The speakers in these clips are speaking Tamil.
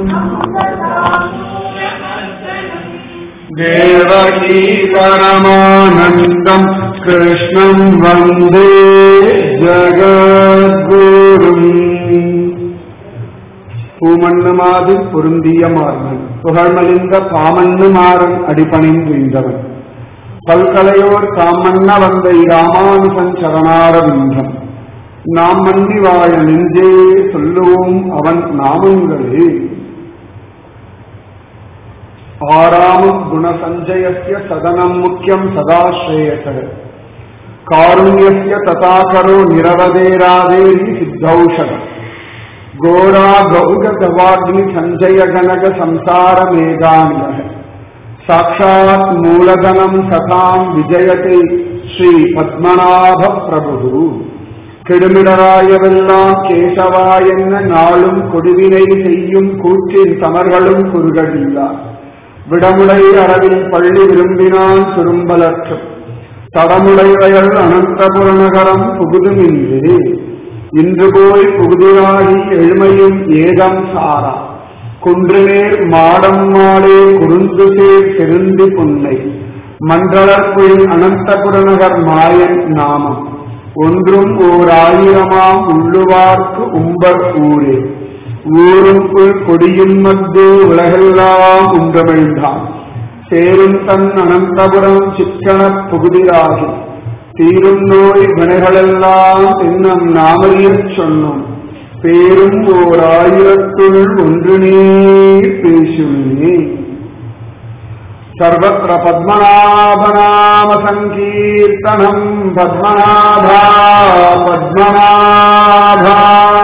देवकी परमानन्दम् कृष्णम् वन्दे ஜகத்குரும் பூமண்ணுமாது பொருந்திய மார்பன் புகழ்மலிந்த பாமண்ணு மாறன் அடிபணிந்திருந்தவன் பல்கலையோர் தாமண்ண வந்த இராமானுசன் சரணாரவிந்தம் நாம் மன்னி வாழ நெஞ்சே சொல்லுவோம் அவன் நாமங்களே ஆராமம் குணசஞ்சயஸ்ய சதனம் முக்கியம் சதாஸ்ரேயசர் காருண்யஸ்ய ததாகரோ நிரவதேராதேரி சித்தௌஷதம் கோரா கௌக கவாக்னி சஞ்சய கனக சம்சார மேகாநிலக சாட்சாத் மூலதனம் சதாம் விஜயத்தை ஸ்ரீ பத்மநாப பிரபு கெடுமிடராயவெல்லாம் கேசவா என்ன நாளும் கொடுவினை செய்யும் கூற்றின் சமர்களும் குறுகடில்லா விடமுடை அரவில் பள்ளி விரும்பினான் திரும்பலற்றும் தடமுடைவைகள் அனந்தபுரநகரம் புகுதுமின்றே இன்று போய் புகுதிராகி எழுமையும் ஏதம் சாரா குன்றுநேர் மாடம் மாடே குறுந்து சேர் பெருந்து புன்னை மன்றளர்புயில் அனந்தபுரநகர் மாயன் நாமம் ஒன்றும் ஓர் ஆயிரமாம் உள்ளுவார்க்கு உம்பர் ஊரே ஊரும் புல் கொடியும் மத்து உலகெல்லாம் உண்டமிழ்ந்தான் சேரும் தன் அனந்தபுரம் சிக்கனப் புகுதிராகி தீரும் நோய் வினைகளெல்லாம் இன்னும் நாமறியச் சொன்னோம் பேரும் ஓர் ஆயிரத்துள் ஒன்று நீர் பேசுமே சர்வத்திர பத்மநாபநாம சங்கீர்த்தனம் பத்மநாபா பத்மநாபா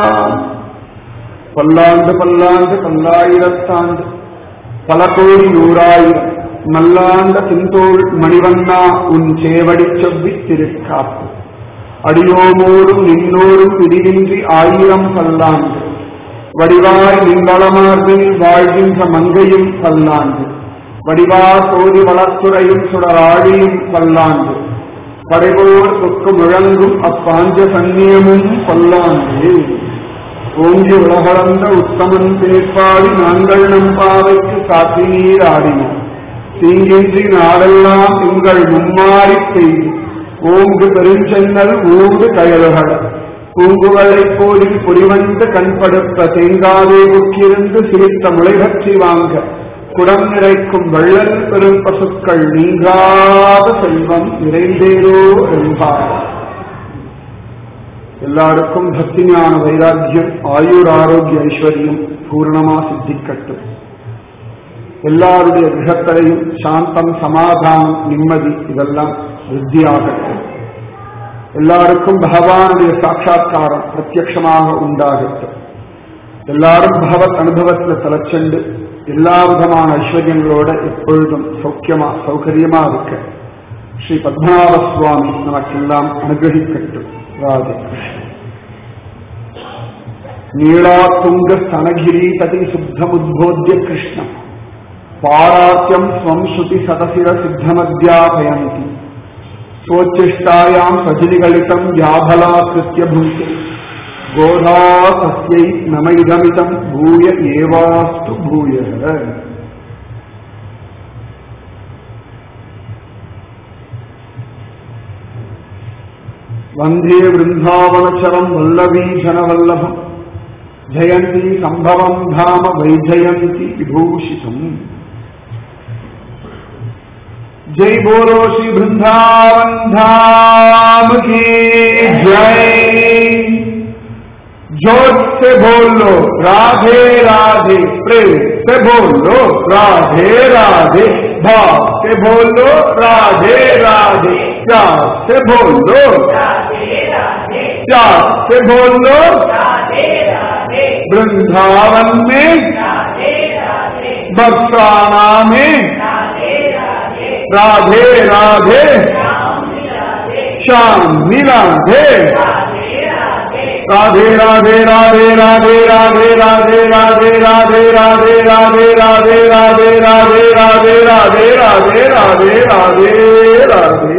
பல்லாண்டு பல்லாண்டு பல்லாயிரத்தாண்டு பல கோடி நூறாயிரம் மல்லாண்ட தின்தோள் மணிவண்ணா உன் சேவடி செவ்வி திருக்காப்பு அடியோமோடும் நின்னோரும் பிரிவின்றி ஆயிரம் பல்லாண்டு வடிவாய் நிங்களமார்பில் வாழ்கின்ற மங்கையும் பல்லாண்டு வடிவா சோதி வளத்துறையும் சுடராழியும் பல்லாண்டு படைபோர் தொக்கு முழங்கும் அப்பாஞ்ச சன்னியமும் பல்லாண்டு ஓங்கி உலகளந்த உத்தமன் பேர்பாடி நாங்கள் நம் பாவைக்கு காத்தி நீர் ஆடினோம் தீங்கின்றி நாடெல்லாம் உங்கள் மும்மாறி பெய்து ஓங்கு பெருஞ்சென்னல் ஊடு கயல்கள் பூங்குவளைப் போலில் பொறிவந்து கண்படுத்த தேங்காதே முக்கிருந்து சிரித்த முளைகற்றி வாங்க குடம் நிறைக்கும் வள்ளல் பெரும் பசுக்கள் நீங்காத செல்வம் நிறைந்தேரோ என்பார் எல்லாருக்கும் பக்தி ஞான வைராக்கியம் ஆயுர் ஆரோக்கிய ஐஸ்வர்யம் பூர்ணமா சித்திக்கட்டும் எல்லாருடைய கிரகத்திலையும் சாந்தம் சமாதானம் நிம்மதி இதெல்லாம் விருத்தியாகட்டும் எல்லாருக்கும் பகவானுடைய சாட்சா்காரம் பிரத்யட்சமாக உண்டாகட்டும் எல்லாரும் பகவத் அனுபவத்தில் தலைச்செண்டு எல்லா விதமான ஐஸ்வர்யங்களோட எப்பொழுதும் சௌக்கியமா சௌகரியமா இருக்க ஸ்ரீ பத்மநாப சுவாமி நமக்கெல்லாம் அனுகிரகிக்கட்டும் ராதே நீளாத்துங்க ஸ்தனகிரி ததி சுத்தமுத்போத்திய கிருஷ்ணம் பாராத்யம் ஸ்வம் ஸ்ருதி சதசிர சித்தமத்யாபயந்தி स्वोच्चिष्टायाम् सजिलिगलितम् व्याभलाकृत्य भुङ्क्ते गोधा तस्यै नम इदमिदम् भूय एवास्तु भूयः वन्दे वृन्दावनचरम् वल्लवीजनवल्लभम् जयन्ती सम्भवम् धाम वैजयन्ती विभूषितम् जय बोलो श्री वृंदावन धाम की जय जोर से बोलो राधे राधे प्रेम से बोलो राधे राधे भाव से बोलो राधे राधे प्यार से बोलो प्यार से बोलो वृंदावन में बरसाना में राधे राधे श्याम नीलाधे राधे राधे राधे राधे राधे राधे राधे राधे राधे राधे राधे राधे राधे राधे राधे राधे राधे राधे राधे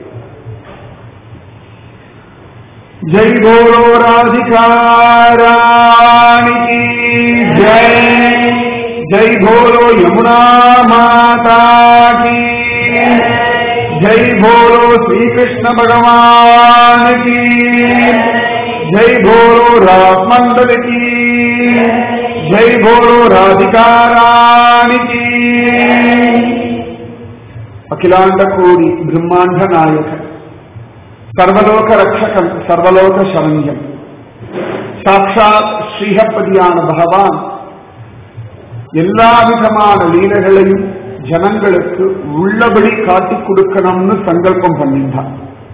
जय बोलो राधिका रानी की जय जय बोलो यमुना माता की जय बोलो श्री कृष्ण भगवान की जय बोलो रास मंडल की जय बोलो राधिका रानी की अखिलांड कोടി ब्रह्मांड नायक സർവലോക രക്ഷകൻ സർവലോക ശരണ്യൻ சாட்சாத் ஸ்ரீஹப்பதியான பகவான் எல்லாவிதமான லீலைகளையும் ஜனங்களுக்கு உள்ளபடி காட்டிக் கொடுக்கணும்னு சங்கல்பம் பண்ணிட்டான்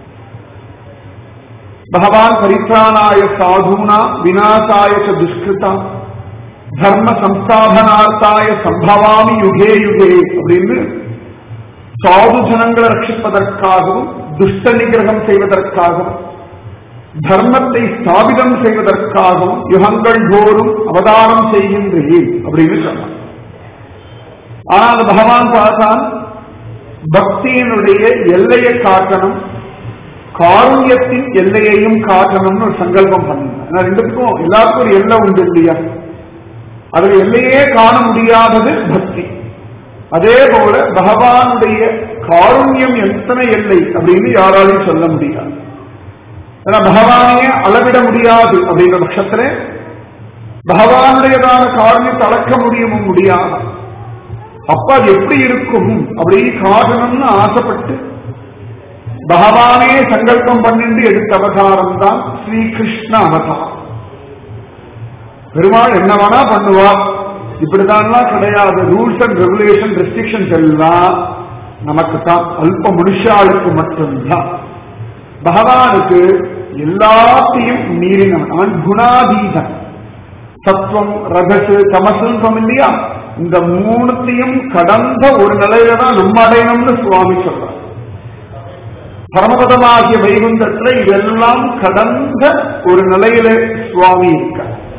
பகவான் பரித்ராணாய சாதுனா விநாசாய ச துஷ்கிருதா தர்ம சம்ஸ்தாபனார்த்தாய சம்பவாமி யுகே யுகே அப்படின்னு சாது ஜனங்களை ரட்சிப்பதற்காகவும் துஷ்ட நிகிரகம் செய்வதற்காகவும் தர்மத்தை ஸ்தாபிதம் செய்வதற்காகவும் யுகங்கள் தோறும் அவதாரம் செய்கின்றேன் அப்படின்னு சொன்னான் ஆனா அந்த பகவான் பார்த்தான் பக்தியினுடைய எல்லையை காட்டணும் காருண்யத்தின் எல்லையையும் காட்டணும்னு ஒரு சங்கல்பம் பண்ணான் ரெண்டுக்கும் எல்லாருக்கும் ஒரு எல்லை உண்டு இல்லையா அதுல எல்லையே காண முடியாதது பக்தி அதே போல பகவானுடைய காருண்யம் எத்தனை எல்லை அப்படின்னு யாராலையும் சொல்ல முடியாது ஏன்னா பகவானையே அளவிட முடியாது அப்படிங்கிற பட்சத்துல பகவானுடையதான காரணத்தை அளக்க முடியவும் முடியாது அப்ப அது எப்படி இருக்கும் அப்படி காட்டணும்னு ஆசைப்பட்டு பகவானே சங்கல்பம் பண்ணிட்டு எடுத்த அவதாரம் தான் ஸ்ரீகிருஷ்ண அவதாரம் பெருமாள் என்ன வேணா பண்ணுவா இப்படிதான்லாம் கிடையாது ரூல்ஸ் அண்ட் ரெகுலேஷன் ரெஸ்ட்ரிக்ஷன்ஸ் எல்லாம் நமக்கு தான் அல்ப மனுஷாளுக்கு மட்டும்தான் பகவானுக்கு எல்லாத்தையும் மீறினவன் அவன் குணாதீதன் சத்துவம் ரகசு தமசுன்னு இல்லையா இந்த மூணுத்தையும் கடந்த ஒரு நிலையில தான் நம்ம அடையணும்னு சுவாமி சொல்றார் பரமபதமாகிய வைகுந்தத்துல இதெல்லாம் கடந்த ஒரு நிலையில சுவாமி இருக்க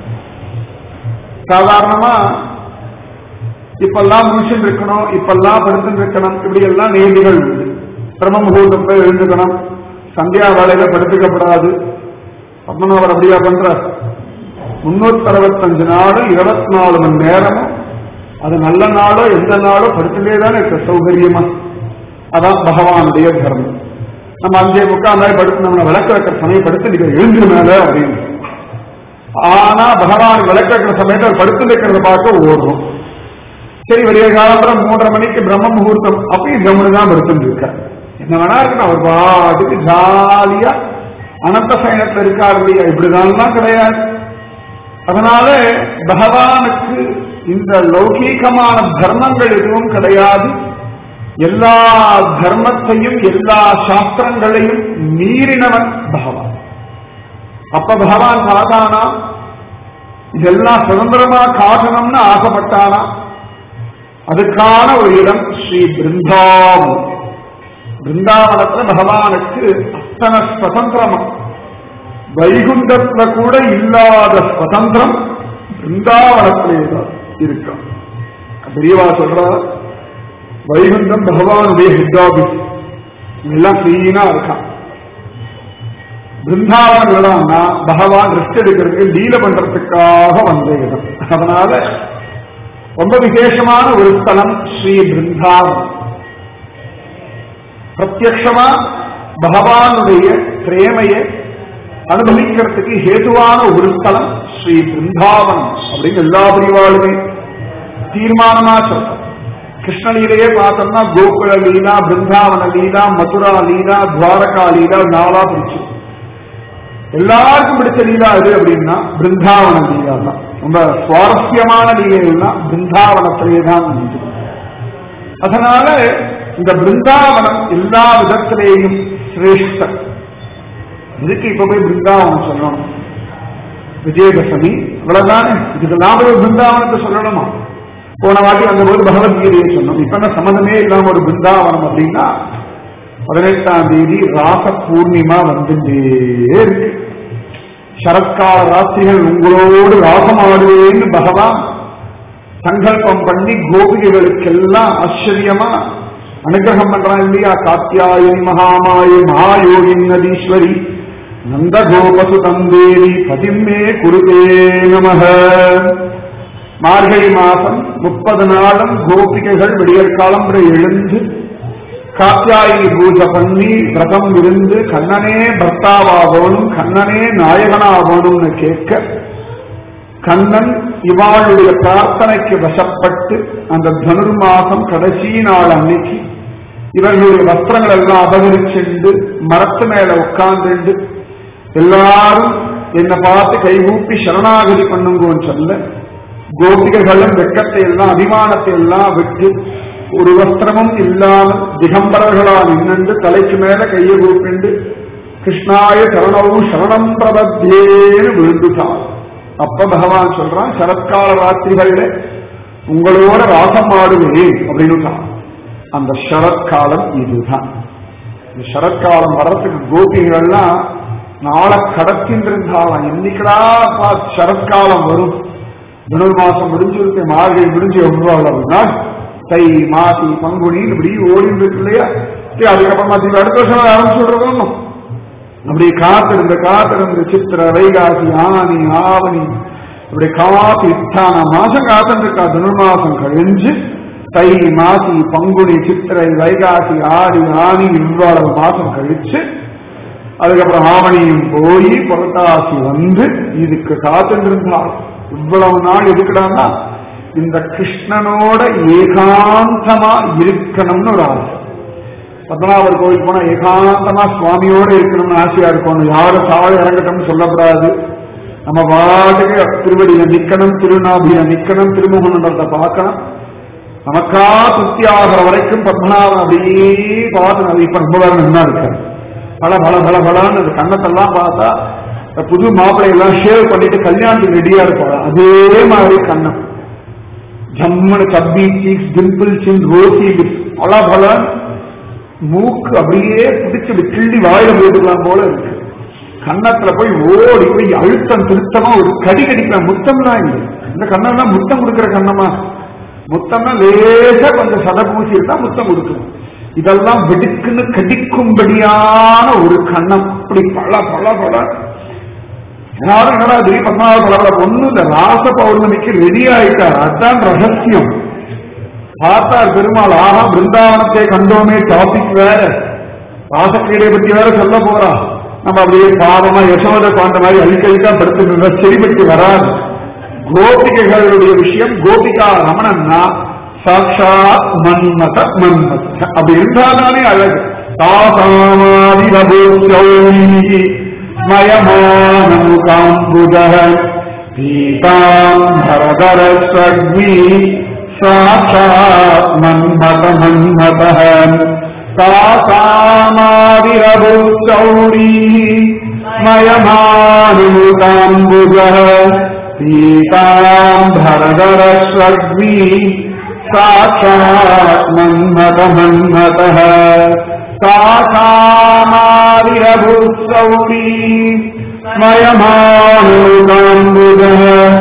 சாதாரணமா இப்பெல்லாம் முழிச்சுட்டு இருக்கணும் இப்பெல்லாம் படுத்துட்டு இருக்கணும் இப்படி எல்லாம் நேர்வுகள் உண்டு பிரம்ம முகூர்த்தம் போய் எழுந்துக்கணும் சந்தியா வேலையில படுத்துக்கப்படாது பத்மநாபர் அப்படியா பண்ற முன்னூத்தி அறுபத்தஞ்சு நாளும் இருபத்தி நாலு மணி நேரமும் அது நல்ல நாளோ எந்த நாளோ படுத்துட்டே தானே இருக்க சௌகரியமா அதான் பகவானுடைய தர்மம் நம்ம அஞ்சே முக்கால் மாதிரி படுத்து நம்ம விளக்க வைக்கிற சமயம் படுத்து நீங்க எழுந்து மேல அப்படின்னு ஆனா பகவான் விளக்க வைக்கிற சமயத்தில் அவர் படுத்து வைக்கிறத பார்க்க ஓடுறோம் சரி விடிய காலத்துல மூன்றரை மணிக்கு பிரம்ம முகூர்த்தம் அப்பயும் கவனம் தான் படுத்துட்டு இருக்க என்ன வேணா இருக்கணும் அவர் பாட்டுக்கு ஜாலியா அனந்த சயனத்துல இருக்காரு இல்லையா இப்படிதான் கிடையாது அதனால பகவானுக்கு இந்த லௌகீகமான தர்மங்கள் எதுவும் கிடையாது எல்லா தர்மத்தையும் எல்லா சாஸ்திரங்களையும் மீறினவன் பகவான் அப்ப பகவான் பார்த்தானா இதெல்லாம் சுதந்திரமா காட்டணும்னு ஆசைப்பட்டானா அதுக்கான ஒரு இடம் ஸ்ரீ பிருந்தாவனம் பிருந்தாவனத்துல பகவானுக்கு அத்தனை சுதந்திரமா வைகுண்டத்துல கூட இல்லாத சுதந்திரம் பிருந்தாவனத்திலே தான் இருக்கும் பெரியவா சொல்றா வைகுண்டம் பகவானுடைய ஹெட் ஆபீஸ் எல்லாம் கிளீனா இருக்கான் பிருந்தாவனம் இடம்னா பகவான் ரெஸ்ட் எடுக்கிறதுக்கு லீல பண்றதுக்காக வந்த இடம் அதனால ரொம்ப விசேஷமான ஒரு ஸ்தலம் ஸ்ரீ பிருந்தாவனம் பிரத்யக்ஷமா பகவானுடைய பிரேமையை அனுபவிக்கிறதுக்கு ஹேதுவான ஒரு ஸ்தலம் ஸ்ரீ பிருந்தாவனம் அப்படின்னு எல்லா பிரிவாளுமே தீர்மானமா சொல்றோம் கிருஷ்ணலீலையே பார்த்தோம்னா கோகுல லீலா பிருந்தாவன லீலா மதுரா லீலா துவாரகா லீலா நாளா பிடிச்சு எல்லாருக்கும் பிடிச்ச லீலா எது அப்படின்னா பிருந்தாவன லீலா தான் ரொம்ப சுவாரஸ்யமான லீலைகள்னா பிருந்தாவனத்திலே தான் உண்டு அதனால இந்த பிருந்தாவனம் எல்லா விதத்திலேயும் சிரேஷ்டம் இதுக்கு இப்ப போய் பிருந்தாவனம் சொல்லணும் விஜயதசமி இவ்வளவுதானே இதுக்கு நாம ஒரு பிருந்தாவனத்தை சொல்லணுமா போன வாட்டி வந்தபோது பகவத்கீதையை சொன்னோம் இப்ப என்ன சம்மந்தமே இல்லாம ஒரு பிருந்தாவனம் அப்படின்னா பதினெட்டாம் தேதி ராச பூர்ணிமா வந்துட்டே இருக்கு சரத்கால ராத்திரிகள் உங்களோடு ராசமாடுவேன்னு பகவான் சங்கல்பம் பண்ணி கோபிகைகளுக்கெல்லாம் ஆச்சரியமா அனுகிரகம் பண்றான் இல்லையா காத்தியாயி மகாமாயி மகாயோகி நதீஸ்வரி நந்த கோபசு தந்தேரி பதிமே குருதே நமக மார்கழி மாசம் முப்பது நாளும் கோபிகைகள் விடியற் காலம்புற எழுந்து காத்தியாயி பூஜை பண்ணி விரதம் இருந்து கண்ணனே பர்த்தாவாகணும் கண்ணனே நாயகனாகணும்னு கேட்க கண்ணன் இவாளுடைய பிரார்த்தனைக்கு வசப்பட்டு அந்த தனுர் மாசம் கடைசி நாள் அன்னைக்கு இவர்களுடைய வஸ்திரங்கள் எல்லாம் அபகரிச்சுண்டு மரத்து மேல உட்கார்ந்துண்டு எல்லாரும் என்னை பார்த்து கைகூப்பி சரணாகதி பண்ணுங்கன்னு சொல்ல கோபிகைகளும் வெக்கத்தை எல்லாம் அபிமானத்தை எல்லாம் விட்டு ஒரு வஸ்திரமும் இல்லாமல் திகம்பரர்களா நின்று தலைக்கு மேல கையை கூப்பிண்டு கிருஷ்ணாய சரணவும் சரணம் பிரபத்தேன்னு விழுந்துட்டான் அப்ப பகவான் சொல்றான் சரத்கால ராத்திரிகள்ல உங்களோட ராசம் ஆடுவேன் அப்படின்னு அந்த சரத்காலம் இதுதான் இந்த சரத்காலம் வர்றதுக்கு கோபிகள்லாம் நாளை கடத்தின்றிருந்தாலும் என்னைக்கடா பார்த்து சரத்காலம் வரும் தனுர் மாசம் முடிஞ்சிருக்கு மார்கழி முடிஞ்சு எவ்வளவு நாள் தை மாசி பங்குனி இப்படி ஓடிட்டு இருக்கு இல்லையா சரி, அதுக்கப்புறமா திருப்பி அடுத்த வருஷம் ஆரம்பிச்சுடுறதும் அப்படி காத்திருந்த காத்திருந்த சித்திர வைகாசி ஆனி ஆவணி இப்படி காத்து இத்தான மாசம் காத்திருக்கா தனுர் மாசம் கழிஞ்சு தை மாசி பங்குனி சித்திரை வைகாசி ஆடி ஆனி இவ்வளவு மாசம் கழிச்சு அதுக்கப்புறம் ஆவணியும் போய் புரட்டாசி வந்து இதுக்கு காத்துருந்தாள் இவ்வளவு நாள் எதுக்குடான்னா இந்த கிருஷ்ணனோட ஏகாந்தமா இருக்கணும்னு ஒரு ஆசை பத்மநாபர் கோயில் போனா ஏகாந்தமா சுவாமியோட இருக்கணும்னு ஆசையா இருக்கும் யாரும் சாவ இறங்கட்டும்னு சொல்லக்கூடாது நம்ம பாட்டுக்கு திருவடியில நிக்கணும் திருநாபியில நிக்கணும் திருமுகமண்டலத்தை பார்க்கணும் நமக்கா திருப்தி ஆகிற வரைக்கும் பத்மநாபன் அப்படியே பார்த்து அது இப்ப ரொம்ப வேற நல்லா இருக்காரு பல பல பல பலன்னு அந்த கண்ணத்தெல்லாம் பார்த்தா இந்த புது மாப்பிள்ளை எல்லாம் ஷேவ் பண்ணிட்டு கல்யாணத்துக்கு ரெடியா இருப்பாங்க அதே மாதிரி கண்ணம் ஜம்முன்னு சப்பி cheeks dimple chin rosy lips பல பல மூக்கு அப்படியே பிடிச்சு கிள்ளி வாயில போட்டுக்கலாம் போல இருக்கு கன்னத்துல போய் ஓடி போய் அழுத்தம் திருத்தமா ஒரு கடி கடிக்கலாம் முத்தம்லாம் இல்லை இந்த கண்ணெல்லாம் முத்தம் கொடுக்கிற கண்ணமா முத்தம்னா லேசா கொஞ்சம் சத பூசி இருந்தா முத்தம் கொடுக்கணும் இதெல்லாம் வெடுக்குன்னு கடிக்கும்படியான ஒரு கண்ணம் அப்படி பல பல பல யாரும் என்னடா திடீர் பத்மாவது பல பல ஒண்ணு இந்த ராச பௌர்ணமிக்கு ரெடி ஆயிட்டார் அதுதான் ரகசியம் பார்த்தார் பெருமாள் ஆஹா பிருந்தாவனத்தை கண்டோமே டாபிக் வேற ராசக்கிரீடை பத்தி வேற சொல்ல போறா நம்ம அப்படியே பாவமா யசோத பாண்ட மாதிரி அழிக்கழிக்கா படுத்து செடிபட்டு வராது கோபிகைகளுடைய விஷயம் கோபிகா ரமணன்னா சாட்சாத் மன்மத மன்மத அப்படி இருந்தால்தானே அழகு தாசாமாதிரபூஷௌரி மயமானம் காம்புத பீதாம் பரதர ஸ்வக்மி சாட்சாத் மன்மத மன்மத தாசாமாதிரபூஷௌரி மயமானம் காம்புத पीताम्भरधर स्वर्गी साक्षात् मन्मथ मन्मथः साक्षामाविरभुसौरी मयमानुकाम्बुजः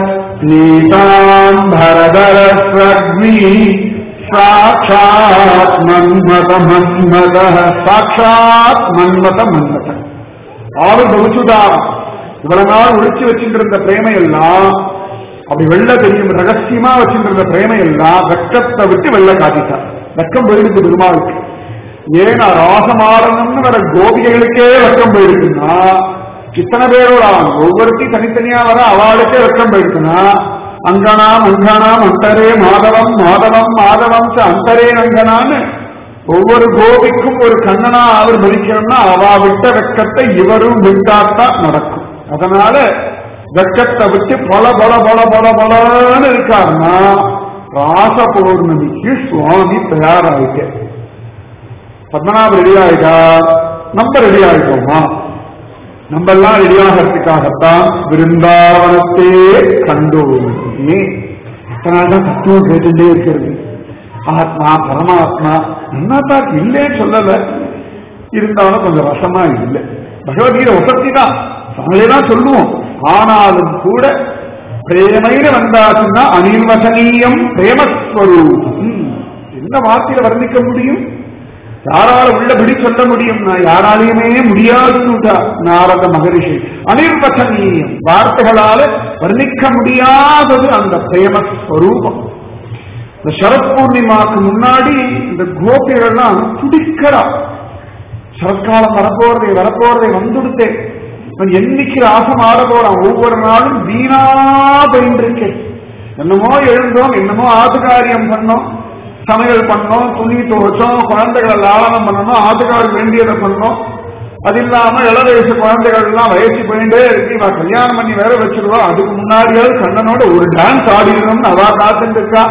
पीताम्भरधर स्वर्गी साक्षात् मन्मथ मन्मथः साक्षात् मन्मथ मन्मथः ஆறு பகுச்சுதான் இவ்வளவு நாள் ஒழிச்சு வச்சுட்டு இருந்த பிரேமை எல்லாம் அப்படி வெள்ள தெரியும் ரகசியமா வச்சுட்டு இருந்த பிரேமை எல்லாம் வெக்கத்தை விட்டு வெள்ள காட்டிட்டார் வெக்கம் போயிருக்கு பெருமாளுக்கு ஏன்னா ராசமாடணும்னு வர கோபிகைகளுக்கே வெக்கம் போயிருக்குன்னா இத்தனை பேரோட ஒவ்வொருத்தையும் தனித்தனியா வர அவளுக்கே வெக்கம் போயிருக்குன்னா அங்கனாம் அங்கனாம் அந்தரே மாதவம் மாதவம் மாதவம் ச அந்தரே அங்கனான்னு ஒவ்வொரு கோபிக்கும் ஒரு கண்ணனா அவர் மதிக்கணும்னா அவ விட்ட வெக்கத்தை இவரும் விட்டாத்தான் நடக்கும் அதனால வெக்கத்தை விட்டு பல பல பல பல பலன்னு இருக்காருன்னா ராச பௌர்ணமிக்கு சுவாமி தயாராயிக்க பத்மநாப ரெடி ஆயிட்டா நம்ம ரெடி ஆயிட்டோமா நம்ம எல்லாம் ரெடியாகிறதுக்காகத்தான் விருந்தாவனத்தே கண்டோமே தான் தத்துவம் கேட்டுட்டே இருக்கிறது ஆத்மா பரமாத்மா என்னத்தான் இல்லைன்னு சொல்லல இருந்தாலும் கொஞ்சம் வசமா இல்லை பகவத்கீதை வசதி தான் நாங்களே தான் சொல்லுவோம் ஆனாலும் கூட பிரேமையில வந்தாச்சுன்னா அனிர்வசனீயம் பிரேமஸ்வரூபம் என்ன வார்த்தையில வர்ணிக்க முடியும் யாரால உள்ளபடி சொல்ல முடியும் நான் யாராலையுமே முடியாதுன்னுட்டா நாரத மகரிஷி அனிர்வசனீயம் வார்த்தைகளால வர்ணிக்க முடியாதது அந்த பிரேம ஸ்வரூபம் இந்த சரத் பூர்ணிமாக்கு முன்னாடி இந்த கோபிகள்லாம் துடிக்கிறா சரத்காலம் வரப்போறதை வரப்போறதை வந்துடுத்தே நான் என்னைக்கு ராசம் ஆட போறான் ஒவ்வொரு நாளும் வீணா போயின்றிருக்கேன் என்னமோ எழுந்தோம் என்னமோ ஆதுகாரியம் பண்ணோம் சமையல் பண்ணோம் துணி துவைச்சோம் குழந்தைகளை லாலனம் பண்ணணும் ஆதுகாரம் வேண்டியதை பண்ணோம் அது இல்லாம இள வயசு குழந்தைகள் எல்லாம் வயசு போயிட்டே இருக்கு இவன் கல்யாணம் பண்ணி வேற வச்சிருவா அதுக்கு முன்னாடியாவது கண்ணனோட ஒரு டான்ஸ் ஆடிடணும்னு அவா காத்துட்டு இருக்கா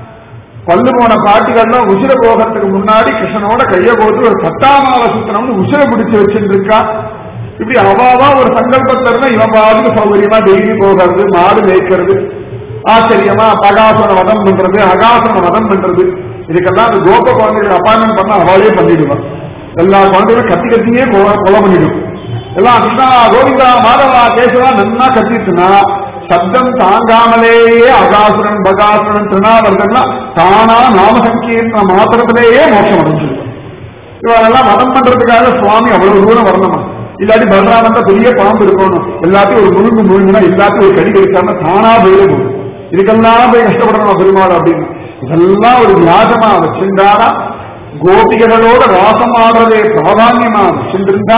பல்லு போன பாட்டிகள்லாம் உசிர போகிறதுக்கு முன்னாடி கிருஷ்ணனோட கைய போட்டு ஒரு பத்தாமாவை சுத்தணும்னு உசிர பிடிச்சு வச்சுட்டு இருக்கா இப்படி அவாவா ஒரு சங்கல்பத்துல இருந்தா இவன் பாட்டுக்கு சௌகரியமா டெய்லி போகிறது மாடு மேய்க்கிறது ஆச்சரியமா பகாசுர வதம் பண்றது அகாசுர வதம் பண்றது இதுக்கெல்லாம் அந்த கோப குழந்தைகள் அப்பாயின்மெண்ட் பண்ண அவளே பண்ணிடுவான் எல்லா குழந்தைகளும் கத்தி கத்தியே கொலை கொலை பண்ணிடும் எல்லாம் கிருஷ்ணா கோவிந்தா மாதவா கேசவா நன்னா கத்திட்டுனா சப்தம் தாங்காமலேயே அகாசுரன் பகாசுரன் திருநாவர்கள்லாம் தானா நாம சங்கீர்த்தன மாத்திரத்திலேயே மோட்சம் அடைஞ்சிருக்கும் இவரெல்லாம் மதம் பண்றதுக்காக சுவாமி அவ்வளவு தூரம் வரணுமா இல்லாட்டி பலராமன் பெரிய பாம்பு இருக்கணும் எல்லாத்தையும் ஒரு முழுங்கு முழுங்கினா எல்லாத்தையும் ஒரு கடி கடிக்காம தானா போயிடும் இதுக்கெல்லாம் போய் கஷ்டப்படணும் பெருமாள் அப்படின்னு இதெல்லாம் ஒரு வியாஜமா வச்சிருந்தாரா கோபிகளோட ராசம் ஆடுறதே பிராதான்யமா வச்சிருந்தா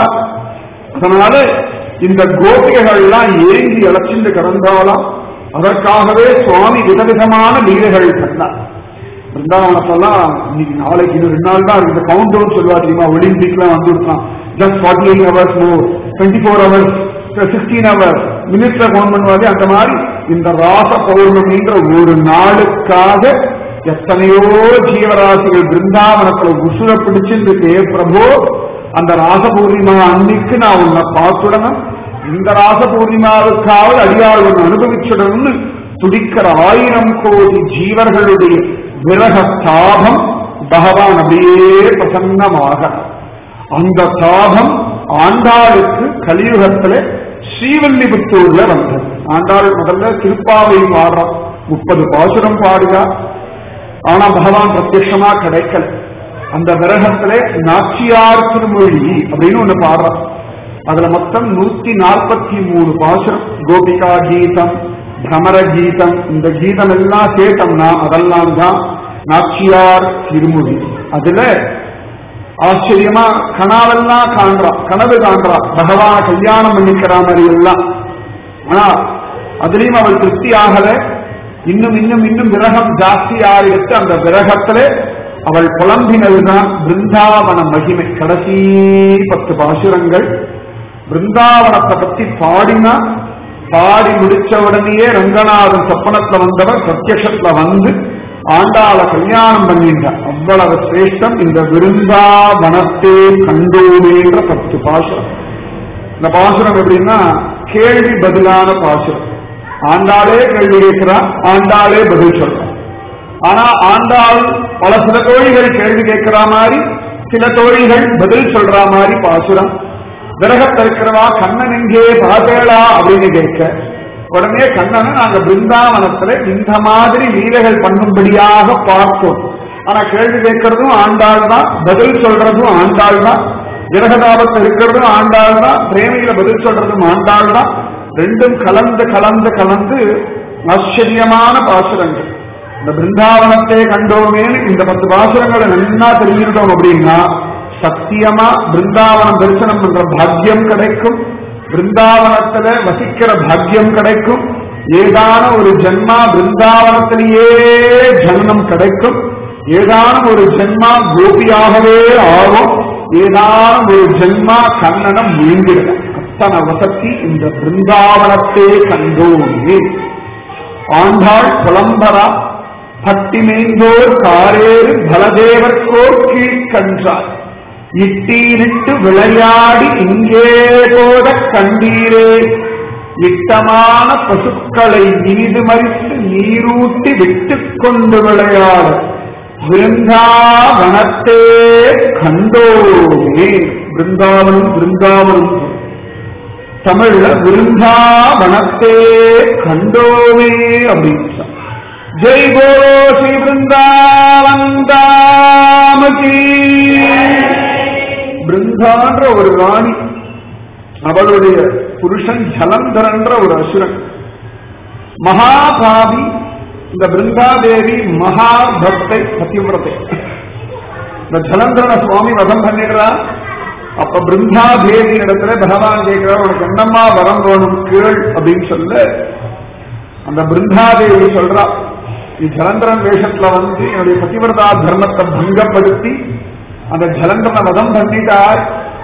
அதனால இந்த கோபிகைகள் எல்லாம் ஏங்கி அழைச்சிட்டு கிடந்தாலாம் அதற்காகவே சுவாமி விதவிதமான லீலைகள் பண்ணார் பிருந்தாவனத்தெல்லாம் இன்னைக்கு நாளைக்கு இன்னும் ரெண்டு நாள் தான் இந்த கவுண்ட் டவுன் சொல்லுவா தெரியுமா ஒலிம்பிக்லாம் வந்துருக்கான் just forty eight hours more twenty four hours sixteen hours மினிட்ஸ்ல கவுண்ட் பண்ணுவாரு அந்த மாதிரி இந்த ராச பௌர்ணமின்ற ஒரு நாளுக்காக எத்தனையோ ஜீவராசிகள் பிருந்தாவனத்துல உசுர பிடிச்சிருக்கு ஏ பிரபு அந்த ராச பூர்ணிமா அன்னைக்கு நான் உன்னை பார்த்துடணும் இந்த ராச பூர்ணிமாவுக்காவது அடியாள் ஒன்று அனுபவிச்சுடணும்னு துடிக்கிற ஆயிரம் கோடி ஜீவர்களுடைய விரக தாபம் பகவான் அப்படியே பிரசன்னமாக அந்த தாபம் ஆண்டாளுக்கு கலியுகத்துல ஸ்ரீவல்லிபுத்தூர்ல வந்தது ஆண்டாள் முதல்ல திருப்பாவை பாடுறான் முப்பது பாசுரம் பாடுகா ஆனா பகவான் பிரத்யட்சமா கிடைக்கல அந்த விரகத்துல நாச்சியார் திருமொழி அப்படின்னு ஒண்ணு பாடுறான் அதுல மொத்தம் நூத்தி நாற்பத்தி மூணு பாசுரம் கோபிகா கீதம் பிரமர கீதம் இந்த கீதம் எல்லாம் கேட்டோம்னா அதெல்லாம் தான் நாச்சியார் திருமொழி அதுல ஆச்சரியமா கனாவெல்லாம் காண்றா கனவு காண்றா பகவான கல்யாணம் பண்ணிக்கிற மாதிரி எல்லாம் ஆனா அதுலயும் அவள் திருப்தி ஆகல இன்னும் இன்னும் இன்னும் விரகம் ஜாஸ்தி ஆகிடுத்து அந்த விரகத்துல அவள் புலம்பினதுதான் பிருந்தாவன மகிமை கடைசி பத்து பாசுரங்கள் பிருந்தாவனத்தை பத்தி பாடினா பாடி முடிச்ச உடனேயே ரங்கநாதன் சொப்பனத்துல வந்தவர் பிரத்யட்சத்துல வந்து ஆண்டாள கல்யாணம் பண்ணிட்டார் அவ்வளவு சிரேஷ்டம் இந்த விருந்தாவனத்தே கண்டோமேன்ற பத்து பாசுரம் இந்த பாசுரம் எப்படின்னா கேள்வி பதிலான பாசுரம் ஆண்டாளே கேள்வி கேட்கிறா ஆண்டாளே பதில் சொல்றான் ஆனா ஆண்டாள் பல சில தோழிகள் கேள்வி கேட்கிற மாதிரி சில தோழிகள் பதில் சொல்ற மாதிரி பாசுரம் விரகத்தில் இருக்கிறவா கண்ணன் எங்கே பார்த்தேளா அப்படின்னு கேட்க உடனே கண்ணனை நாங்க பிருந்தாவனத்துல இந்த மாதிரி லீலைகள் பண்ணும்படியாக பார்த்தோம் ஆனா கேள்வி கேட்கறதும் ஆண்டாள் தான் பதில் சொல்றதும் ஆண்டாள் தான் விரகதாபத்தில் இருக்கிறதும் ஆண்டாள் தான் பிரேமியில பதில் சொல்றதும் ஆண்டாள் தான் ரெண்டும் கலந்து கலந்து கலந்து ஆச்சரியமான பாசுரங்கள் இந்த பிருந்தாவனத்தை கண்டோமேன்னு இந்த பத்து பாசுரங்களை நன்னா தெரிஞ்சுக்கிட்டோம் அப்படின்னா சத்தியமா பிருந்தாவனம் தரிசனம் பண்ற பாக்கியம் கிடைக்கும் பிருந்தாவனத்துல வசிக்கிற பாக்கியம் கிடைக்கும் ஏதான ஒரு ஜென்மா பிருந்தாவனத்திலேயே ஜனனம் கிடைக்கும் ஏதான ஒரு ஜென்மா கோபியாகவே ஆகும் ஏதான ஒரு ஜென்மா கண்ணனம் முழுங்கிட அத்தனை வசதி இந்த பிருந்தாவனத்தே கண்டோமே ஆண்டாள் புலம்பரா பட்டிமேந்தோர் காரேறு பலதேவர்க்கோர் கீழ்கன்றார் இட்டீரிட்டு விளையாடி இங்கே போத கண்டீரே இட்டமான பசுக்களை நீது மறித்து நீரூட்டி விட்டுக் கொண்டு விளையாட விருந்தாவனத்தே கண்டோமே பிருந்தாவனம் பிருந்தாவனம் தமிழ்ல விருந்தாவனத்தே கண்டோமே அப்படின்னு ஜெய் போலோ ஸ்ரீ பிருந்தாவன் தாமகி பிருந்தான்ற ஒரு ராணி அவளுடைய புருஷன் ஜலந்தரன்ற ஒரு அசுரன் மகாபாவி இந்த பிருந்தாதேவி மகா பக்தை சத்தியவிரத்தை இந்த ஜலந்தரன சுவாமி வதம் பண்ணிடுறா அப்ப பிருந்தாதேவி இடத்துல பகவான் கேட்கிறார் உனக்கு என்னம்மா வரம் வேணும் கேள் அப்படின்னு சொல்ல அந்த பிருந்தாதேவி சொல்றா நீ ஜலந்தரன் வேஷத்துல வந்து என்னுடைய பத்திவிரதா தர்மத்தை பங்கப்படுத்தி அந்த ஜலந்தரனை வதம் பண்ணிட்டாய்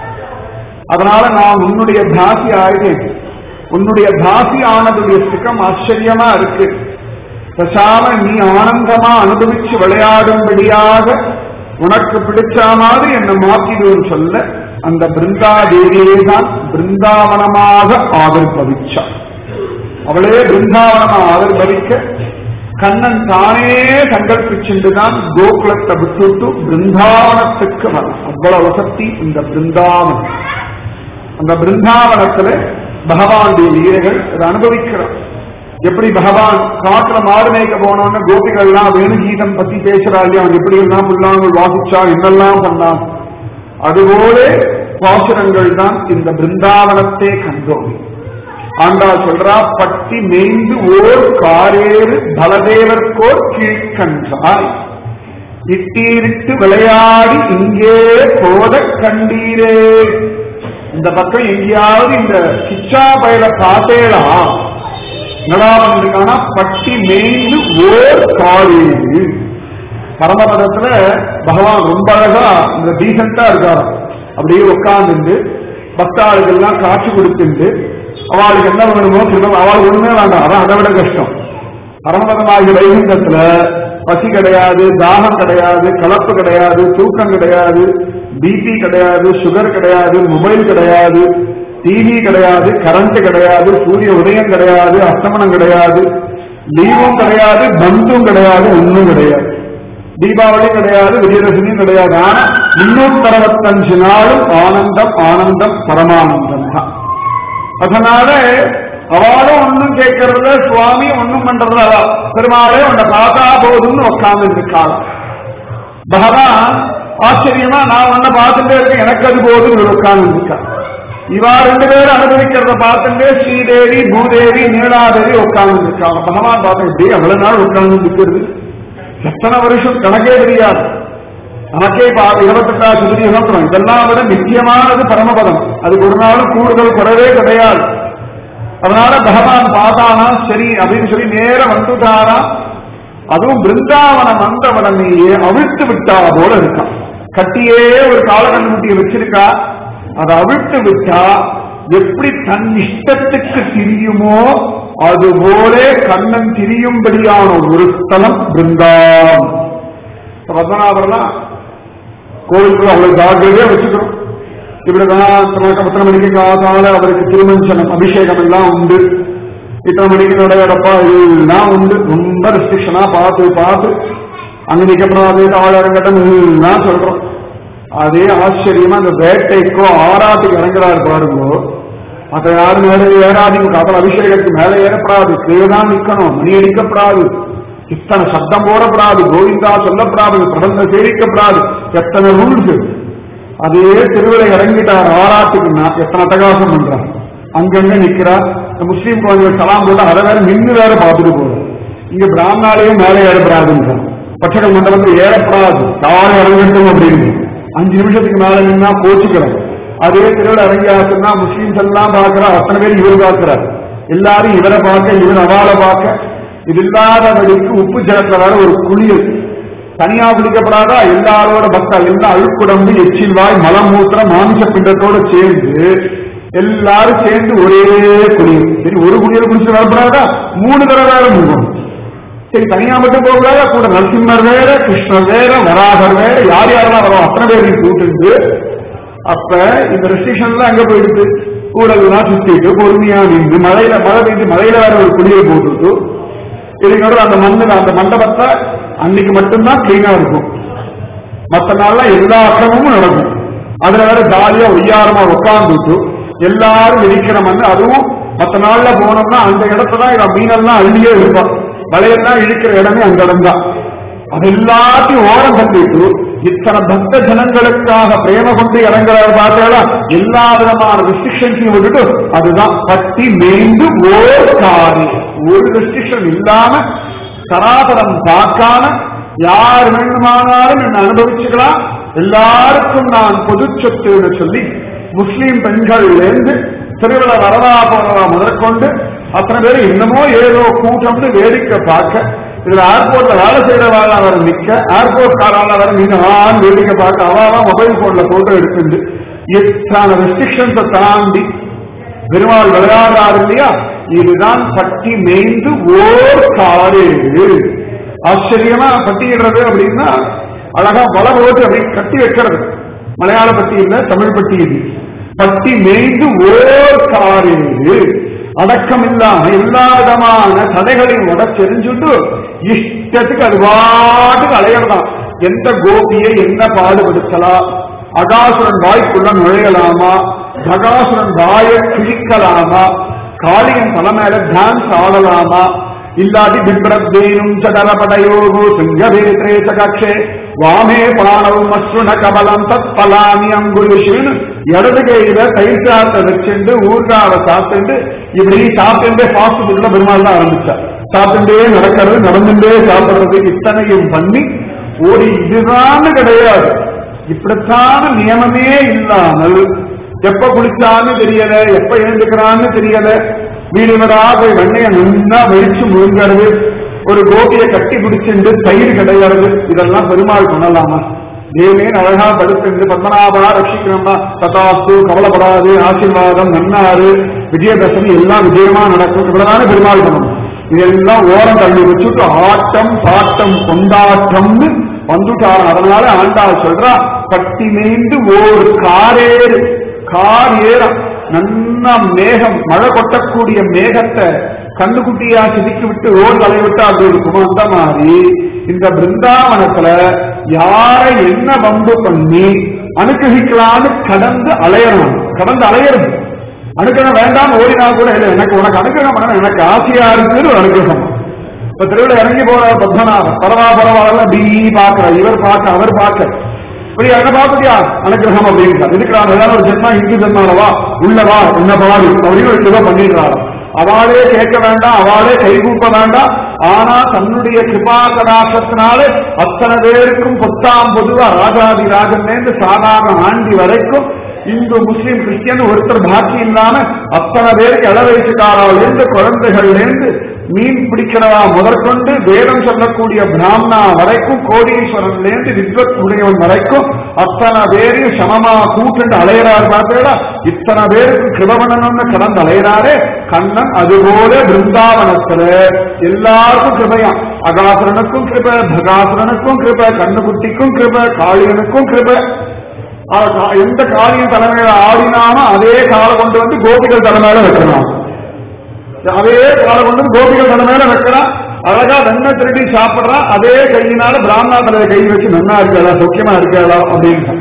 அதனால நான் உன்னுடைய தாசி ஆயிட்டேன் உன்னுடைய தாசி ஆனதுடைய சுகம் ஆச்சரியமா இருக்கு பேசாம நீ ஆனந்தமா அனுபவிச்சு விளையாடும்படியாக உனக்கு பிடிச்ச மாதிரி என்னை மாற்றிடுன்னு சொல்ல அந்த பிருந்தாதேவியே தான் பிருந்தாவனமாக ஆவிர்பவிச்சாள் அவளே பிருந்தாவனமா ஆவிர்பவிக்க கண்ணன் தானே சங்கல்பிச்சுண்டுதான் கோகுலத்தை விட்டுட்டு பிருந்தாவனத்துக்கு வர அவ்வளவு சக்தி இந்த பிருந்தாவனம் அந்த பிருந்தாவனத்துல பகவானுடைய லீலைகள் அதை அனுபவிக்கிறோம் எப்படி பகவான் காட்டுல மாடு மேய்க்க போனோன்னு கோபிகள்லாம் வேணுகீதம் பத்தி பேசுறா இல்லையா அவன் எப்படி எல்லாம் புல்லாங்குள் வாசிச்சா என்னெல்லாம் பண்ணான் அதுபோல பாசுரங்கள் தான் இந்த பிருந்தாவனத்தை கண்டோம் ஆண்டாள் சொல்றா பட்டி மேய்ந்து ஓர் காரேறு பலதேவர்க்கோர் கீழ்கன்றாய் இட்டீரிட்டு விளையாடி இங்கே போத கண்டீரே இந்த பக்கம் எங்கேயாவது இந்த கிச்சா பயல பார்த்தேடா என்னடா பண்ணிருக்கானா பட்டி மேய்ந்து ஓர் காரேறு பரமபதத்துல பகவான் ரொம்ப அழகா இந்த டீசெண்டா இருக்காராம் அப்படியே உட்கார்ந்துட்டு பக்தாளுக்கெல்லாம் காட்சி கொடுத்துட்டு அவளுக்கு என்ன வேணுமோ திரும்ப அவளுக்கு ஒண்ணுமே வேண்டாம் அதான் அதை விட கஷ்டம் பரமபதமாகிய வைகுண்டத்துல பசி கிடையாது தாகம் கிடையாது கலப்பு கிடையாது தூக்கம் கிடையாது பிபி கிடையாது சுகர் கிடையாது மொபைல் கிடையாது டிவி கிடையாது கரண்ட் கிடையாது சூரிய உதயம் கிடையாது அஸ்தமனம் கிடையாது லீவும் கிடையாது பந்தும் கிடையாது ஒன்றும் கிடையாது தீபாவளி கிடையாது விஜயதசமியும் கிடையாது ஆனா முன்னூத்தி அறுபத்தஞ்சு நாளும் ஆனந்தம் ஆனந்தம் பரமானந்தம் தான் அதனால அவளும் ஒன்னும் கேட்கறதுல சுவாமி ஒன்னும் பண்றதுல அவ பெருமாளே உன்னை பார்த்தா போதும்னு உட்கார்ந்து இருக்காள் பகவான் ஆச்சரியமா நான் உன்னை பார்த்துட்டே இருக்கேன் எனக்கு அது போதும் உட்கார்ந்து இருக்கா இவா ரெண்டு பேரும் அனுபவிக்கிறத பார்த்துட்டு ஸ்ரீதேவி பூதேவி நீலாதேவி உட்கார்ந்து இருக்காங்க பகவான் பார்த்து இப்படி அவ்வளவு நாள் உட்கார்ந்து இருக்கிறது எத்தனை வருஷம் கணக்கே தெரியாது நமக்கே இருபத்தெட்டாம் சுருதி யுகத்திரம் இதெல்லாம் விட நிச்சயமானது பரமபதம் அதுக்கு ஒரு நாளும் கூடுதல் குறைவே கிடையாது அதனால பகவான் பார்த்தானா சரி அப்படின்னு சொல்லி நேரம் வந்துட்டாரா அதுவும் பிருந்தாவனம் வந்தவனையே அவிழ்த்து விட்டா போல இருக்கான் கட்டியே ஒரு காலகண்முட்டியை வச்சிருக்கா அதை அவிழ்த்து விட்டா எப்படி தன் இஷ்டத்துக்கு திரியுமோ அதுபோல கண்ணன் திரியும்படியான ஒரு ஸ்தலம் பிருந்தாவனம் பத்மநாபர்லாம் கோவிலுக்குள்ள அவ்வளவு ஜாகிரதையா வச்சுக்கிறோம் இப்படிதான் பத்தனை மணிக்கு காதால அவருக்கு திருமஞ்சனம் அபிஷேகம் எல்லாம் உண்டு இத்தனை மணிக்கு நடையடப்பா எல்லாம் உண்டு ரொம்ப ரெஸ்ட்ரிக்ஷனா பார்த்து பார்த்து அங்க நிக்கப்படாது ஆளரங்கட்டம் எல்லாம் சொல்றோம் அதே ஆச்சரியமா அந்த வேட்டைக்கோ ஆராட்டுக்கு இறங்குறாரு பாருங்கோ மற்ற யாரும் மேலே ஏறாதீங்க காதல் அபிஷேகத்துக்கு மேலே ஏறப்படாது கீழே தான் நிக்கணும் மணி அடிக்கப்படாது இத்தனை சத்தம் போடப்படாது கோவிந்தா சொல்லப்படாது பிரபந்த சேவிக்கப்படாது எத்தனை ரூல்ஸ் அதே திருவிழை இறங்கிட்டார் ஆராட்டுக்குன்னா எத்தனை அட்டகாசம் பண்றார் அங்கங்க நிக்கிறார் இந்த முஸ்லீம் குழந்தைகள் சலாம் போட்டு அதை வேற நின்று வேற பார்த்துட்டு போறோம் இங்க பிராமணாலேயும் மேலே ஏறப்படாதுன்றான் பட்சங்கள் மண்டலத்தில் ஏறப்படாது யாரும் இறங்கட்டும் அப்படின்னு அஞ்சு நிமிஷத்துக்கு மேல நின்னா கோச்சுக்கிறோம் அதே திருவிழா இறங்கியாச்சுன்னா முஸ்லீம்ஸ் எல்லாம் பார்க்கிறார் அத்தனை பேர் இவர் பார்க்கிறார் எல்லாரும் இவரை பார்க்க இவர் அவாளை பார்க்க இது இல்லாதபடிக்கு உப்பு ஜலத்துல வேற ஒரு குளியல் தனியா குளிக்கப்படாதா எல்லாரோட பக்தா எல்லா அழுக்குடம்பு எச்சில் வாய் மலமூத்திரம் மாமிச பிண்டத்தோட சேர்ந்து எல்லாரும் சேர்ந்து ஒரே குளியல் சரி ஒரு குளியல் குளிச்சு வரப்படாதா மூணு தடவை வேற முகம் சரி தனியா மட்டும் போகக்கூடாது கூட நரசிம்மர் வேற கிருஷ்ணர் வேற வராகர் வேற யார் யாரெல்லாம் வரும் அத்தனை பேரையும் கூட்டிட்டு அப்ப இந்த ரெஸ்ட்ரிக்ஷன்லாம் எங்க போயிடுது கூடலாம் சுத்திட்டு பொறுமையா நின்று மழையில மழை பெய்து மழையில வேற ஒரு குளியல் போட்டுட்டு இதுக்கு அந்த மண்ணுல அந்த மண்டபத்தை அன்னைக்கு மட்டும்தான் கிளீனா இருக்கும் மற்ற நாள்ல எல்லா அக்கிரமும் நடக்கும் அதுல வேற ஜாலியா ஒய்யாரமா உட்கார்ந்துட்டு எல்லாரும் இருக்கிற மண் அதுவும் மற்ற நாள்ல போனோம்னா அந்த இடத்துலதான் இவன் மீனெல்லாம் அள்ளியே இருப்பான் வலையெல்லாம் இழுக்கிற இடமே அந்த இடம் தான் அது எல்லாத்தையும் ஓரம் தள்ளிட்டு இத்தனை பக்த ஜனங்களுக்காக பிரேம கொண்டு இறங்குறாரு பார்த்தா எல்லா விதமான ரெஸ்ட்ரிக்ஷன்ஸையும் விட்டுட்டு அதுதான் பட்டி மேய்ந்து ஓர் காரி ஒரு ரெஸ்ட்ரிக்ஷன் இல்லாம சராசரம் பார்க்காம யார் வேண்டுமானாலும் என்ன அனுபவிச்சுக்கலாம் எல்லாருக்கும் நான் பொது சொத்துன்னு சொல்லி முஸ்லீம் பெண்கள்லேருந்து திருவிழா வரதா போறதா முதற்கொண்டு அத்தனை பேர் என்னமோ ஏதோ கூட்டம்னு வேடிக்கை பார்க்க இதுல ஏர்போர்ட்ல வேலை செய்யறவாள் அவர் நிக்க ஏர்போர்ட் காரால வர நீங்க ஆன் வேடிக்கை பார்க்க அவாவா மொபைல் போன்ல போட்டோ எடுத்துட்டு இத்தனை ரெஸ்ட்ரிக்ஷன்ஸை தாண்டி பெருமாள் விளையாடுறாரு இல்லையா இதுதான் பட்டி மேய்ந்து ஓர் காரேடு ஆச்சரியமா பட்டியிடுறது அப்படின்னா அழகா வள போட்டு அப்படி கட்டி வைக்கிறது மலையாள பட்டி இல்ல தமிழ் பட்டி இது பட்டி மேய்ந்து ஓர் காரேடு அடக்கம் இல்லாம எல்லா விதமான தடைகளையும் உடச்செறிஞ்சுட்டு இஷ்டத்துக்கு அது பாட்டுக்கு அலையறதான் எந்த கோபியை என்ன பாடுபடுத்தலாம் அகாசுரன் வாய்க்குள்ள நுழையலாமா ககாசுரன் வாயை கிழிக்கலாமா காளியன் தலை மேல டான்ஸ் ஆடலாமா இல்லாதி பிப்ரத்தேனும் சடரபடயோகோ சிங்கவேத்ரே சகக்ஷே வாமே பானவும் அஸ்ருண கபலம் தத் பலானி அங்குலிஷுன்னு இடது கையில தயிர் சாத்தை வச்சுண்டு ஊர்காவை சாப்பிட்டு இப்படி சாப்பிட்டு ஃபாஸ்ட் ஃபுட்ல பெருமாள் தான் ஆரம்பிச்சார் சாப்பிட்டுட்டே நடக்கிறது நடந்துட்டே சாப்பிடுறது இத்தனையும் பண்ணி ஒரு இதுதான் கிடையாது இப்படித்தான நியமமே இல்லாமல் எப்ப குளிச்சான்னு தெரியல எப்ப எழுந்துக்கிறான்னு தெரியல வீடு வீடா போய் வெண்ணைய நன்னா வெடிச்சு முழுங்கிறது ஒரு கோபியை கட்டி பிடிச்சிட்டு தயிர் கிடையாது இதெல்லாம் பெருமாள் பண்ணலாமா தேவே அழகா படுத்துட்டு பத்மநாபா ரட்சிக்கிறோமா ததாஸ்து கவலைப்படாது ஆசீர்வாதம் நன்னாரு விஜயதசமி எல்லாம் விஜயமா நடக்கும் இவ்வளவுதானே பெருமாள் பண்ணணும் இதெல்லாம் ஓரம் தள்ளி வச்சுட்டு ஆட்டம் பாட்டம் கொண்டாட்டம்னு வந்துட்டார் அதனால ஆண்டாள் சொல்றா பட்டி மேய்ந்து ஓர் காரேறு கார் ஏறம் நன்னா மேகம் மழை கொட்டக்கூடிய மேகத்தை கண்ணுக்குட்டியா சிதிக்கி விட்டு ரோல் தலை விட்டு அது இருக்குமோ அந்த மாதிரி இந்த பிருந்தாவனத்துல யாரை என்ன வம்பு பண்ணி அனுகிரகிக்கலான்னு கடந்து அலையணும் கடந்து அலையறது அனுகிரகம் வேண்டாம் ஓடினா கூட இல்லை எனக்கு உனக்கு அனுகிரகம் பண்ணணும் எனக்கு ஆசையா இருக்குது ஒரு அனுகிரகம் இப்ப திருவிழா இறங்கி போற பத்மநாபன் பரவா பரவாயில்ல பி பாக்குற இவர் பார்க்க அவர் பார்க்க இப்படி அங்க பாக்குறியா அனுகிரகம் அப்படின்னு இருக்கிறார் ஏதாவது ஒரு ஜென்மா இந்து ஜென்மாலவா உள்ளவா என்ன பாடு அப்படின்னு ஒரு இதை பண்ணிடுறாரு அவளே கேட்க வேண்டாம் அவளே கைகூப்ப வேண்டாம் ஆனா தன்னுடைய கிருபா கடாசத்தினால அத்தனை பேருக்கும் பொத்தாம் பொதுவா ராஜாதி ராஜன்லேருந்து சாதாரண ஆண்டி வரைக்கும் இந்து முஸ்லீம் கிறிஸ்டியன் ஒருத்தர் பாக்கி இல்லாம அத்தனை பேருக்கு இள வயசுக்காராலேருந்து குழந்தைகள்லேருந்து மீன் பிடிக்கிறவா முதற்கொண்டு வேதம் சொல்லக்கூடிய பிராமணா வரைக்கும் கோடீஸ்வரன்லேருந்து வித்வத் உடையவன் வரைக்கும் அத்தனை பேரையும் சமமா கூட்டுண்டு அலையிறாரு பார்த்தீங்களா இத்தனை பேருக்கு கிருபணனம்னு கடந்து அலையிறாரே கண்ணன் அதுபோல பிருந்தாவனத்துல எல்லாருக்கும் கிருபையாம் அகாசுரனுக்கும் கிருப பகாசுரனுக்கும் கிருப கண்ணுக்குட்டிக்கும் கிருப காளியனுக்கும் கிருப எந்த காளியின் தலைமையில ஆடினானோ அதே காலை கொண்டு வந்து கோபிகள் தலைமையில வைக்கணும் அதே காலை கொண்டு கோபிகள் தலைமையில வைக்கலாம் அழகா வெண்ண திருடி சாப்பிடுறா அதே கையினால பிராமணா தலையை கை வச்சு நன்னா இருக்காளா சௌக்கியமா இருக்காளா அப்படின்னு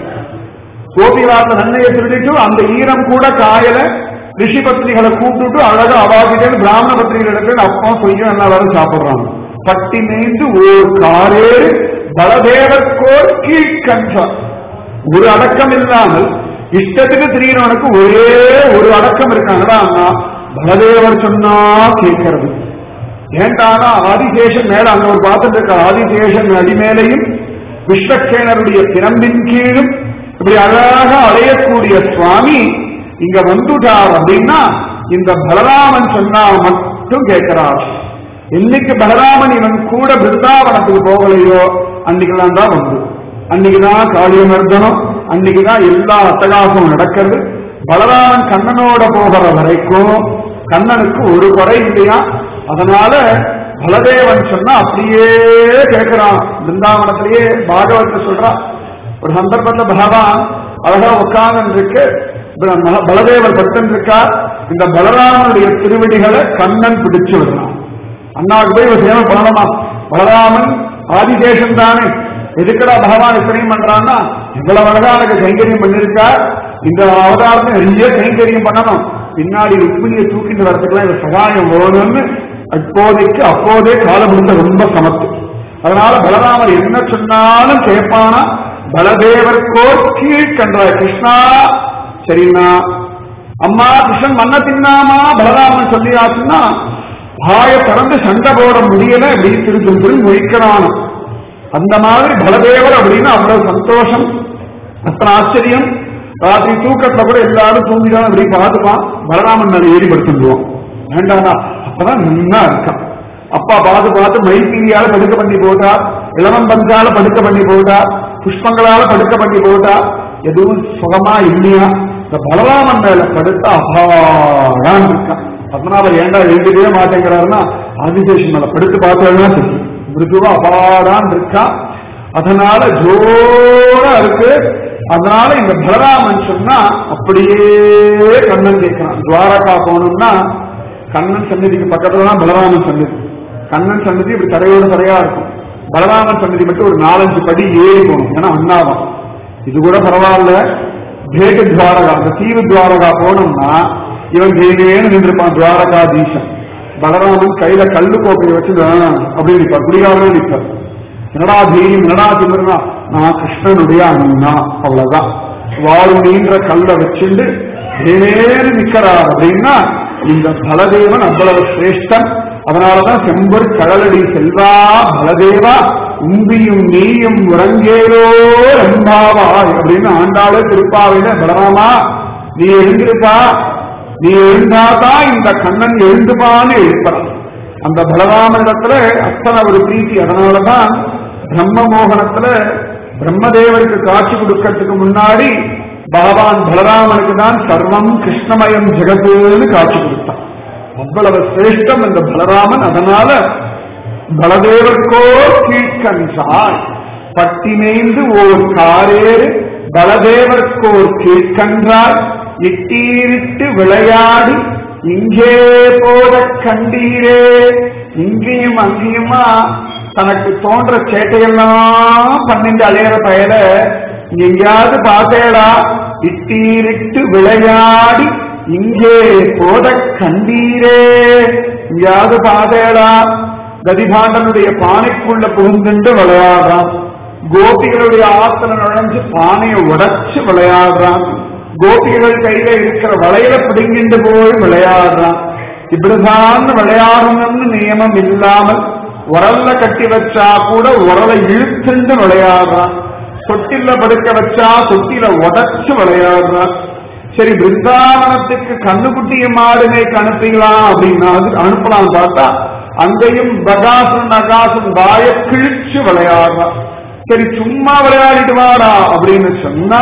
கோபிவாச நன்மையை திருடிட்டு அந்த ஈரம் கூட காயல ரிஷி பத்னிகளை கூப்பிட்டுட்டு அழகா அவாதிகள் பிராமண பத்னிகள் அப்பா பொய்யும் என்ன வரும் சாப்பிடுறாங்க பட்டி மேய்ந்து ஓர் காரேறு பலதேவர்கோர் கீழ்கன்றார் ஒரு அடக்கம் இல்லாமல் இஷ்டத்துக்கு திரியறவனுக்கு ஒரே ஒரு அடக்கம் இருக்காங்கடா அண்ணா பலதேவர் சொன்னா கேட்கறது ஏண்டானா ஆதிசேஷன் மேல அங்க ஒரு பார்த்துட்டு இருக்க ஆதிசேஷன் அடிமேலையும் விஸ்வக்சேனருடைய பிரம்பின் கீழும் இப்படி அழகாக அலையக்கூடிய சுவாமி இங்க வந்துட்டார் அப்படின்னா இந்த பலராமன் சொன்னா மட்டும் கேட்கிறார் என்னைக்கு பலராமன் இவன் கூட பிருந்தாவனத்துக்கு போகலையோ அன்னைக்கெல்லாம் தான் வந்து அன்னைக்குதான் காளியமர்தனம் அன்னைக்குதான் எல்லா அட்டகாசமும் நடக்கிறது பலராமன் கண்ணனோட போகிற வரைக்கும் கண்ணனுக்கு ஒரு குறை இல்லையா அதனால பலதேவன் சொன்னா அப்படியே கேட்கிறான் பிருந்தாவனத்திலேயே பாகவத்தை சொல்றான் ஒரு சந்தர்ப்பத்துல பகவான் அழகா உட்கார்ந்து இருக்கு பலதேவர் பட்டன் இருக்கார் இந்த பலராமனுடைய திருவடிகளை கண்ணன் பிடிச்சு விடுறான் அண்ணாவுக்கு போய் ஒரு சேவை பண்ணணுமா பலராமன் ஆதிதேசம் தானே எதுக்கடா பகவான் இத்தனையும் பண்றான்னா இவ்வளவு அழகா எனக்கு கைங்கரியம் பண்ணிருக்கார் இந்த அவதாரத்தை நிறைய கைங்கரியம் பண்ணணும் பின்னாடி ருக்மிணியை தூக்கிட்டு வரதுக்குலாம் இந்த சகாயம் வேணும்னு அப்போதைக்கு அப்போதே காலம் முடிந்த ரொம்ப சமத்து அதனால பலராமர் என்ன சொன்னாலும் கேட்பானா பலதேவர்க்கோர் கீழ்கன்றாய் கிருஷ்ணா சரிண்ணா அம்மா கிருஷ்ணன் மன்ன தின்னாமா பலராமன் சொல்லியாச்சுன்னா வாய திறந்து சண்டை போட முடியல அப்படி திரு திரு திரு முழிக்கிறான் அந்த மாதிரி பலதேவர் அப்படின்னு அவ்வளவு சந்தோஷம் அத்தனை ஆச்சரியம் ராத்திரி தூக்கத்துல கூட எல்லாரும் தூங்கிதான் அப்படி பார்த்துப்பான் பலராமன் மேல ஏறி படுத்துடுவோம் வேண்டாடா அப்பதான் நன்னா இருக்கான் அப்பா பார்த்து பார்த்து மைத்தீரியால படுக்க பண்ணி போட்டா இளவம் பஞ்சால படுக்க பண்ணி போட்டா புஷ்பங்களால படுக்க பண்ணி போட்டா எதுவும் சுகமா இல்லையா இந்த பலராமன் மேல படுத்த அபாடான் இருக்கான் பத்மநாபர் ஏண்டா எழுதிக்கவே மாட்டேங்கிறாருன்னா ஆதிசேஷன் மேல படுத்து பார்த்தா தெரியும் மிருதுவா அபாடான் இருக்கா அதனால ஜோரா இருக்கு அதனால இந்த பலராமன் சொன்னா அப்படியே கண்ணன் கேட்கிறான் துவாரகா போகணும்னா கண்ணன் சன்னதிக்கு பக்கத்துல தான் பலராமன் சன்னதி கண்ணன் சன்னதி இப்படி தரையோட தரையா இருக்கும் பலராமன் சன்னதி மட்டும் ஒரு நாலஞ்சு படி ஏறி போகணும் ஏன்னா அண்ணாவம் இது கூட பரவாயில்ல பேக துவாரகா அந்த தீவு துவாரகா போனோம்னா இவன் ஜெயிலேன்னு நின்றுப்பான் துவாரகாதீசன் பலராமன் கையில கல்லு கோப்பையை வச்சு "ஆ" அப்படின்னு நிற்பார் குடிகாரனே நிற்பார் என்னடா தீரியம் என்னடா திமிருனா நான் கிருஷ்ணனுடைய அண்ணா அவ்வளவுதான் வாழு நீன்ற கல்லை வச்சுண்டு தேவேறு நிக்கிறார் அப்படின்னா இந்த பலதேவன் அவ்வளவு சிரேஷ்டன் அதனாலதான் செம்பர் கடலடி செல்வா பலதேவா உம்பியும் நீயும் உறங்கேலோ ரம்பாவாய் அப்படின்னு ஆண்டாளே திருப்பாவையில பலராமா நீ எழுந்திருப்பா நீ எழுந்தாதான் இந்த கண்ணன் எழுந்துப்பான்னு எழுப்பான் அந்த பலராமனிடத்துல அத்தனை ஒரு பிரீத்தி அதனாலதான் பிரம்ம மோகனத்துல பிரம்மதேவருக்கு காட்சி கொடுக்கறதுக்கு முன்னாடி பகவான் பலராமனுக்கு தான் சர்வம் கிருஷ்ணமயம் ஜெகத்துன்னு காட்சி கொடுத்தான் அவ்வளவு சிரேஷ்டம் இந்த பலராமன் அதனால பலதேவர்க்கோ கீழ்கன்றாய் பட்டிமேந்து ஓர் காரேறு பலதேவர்க்கோர் கீழ்கன்றாய் இட்டீரிட்டு விளையாடி இங்கே போத கண்டீரே இங்கேயும் அங்கேயுமா தனக்கு தோன்ற சேட்டையெல்லாம் பண்ணிட்டு அலையிற பயல நீ எங்கேயாவது பார்த்தேடா இட்டீரிட்டு விளையாடி இங்கே போத கண்டீரே எங்கேயாவது பார்த்தேடா கதிபாண்டனுடைய பானைக்குள்ள புகுந்துண்டு விளையாடுறான் கோபிகளுடைய ஆத்துல நுழைஞ்சு பானையை உடைச்சு விளையாடுறான் கோபிகள் கையில இருக்கிற வளையல பிடுங்கிண்டு போய் விளையாடுறான் இப்படிதான் விளையாடணும்னு நியமம் இல்லாமல் உரல்ல கட்டி வச்சா கூட உரலை இழுத்துண்டு விளையாடுறான் தொட்டில படுக்க வச்சா தொட்டில உடைச்சு விளையாடுறான் சரி பிருந்தாவனத்துக்கு கண்ணுக்குட்டிய மாடுமைக்கு அனுப்பிக்கலாம் அப்படின்னா அது அனுப்பலாம் பார்த்தா அங்கேயும் பகாசன் நகாசன் வாய கிழிச்சு விளையாடுறான் சரி சும்மா விளையாடிட்டு வாடா அப்படின்னு சொன்னா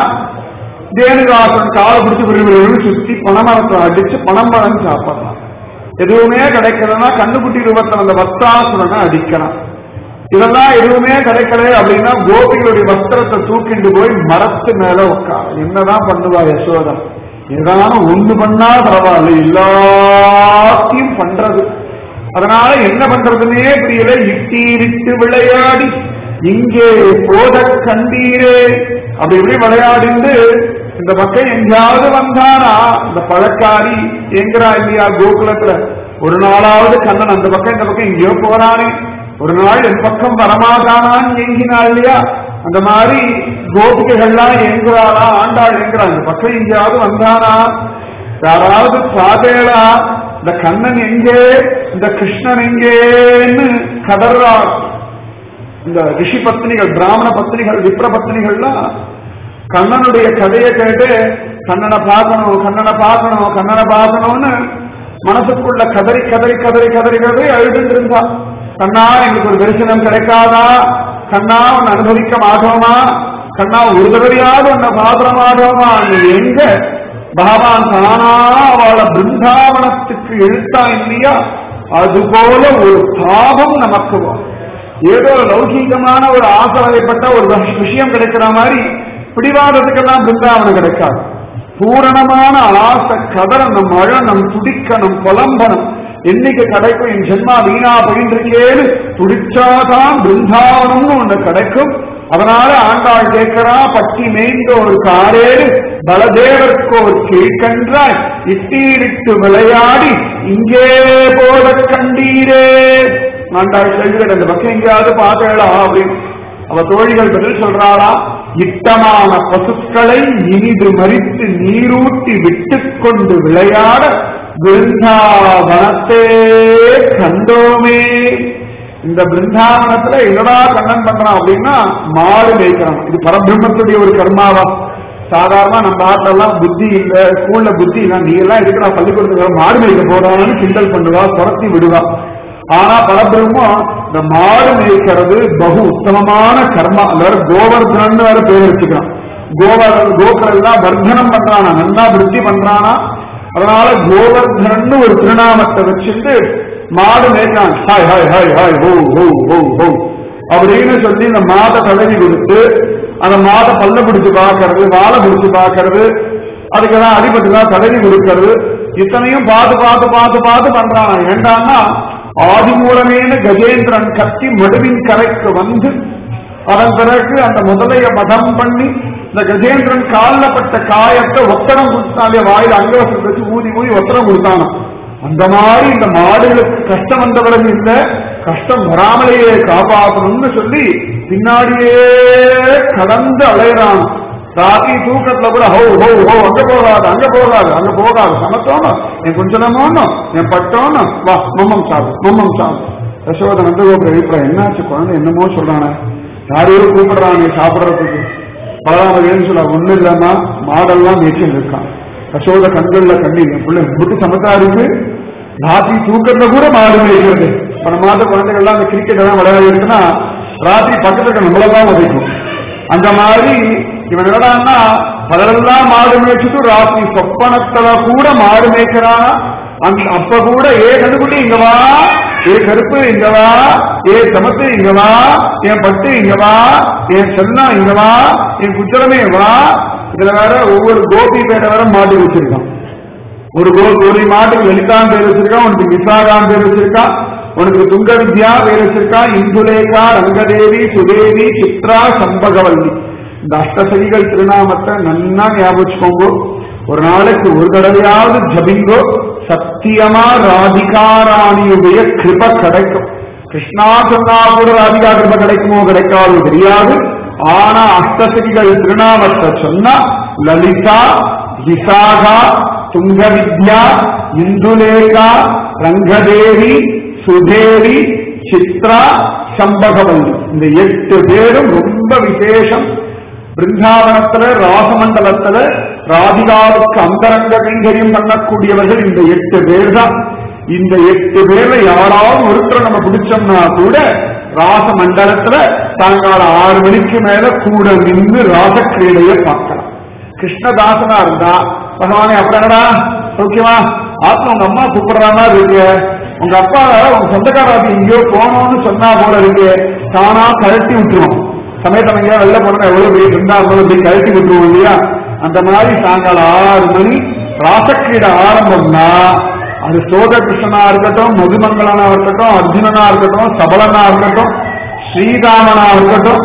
தேனுகாசன் காலை பிடிச்சு விரும்பி சுத்தி பணமரத்தை அடிச்சு பணம் பழம் சாப்பிடலாம் எதுவுமே கிடைக்கலன்னா கண்ணுக்குட்டி ரூபத்தில் அந்த வஸ்தாசுரனை அடிக்கலாம் இதெல்லாம் எதுவுமே கிடைக்கல அப்படின்னா கோபிகளுடைய வஸ்திரத்தை தூக்கிட்டு போய் மரத்து மேல உட்கார என்னதான் பண்ணுவா யசோதா ஏதான ஒண்ணு பண்ணா பரவாயில்ல எல்லாத்தையும் பண்றது அதனால என்ன பண்றதுன்னே புரியல இட்டீரிட்டு விளையாடி இங்கே போத கண்டீரே அப்படி இப்படி விளையாடிந்து இந்த பக்கம் எங்கேயாவது வந்தானா இந்த பழக்காரி எங்கிறா இல்லையா கோகுலத்துல ஒரு நாளாவது கண்ணன் அந்த பக்கம் இந்த பக்கம் எங்கேயோ போறானே ஒரு நாள் என் பக்கம் வரமாட்டானான்னு எங்கினா இல்லையா அந்த மாதிரி கோபிகைகள்லாம் எங்குறாளா ஆண்டாள் எங்குறா இந்த பக்கம் எங்கேயாவது வந்தானா யாராவது பாதேடா இந்த கண்ணன் எங்கே இந்த கிருஷ்ணன் எங்கேன்னு கதர்றாள் இந்த ரிஷி பத்னிகள் பிராமண பத்னிகள் விப்ர பத்னிகள்லாம் கண்ணனுடைய கதையை கேட்டு கண்ணனை பார்க்கணும் கண்ணனை பார்க்கணும் கண்ணனை பார்க்கணும்னு மனசுக்குள்ள கதறி கதறி கதறி கதறி கதறி அழுதுட்டு இருந்தா கண்ணா எங்களுக்கு ஒரு தரிசனம் கிடைக்காதா கண்ணா உன்னை அனுபவிக்க மாட்டோமா கண்ணா ஒரு தடவையாவது உன்னை பாத்திர மாட்டோமா நீ எங்க பகவான் தானா அவளை பிருந்தாவனத்துக்கு இழுத்தா இல்லையா அதுபோல ஒரு பாவம் நமக்கு வரும் ஏதோ லௌகீகமான ஒரு ஆசை வகைப்பட்ட ஒரு விஷயம் கிடைக்கிற மாதிரி பிடிவாதத்துக்கெல்லாம் பிருந்தாவனம் கிடைக்காது பூரணமான ஆசை கதறணும் அழணும் துடிக்கணும் புலம்பணும் என்னைக்கு கிடைக்கும் என் ஜென்மா வீணா பயின்றிருக்கேன்னு துடிச்சாதான் பிருந்தாவனம்னு ஒண்ணு கிடைக்கும் அதனால ஆண்டாள் கேட்கிறா பட்டி மேய்ந்த ஒரு காரேடு பலதேவர்க்கு ஒரு கீழ்கன்றாய் இட்டீரிட்டு விளையாடி இங்கே போல கண்டீரே ஆண்டாள் கேள்விகள் அந்த பக்கம் எங்கேயாவது பார்த்தேளா அப்படின்னு அவ தோழிகள் பதில் சொல்றாளா இட்டமான பசுக்களை இனிது மறித்து நீரூட்டி விட்டுக் கொண்டு விளையாட பிருந்தாவனத்தே கண்டோமே இந்த பிருந்தாவனத்துல என்னடா கண்ணன் பண்றான் அப்படின்னா மாடு மேய்க்கிறான் இது பரபிரம்மத்துடைய ஒரு கர்மாவா சாதாரண நம்ம ஆட்டெல்லாம் புத்தி இல்ல ஸ்கூல்ல புத்தி இல்ல நீ எல்லாம் இருக்கிற பள்ளிக்கூடத்துக்கு மாடு மேய்க்க போறான்னு கிண்டல் பண்ணுவா துரத்தி விடுவா ஆனா பரபிரம்மம் இந்த மாடு மேய்க்கிறது பகு உத்தமமான கர்மா அந்த வேற கோவர்தனன் வேற பேர் வச்சுக்கிறான் கோவர் கோக்கள் எல்லாம் வர்த்தனம் பண்றானா நல்லா விருத்தி பண்றானா அதனால கோவர்தனன் ஒரு திருநாமத்தை வச்சுட்டு மாடு மேய்க்கான் ஹாய் ஹாய் ஹாய் ஹாய் ஹோ ஹோ ஹோ ஹோ அப்படின்னு சொல்லி இந்த மாட்டை தடவி கொடுத்து அந்த மாட்டை பல்ல பிடிச்சு பார்க்கறது வாழை பிடிச்சு பார்க்கறது அதுக்கெல்லாம் அடிபட்டுதான் தடவி கொடுக்கறது இத்தனையும் பார்த்து பார்த்து பார்த்து பார்த்து பண்றான் ஏண்டான்னா ஆதி மூலமேன கஜேந்திரன் கத்தி மடுவின் கரைக்கு வந்து அதன் பிறகு அந்த முதலைய மதம் பண்ணி இந்த கஜேந்திரன் காலில் பட்ட காயத்தை ஒத்தடம் கொடுத்தாலே வாயில அங்கவசம் வச்சு ஊதி ஊதி ஒத்தடம் கொடுத்தானோ அந்த மாதிரி இந்த மாடுகளுக்கு கஷ்டம் வந்தவரும் இல்ல கஷ்டம் வராமலேயே காப்பாற்றணும்னு சொல்லி பின்னாடியே கடந்து அலையிறான் ராத்தி தூக்கத்துல கூட ஹோ ஹோ ஹோ அங்க போகாது அங்க போகாது அங்க போகாது சமத்தோணும் என் குஞ்சனமோனும் என் பட்டோனும் வா மம்மம் சாப்பிடு மம்மம் சாப்பிடு யசோத நந்தகோபுர அபிப்பிராயம் என்னாச்சு குழந்தை என்னமோ சொல்றானே யாரையோ கூப்பிடுறான் நீ சாப்பிடுறதுக்கு பலராமதேன்னு சொல்ல ஒண்ணு இல்லாம மாடெல்லாம் மேய்ச்சில் இருக்கான் யசோத கண்கள்ல கண்ணீர் என் பிள்ளை விட்டு சமத்தா இருக்கு ராத்திரி தூக்கத்துல கூட மாடு மேய்க்கிறது இப்ப நம்ம மாத குழந்தைகள்லாம் அந்த கிரிக்கெட் எல்லாம் விளையாடிட்டுனா ராத்திரி பக்கத்துல இருக்க நம்மளெல்லாம் உதைக்கும் அந்த மாதிரி இவன் என்னடான்னா பலரெல்லாம் மாடு மேய்ச்சிட்டு ராத்திரி சொப்பனத்துல கூட மாடு மேய்க்கிறான் அந்த அப்ப கூட ஏ கண்டுபிடி இங்க வா ஏ கருப்பு இங்க வா ஏ சமத்து இங்க வா என் பட்டு இங்க வா என் செல்லம் இங்க வா என் குச்சலமே வா இதுல வேற ஒவ்வொரு கோபி பேரை வேற மாட்டி வச்சிருக்கான் ஒரு கோ ஒரு மாட்டுக்கு லலிதான் பேர் வச்சிருக்கான் உனக்கு விசாகான் பேர் வச்சிருக்கான் உனக்கு துங்க வித்யா பேர் வச்சிருக்கான் இந்துலேகா ரங்கதேவி சுதேவி சித்ரா சம்பகவல்லி இந்த அஷ்டசதிகள் திருநாமத்தை நன்னா ஞாபகம் வச்சுக்கோங்க ஒரு நாளைக்கு ஒரு தடவையாவது ஜபிங்கோ சத்தியமா ராதிகாராணியுடைய கிருப கிடைக்கும் கிருஷ்ணா சொன்னா கூட ராதிகா கிருப கிடைக்குமோ கிடைக்காதோ தெரியாது ஆனா அஷ்டசதிகள் திருநாமத்தை சொன்னா லலிதா விசாகா துங்க வித்யா இந்துலேகா ரங்கதேவி சுதேவி சித்ரா சம்பகவல்லி இந்த எட்டு பேரும் ரொம்ப விசேஷம் பிருந்தாவனத்துல ராசமண்டலத்துல ராதிகாவுக்கு அந்தரங்க கைங்கரியம் பண்ணக்கூடியவர்கள் இந்த எட்டு பேர் தான் இந்த எட்டு பேர்ல யாராவது ஒருத்தரை நம்ம பிடிச்சோம்னா கூட ராசமண்டலத்துல சாயங்காலம் ஆறு மணிக்கு மேல கூட நின்று ராசக்கிரீடையை பார்க்கலாம் கிருஷ்ணதாசனா இருந்தா பகவானே அப்புறம்டா சௌக்கியமா ஆத்மா உங்க அம்மா கூப்பிடுற மாதிரி இருக்கு உங்க அப்பா உங்க சொந்தக்காராத்தி எங்கேயோ போகணும்னு சொன்னா போல இருக்கு தானா கழட்டி விட்டுருவோம் சமயத்தில் எங்கேயோ வெளில போனா எவ்வளவு பெரிய இருந்தா இருந்தாலும் இப்படி கழட்டி விட்டுருவோம் இல்லையா அந்த மாதிரி சாயங்காலம் ஆறு மணி ராசக்கிரீட ஆரம்பம்னா அது சோத கிருஷ்ணனா இருக்கட்டும் மதுமங்கலனா இருக்கட்டும் அர்ஜுனனா இருக்கட்டும் சபலனா இருக்கட்டும் ஸ்ரீராமனா இருக்கட்டும்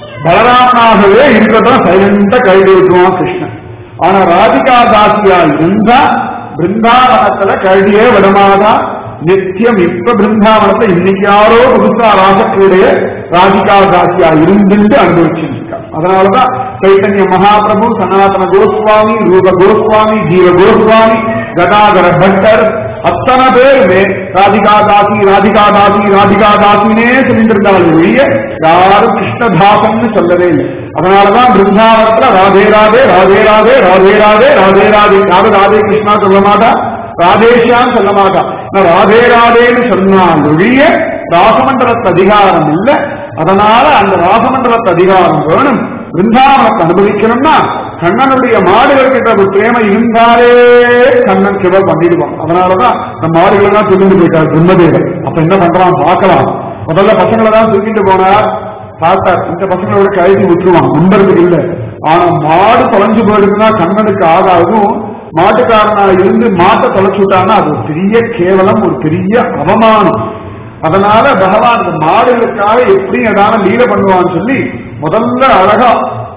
பலராமனாகவே இருக்கட்டும் சைலண்டா கைது விட்டுருவான் கிருஷ்ணன் ஆனா ராதிகா தாசியா இருந்தா பிருந்தாவனத்துல கழுதியே விடமாதா நித்தியம் இப்ப பிருந்தாவனத்துல இன்னைக்கு யாரோ புதுசா ராசக்கூடிய ராதிகா தாசியா இருந்துட்டு அனுபவிச்சிருக்கா அதனாலதான் சைத்தன்ய மகாபிரபு சனாதன கோஸ்வாமி ரூப கோஸ்வாமி ஜீவ கோஸ்வாமி கதாதர பட்டர் அத்தனை பேருமே ராதிகா தாசி ராதிகா தாசி ராதிகா தாசினே சொல்லிட்டு இருந்தாலும் ஒழிய யாரும் கிருஷ்ணதாசன்னு சொல்லவே இல்லை அதனாலதான் பிருந்தாவனத்துல ராதே ராதே ராதே ராதே ராதே ராதே ராதே ராதே யாரும் ராதே கிருஷ்ணா சொல்ல மாட்டா ராதேஷான்னு சொல்ல மாட்டா நான் ராதே ராதேன்னு சொன்னால் ஒழிய ராசமண்டலத்து அதிகாரம் இல்லை அதனால அந்த ராசமண்டலத்து அதிகாரம் வேணும் பிருந்தாவனத்தை அனுபவிக்கணும்னா கண்ணனுடைய மாடுகள் கிட்ட ஒரு பிரேமை இருந்தாலே கண்ணன் கிவ பண்ணிடுவான் அதனாலதான் இந்த மாடுகள் எல்லாம் தூக்கிட்டு போயிட்டார் பிரம்மதேவர் அப்ப என்ன பண்றான் பார்க்கலாம் முதல்ல பசங்களை தான் தூக்கிட்டு போனார் பார்த்தார் இந்த பசங்களோட கழுதி விட்டுருவான் நம்பருக்கு இல்ல ஆனா மாடு தொலைஞ்சு போயிடுதுன்னா கண்ணனுக்கு ஆகாதும் மாட்டுக்காரனா இருந்து மாட்டை தொலைச்சு விட்டான்னா அது ஒரு பெரிய கேவலம் ஒரு பெரிய அவமானம் அதனால பகவான் இந்த மாடுகளுக்காக எப்படி ஏதாவது லீல பண்ணுவான்னு சொல்லி முதல்ல அழகா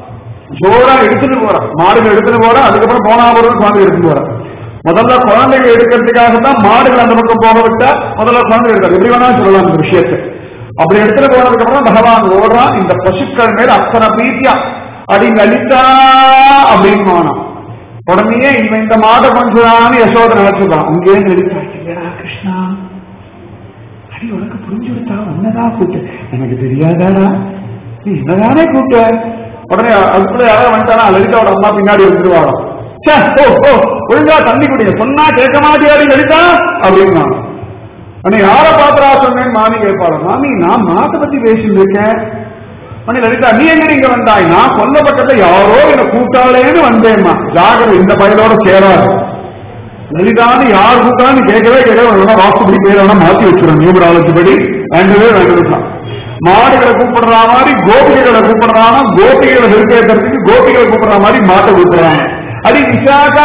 ஜோரா எடுத்துட்டு போறான் மாடுகள் எடுத்துட்டு போறான் அதுக்கப்புறம் போனா போறது குழந்தை எடுத்துட்டு போறான் முதல்ல குழந்தைகள் எடுக்கிறதுக்காக தான் மாடுகள் அந்த பக்கம் போக விட்டா முதல்ல குழந்தை எடுக்காது எப்படி வேணா சொல்லலாம் இந்த விஷயத்தை அப்படி எடுத்துட்டு போனதுக்கு அப்புறம் பகவான் ஓடுறான் இந்த பசுக்கள் மேல அத்தனை பிரீத்தியா அடி லலிதா அப்படின்னு உடனே இவன் இந்த மாத பஞ்சுதான்னு யசோதை நினைச்சுதான் அங்கேயே லலிதா இல்லடா கிருஷ்ணா அடி உனக்கு புரிஞ்சு விட்டா உன்னதான் கூட்டு எனக்கு தெரியாதாடா நீ என்னதானே கூட்ட உடனே அதுக்குள்ள யாராவது வந்துட்டானா லலிதாவோட அம்மா பின்னாடி வந்துருவாங்க ச்சே, ஓ ஓ ஒழுங்கா தண்ணி குடிங்க சொன்னா கேட்க மாட்டியாடி லலிதா அப்படின்னா அண்ணே யார பாத்திரா சொன்னேன்னு மாமி கேட்பாள் மாமி நான் மாத்த பத்தி பேசிட்டு இருக்கேன் அண்ணே லலிதா நீ எங்க இங்க வந்தாய் நான் கொல்ல பக்கத்துல யாரோ என்ன கூட்டாளேன்னு வந்தேம்மா ஜாகிரதை இந்த பயலோட சேராது லலிதான்னு யார் கூட்டான்னு கேட்கவே கேட்கவே வாஸ்துபடி பேரை வேணா மாத்தி வச்சிடும் நியூமராலஜி படி வேண்டவே வேண்டதுதான் மாடுகளை கூப்பிடுற மாதிரி கோபிகைகளை கூப்பிடுறாங்க கோபிகளை வெறுப்பேற்றுறதுக்கு கோபிகளை கூப்பிடுற மாதிரி மாட்டை கூப்பிடுறாங்க அடி விசாகா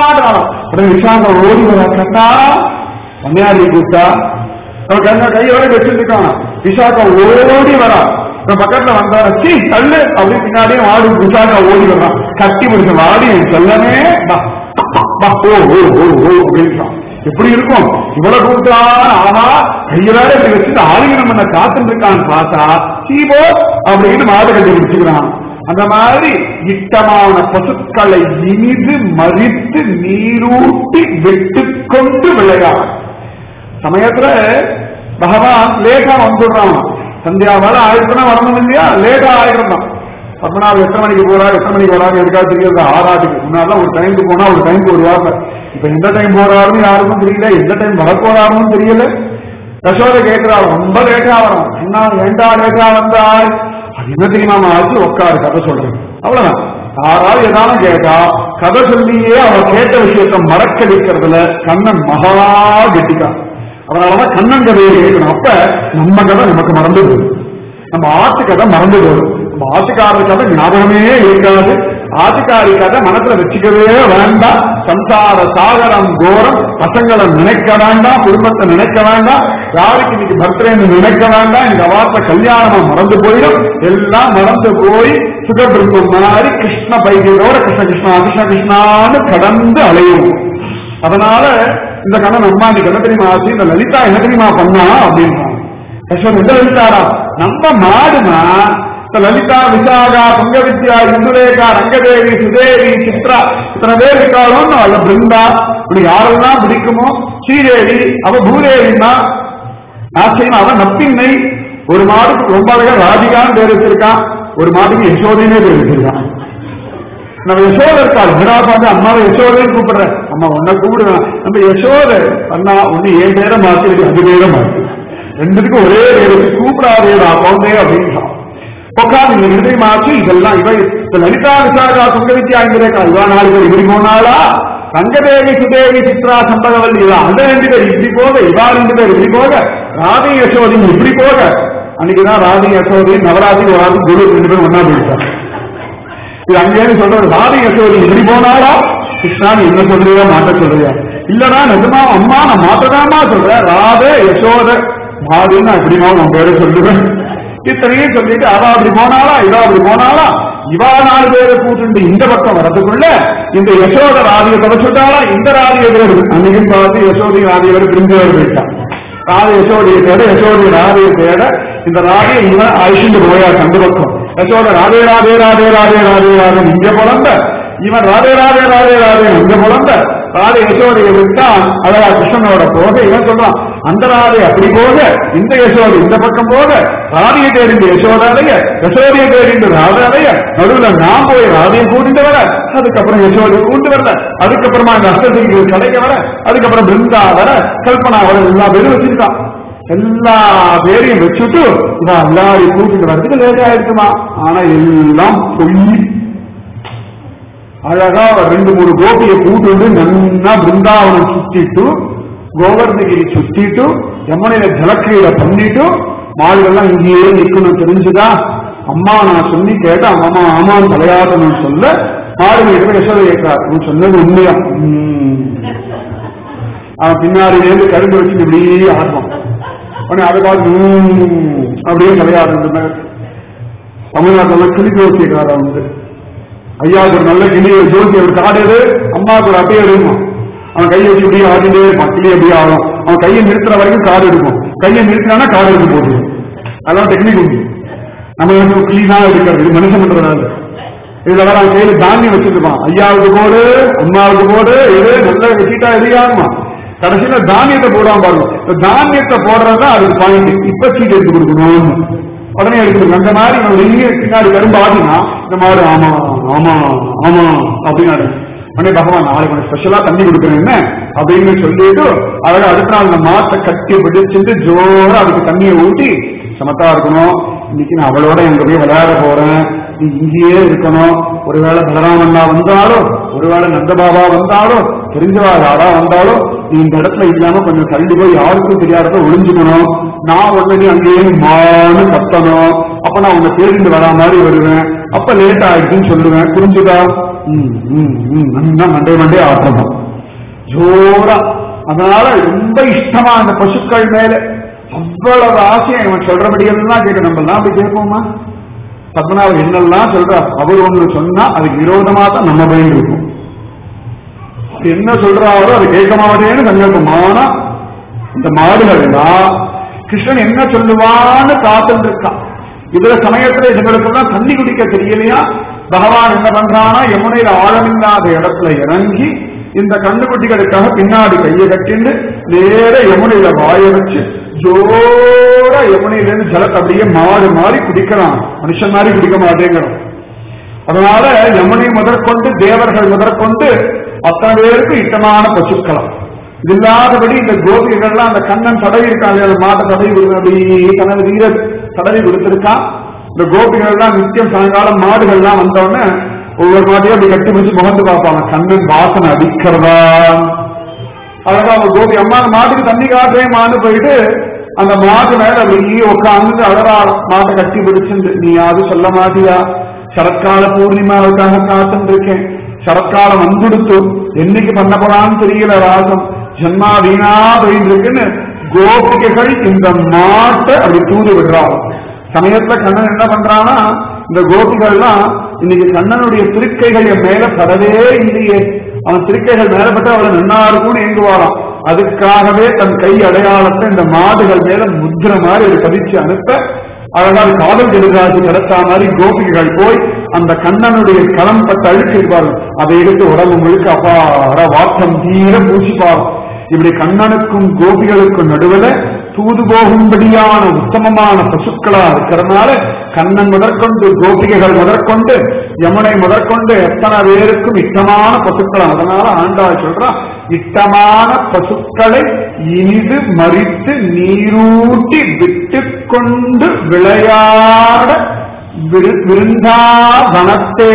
உடனே விசாகா ஓடி வர கண்ணா கன்னியாரி கூப்பிட்டா அவன் கண்ணா கையோட வச்சிருக்கான் விசாகா ஓடி வரா இவன் பக்கத்துல வந்தா சீ தள்ளு அப்படின்னு பின்னாடியே வாடி விசாகா ஓடி வர்றான் கட்டி முடிச்ச வாடி என் செல்லமே வா வா, ஓ ஓ ஓ ஓ அப்படின்றான் எப்படி இருக்கும் இவ்வளவு கூட்டான் ஆனா கையிலாட இப்படி வச்சுட்டு ஆளுநர் பண்ண காத்துட்டு இருக்கான்னு பார்த்தா சீபோ அப்படின்னு மாடு கட்டி பிடிச்சுக்கிறான் அந்த மாதிரி இட்டமான பசுக்களை இனிது மறித்து நீரூட்டி விட்டு கொண்டு விளையாடு சமயத்துல பகவான் லேட்டா வந்துடுறான் சந்தியா வேலை ஆயிரத்துனா வரணும் இல்லையா லேட்டா ஆயிரம் பத்மநாபம் எத்தனை மணிக்கு போறாரு எத்தனை மணிக்கு வராரு எதுக்காக தெரியாது ஆறாட்டுக்கு முன்னாடி ஒரு டைமுக்கு போனா ஒரு டைமுக்கு வருவாங்க இப்ப எந்த டைம் போறாருன்னு யாருக்கும் தெரியல எந்த டைம் வர போறாருன்னு தெரியல யசோதை கேட்கிறா ரொம்ப லேட்டா வரும் என்ன ஏண்டா லேட்டா வந்தாய் அது என்ன தெரியுமா ஆச்சு உட்காரு கதை சொல்றேன் அவ்வளவுதான் யாராவது ஏதாவது கேட்டா கதை சொல்லியே அவ கேட்ட விஷயத்த மறக்க வைக்கிறதுல கண்ணன் மகா கெட்டிக்கா அதனாலதான் கண்ணன் கதையை கேட்கணும் அப்ப நம்ம கதை நமக்கு மறந்து போகுது நம்ம ஆட்டு கதை மறந்து போகுது நம்ம ஆட்டுக்காரர் கதை ஞாபகமே இருக்காது ஆட்டுக்காரி கதை மனசுல வச்சுக்கவே வேண்டாம் சம்சார சாகரம் கோரம் பசங்களை நினைக்க வேண்டாம் குடும்பத்தை நினைக்க வேண்டாம் யாருக்கு இன்னைக்கு பர்த்டேன்னு நினைக்க வேண்டாம் இந்த அவார்த்த கல்யாணமா மறந்து போயிடும் எல்லாம் மறந்து போய் சுகபிரம்மம் மாதிரி கிருஷ்ண பைகையோட கிருஷ்ண கிருஷ்ணா கிருஷ்ண கிருஷ்ணான்னு கடந்து அலையும் அதனால இந்த கண்ணன் அம்மா இன்னைக்கு என்ன தெரியுமா ஆச்சு இந்த லலிதா என்ன தெரியுமா பண்ணா அப்படின்றான் யசோத் எந்த லலிதாரா நம்ம மாடுனா இந்த லலிதா விசாகா பங்க வித்யா இந்துரேகா ரங்கதேவி சுதேவி சித்ரா இத்தனை பேர் இருக்காளோன்னு அல்ல பிருந்தா இப்படி யாரெல்லாம் பிடிக்குமோ ஸ்ரீதேவி அவ பூதேவின்னா ஆச்சரியம் அவன் நப்பின்னை ஒரு மாடுக்கு ரொம்ப அழகா ராதிகான்னு பேர் வச்சிருக்கான் ஒரு மாட்டுக்கு யசோதைனே பேர் வச்சிருக்கான் நம்ம யசோத இருக்காள் விடா பார்த்து அம்மாவை யசோதன்னு கூப்பிடுறேன் அம்மா உன்னை கூப்பிடுவேன் நம்ம யசோத அண்ணா ஒண்ணு என் பேரை மாத்தி இருக்கு அது பேரை மாத்தி ரெண்டுத்துக்கும் ஒரே பேர் வச்சு கூப்பிடாதேடா குழந்தை அப்படின்றான் உட்காந்து இந்த நிலை மாற்றி இதெல்லாம் இவை இந்த லலிதா விசாகா சுங்க வித்யா இந்திரேக்கா இவா நாலு பேர் இப்படி போனாளா ரங்கதேவி சுதேவி சித்ரா சம்பகவல்லி இவா அந்த ரெண்டு பேர் இப்படி போக இவா ரெண்டு பேர் இப்படி போக ராதி யசோதி இப்படி போக அன்னைக்குதான் ராதி யசோதி நவராத்திரி ஒரு ஆள் குரு ரெண்டு பேரும் ஒன்னா போயிட்டாங்க இது அங்கேயிருந்து சொல்றது ராதி யசோதி இப்படி போனாளா கிருஷ்ணா நீ என்ன சொல்றியா மாட்ட சொல்றியா இல்லடா நிஜமா அம்மா நான் மாட்டதாமா சொல்றேன் ராதே யசோத மாதுன்னு நான் இப்படிமா உன் பேரை சொல்லுவேன் இத்தனையும் சொல்லிட்டு அவ அப்படி போனாளா இவா அப்படி போனாளா இவா நாலு பேரை கூட்டு இந்த பக்கம் வரதுக்குள்ள இந்த யசோத ராதியை தொடச்சுட்டாளா இந்த ராதியை பேர் அன்னைக்கும் பார்த்து யசோதி ராதியை பேர் பிரிஞ்சவர் போயிட்டான் ராதி யசோதியை தேட யசோதி ராதியை தேட இந்த ராதியை இவன் அழிச்சுட்டு போயா அந்த பக்கம் யசோத ராதே ராதே ராதே ராதே ராதே ராதே இங்க பிறந்த இவன் ராதே ராதே ராதே ராதே இங்க பிறந்த ராதே யசோதையை விட்டான் அழகா கிருஷ்ணனோட போக இவன் சொல்றான் அந்த ராதை அப்படி போக இந்த யசோதை இந்த பக்கம் போக ராதியை தேடிந்த யசோதாலய யசோதையை தேடிந்த ராதாலய நடுவுல நான் போய் ராதையை கூட்டிட்டு வர அதுக்கப்புறம் யசோதை கூட்டு வரல அதுக்கப்புறமா இந்த அஷ்டதிக்கு கலைக்க வர அதுக்கப்புறம் பிருந்தா வர கல்பனா வர எல்லா பேரும் வச்சிருக்கான் எல்லா பேரையும் வச்சுட்டு இவன் எல்லாரையும் கூட்டிட்டு வர்றதுக்கு லேட் ஆயிடுச்சுமா ஆனா எல்லாம் பொய் அழகா ரெண்டு மூணு கோபியை கூட்டு நன்னா பிருந்தாவனம் சுத்திட்டு கோவர்ணகிரி சுத்திட்டு யமுனையில ஜலக்கிரீட பண்ணிட்டு மாடுகள்லாம் இங்கேயே நிக்கணும் தெரிஞ்சுதா அம்மா நான் சொல்லி கேட்டேன் அம்மா ஆமான்னு தலையாட்டணும்னு சொல்ல மாடுகள் கிட்ட யசோதை கேட்கிறார் நீ சொன்னது உண்மையா உம். அவன் பின்னாடியிலேருந்து கரும்பு வச்சு இப்படியே ஆடுவான் உடனே அதை பார்த்து உம் அப்படியே தலையாடுறது தமிழ்நாட்டில் கிளி ஜோசியக்காரன் வந்து ஐயாவுக்கு ஒரு நல்ல கிளி ஜோசி அவர் காடு எடு அம்மாவுக்கு ஒரு அட்டையை எடுமா அவன் கையை வச்சு இப்படியே ஆடிட்டே இருப்பான் கிளி அப்படியே ஆடும் அவன் கையை நிறுத்துற வரைக்கும் காடு எடுக்கும் கையை நிறுத்தினா காடு எடுத்து போட்டு அதெல்லாம் டெக்னிக் உண்டு நம்ம வந்து கிளி தான் எடுக்கிறது இது மனுஷன் பண்றதால இதுல வர அவன் கையில தானியம் வச்சிருப்பான் ஐயாவுக்கு போடு அம்மாவுக்கு போடு இது நல்லா வச்சுட்டா எரியாகுமா கடைசியில தானியத்தை போடாம பாருங்க இந்த தானியத்தை போடுறதுதான் அதுக்கு பாயிண்ட் இப்ப சீட் எடுத்து கொடுக்கணும்னு உடனே எடுத்துக்கணும் அந்த மாதிரி நம்ம வெளியே பின்னாடி கரும்பு ஆடினா இந்த மாதிரி ஆமா ஆமா ஆமா அப்படின்னு ஆடு. உடனே பகவான் நாளைக்கு உனக்கு ஸ்பெஷலா தண்ணி கொடுக்குறேன் என்ன அப்படின்னு சொல்லிட்டு அழகா அடுத்த நாள் அந்த மாட்டை கட்டி பிடிச்சிட்டு ஜோரா அதுக்கு தண்ணியை ஊட்டி சமத்தா இருக்கணும் இன்னைக்கு நான் அவளோட எங்க போய் விளையாட போறேன் நீ இங்கேயே இருக்கணும் ஒருவேளை பலராமண்ணா வந்தாலும் ஒருவேளை நந்தபாபா வந்தாலும் தெரிஞ்சவா யாரா வந்தாலும் நீ இந்த இடத்துல இல்லாம கொஞ்சம் தள்ளி போய் யாருக்கும் தெரியாதத ஒளிஞ்சுக்கணும் நான் உடனே அங்கேயே மான்னு கத்தணும் அப்ப நான் உன்னை தேடிட்டு வரா மாதிரி வருவேன் அப்ப லேட் ஆயிடுச்சுன்னு சொல்லுவேன் புரிஞ்சுதா ம், ம், ம், நல்லா மண்டே மண்டே ஆட்டணும் ஜோரா அதனால ரொம்ப இஷ்டமா அந்த பசுக்கள் மேல அவ்வளவு ஆசையை இவன் சொல்றபடியெல்லாம் கேட்க நம்ம எல்லாம் அப்படி கேட்போமா பத்மநாபர் என்னெல்லாம் சொல்றா அவர் ஒண்ணு சொன்னா அதுக்கு விரோதமா தான் நம்ம பயன் இருக்கும் அவர் என்ன சொல்றாரோ அது கேட்க மாட்டேன்னு சங்கல்பம் ஆனா இந்த மாடுகள் எல்லாம் கிருஷ்ணன் என்ன சொல்லுவான்னு காத்துட்டு இருக்கான் இதுல சமயத்துல இதுகளுக்கெல்லாம் தண்ணி குடிக்க தெரியலையா பகவான் என்ன பண்றானா யமுனையில ஆழமில்லாத இடத்துல இறங்கி இந்த கண்ணுக்குட்டிகளுக்காக பின்னாடி கையை கட்டிண்டு நேர யமுனையில வாய வச்சு ஜோரா யமுனையில இருந்து ஜலத்தை அப்படியே மாடு மாறி குடிக்கிறான் மனுஷன் மாதிரி குடிக்க மாட்டேங்கிறான் அதனால யமுனை முதற்கொண்டு தேவர்கள் முதற்கொண்டு அத்தனை பேருக்கு இஷ்டமான பசுக்களம் இது இல்லாதபடி இந்த கோபிகள்லாம் அந்த கண்ணன் தடவி இருக்காங்க அந்த மாட்டை தடவி கொடுக்க அப்படி தனது வீர தடவி கொடுத்திருக்கான் இந்த கோபிகள்லாம் நித்தியம் சாயங்காலம் மாடுகள்லாம் வந்தோடனே ஒவ்வொரு மாட்டையும் அப்படி கட்டி வச்சு முகந்து பார்ப்பாங்க கண்ணன் வாசனை அடிக்கிறதா அழகா அவங்க கோபி அம்மா அந்த மாட்டுக்கு தண்ணி காட்டுறேமான்னு போயிட்டு அந்த மாட்டு மேல அப்படியே உட்காந்து அழகா மாட்டை கட்டி பிடிச்சிருந்து நீ யாரும் சொல்ல மாட்டியா சரத்கால பூர்ணிமாவுக்காக காத்துட்டு இருக்கேன் சரத்காலம் வந்துடுத்து என்னைக்கு பண்ண போறான்னு தெரியல ராகம் ஜன்மா வீணா போயிட்டு இருக்குன்னு கோபிகைகள் இந்த மாட்டை அப்படி தூது விடுறாங்க சமயத்துல கண்ணன் என்ன பண்றானா இந்த கோபிகள்லாம் இன்னைக்கு கண்ணனுடைய திருக்கைகள் என் மேல படவே இல்லையே அவன் திருக்கைகள் மேலப்பட்டு அவளை நன்னாரு கூட எங்குவாராம் அதுக்காகவே தன் கை அடையாளத்தை இந்த மாடுகள் மேல முத்திர மாதிரி ஒரு பதிச்சு அனுப்ப அழகால் காதல் ஜெடுகாசி கிடைச்சா மாதிரி கோபிகைகள் போய் அந்த கண்ணனுடைய களம் பட்டு அழுக்கு இருப்பார்கள் அதை எடுத்து உடம்பு முழுக்க அப்பார வாக்கம் தீர பூசிப்பார் இப்படி கண்ணனுக்கும் கோபிகளுக்கும் நடுவுல தூது போகும்படியான உத்தமமான பசுக்களா இருக்கிறதுனால கண்ணன் முதற்கொண்டு கோபிகைகள் முதற்கொண்டு யமுனை முதற்கொண்டு எத்தனை பேருக்கும் இஷ்டமான பசுக்களா அதனால ஆண்டாள் சொல்றா இஷ்டமான பசுக்களை இனிது மறித்து நீரூட்டி விட்டு கொண்டு விளையாட விரு- விருந்தாவனத்தே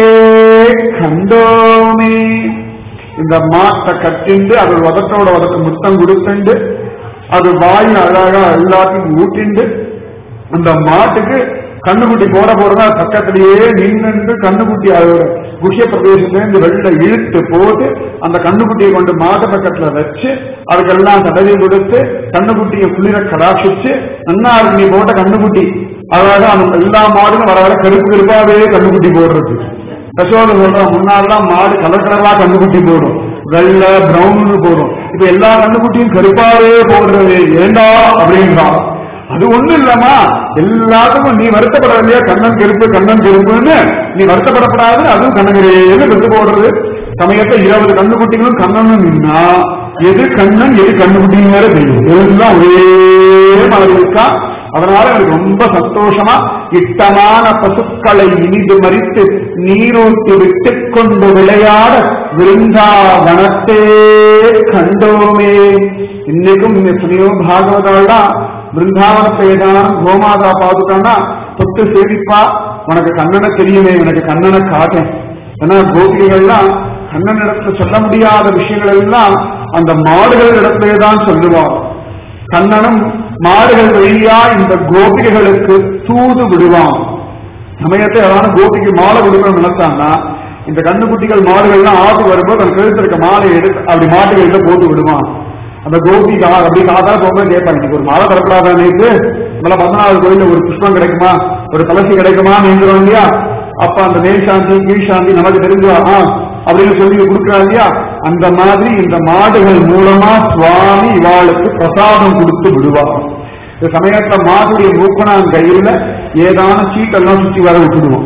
கண்டோமே இந்த மாட்டை கட்டிண்டு அது உதட்டோட உதட்ட முத்தம் கொடுத்துண்டு அது வாய் அழகா எல்லாத்தையும் ஊட்டிண்டு அந்த மாட்டுக்கு கண்ணுக்குட்டி போட போறதா பக்கத்திலேயே நின்று கண்ணுக்குட்டி அதோட குஷிய பிரதேசத்திலேருந்து வெளில இழுத்து போட்டு அந்த கண்ணுக்குட்டியை கொண்டு மாட்டு பக்கத்துல வச்சு அதுக்கெல்லாம் தடவி கொடுத்து கண்ணுக்குட்டியை குளிர கடாட்சிச்சு நன்னா இருக்கு நீ போட்ட கண்ணுக்குட்டி அழகா அந்த எல்லா மாடுகளும் வர வர கருப்பு கருப்பாவே கண்ணுக்குட்டி போடுறது யசோதை சொல்றான் முன்னாடிலாம் மாடு கலர் கலரா கண்ணுக்குட்டி போடும் வெள்ளை பிரவுன் போடும் இப்ப எல்லா கண்ணுக்குட்டியும் கருப்பாவே போடுறது ஏண்டா அப்படின்றான் அது ஒண்ணும் இல்லம்மா எல்லாத்துக்கும் நீ வருத்தப்பட இல்லையா கண்ணன் கருப்பு கண்ணன் கருப்புன்னு நீ வருத்தப்படப்படாது அதுவும் கண்ணகிரேன்னு விட்டு போடுறது சமயத்தை இருபது கண்ணுக்குட்டிகளும் கண்ணனும் நின்னா எது கண்ணன் எது கண்ணுக்குட்டின்னு வேற தெரியும் எல்லாம் ஒரே மாதிரி இருக்கா அதனால எனக்கு ரொம்ப சந்தோஷமா இட்டமான பசுக்களை இனிது மறித்து நீரூட்டி விட்டுக் கொண்டு விளையாட விருந்தாவனத்தே கண்டோமே இன்னைக்கும் எத்தனையோ பாகவதாலாம் பிருந்தாவனத்தை ஏதான கோமாதா பாதுட்டான்னா தொட்டு சேவிப்பா உனக்கு கண்ணனை தெரியுமே எனக்கு கண்ணனை காட்டேன் ஏன்னா கோபிகைகள்லாம் கண்ணன் இடத்துல சொல்ல முடியாத விஷயங்கள் எல்லாம் அந்த மாடுகள் இடத்திலே தான் சொல்லுவார் கண்ணனும் மாடுகள் வழியா இந்த கோபிகைகளுக்கு தூது விடுவான் சமயத்தை அதான கோபிக்கு மாலை கொடுக்கணும்னு நினைச்சான்னா இந்த கண்ணுக்குட்டிகள் மாடுகள்லாம் ஆட்டு வரும்போது அந்த கழுத்து இருக்க மாலையை எடுத்து அப்படி மாட்டுகள்ல போட்டு விடுவான் அந்த கோபி கா அப்படி காதா போகும்போது கேட்பாங்க இன்னைக்கு ஒரு மாலை தரப்படாதா நேற்று நம்மள பதினாறு கோயில்ல ஒரு புஷ்பம் கிடைக்குமா ஒரு துளசி கிடைக்குமா நீங்கிறோம் இல்லையா அப்ப அந்த மேல் சாந்தி கீழ் சாந்தி நமக்கு தெரிஞ்சா ஆ, அப்படின்னு சொல்லி கொடுக்குறாங்க இல்லையா அந்த மாதிரி இந்த மாடுகள் மூலமா சுவாமி இவாளுக்கு பிரசாதம் கொடுத்து விடுவார் இந்த சமயத்துல மாடுடைய மூக்கணான் கையில ஏதான சீட்டெல்லாம் சுற்றி வர விட்டுடுவோம்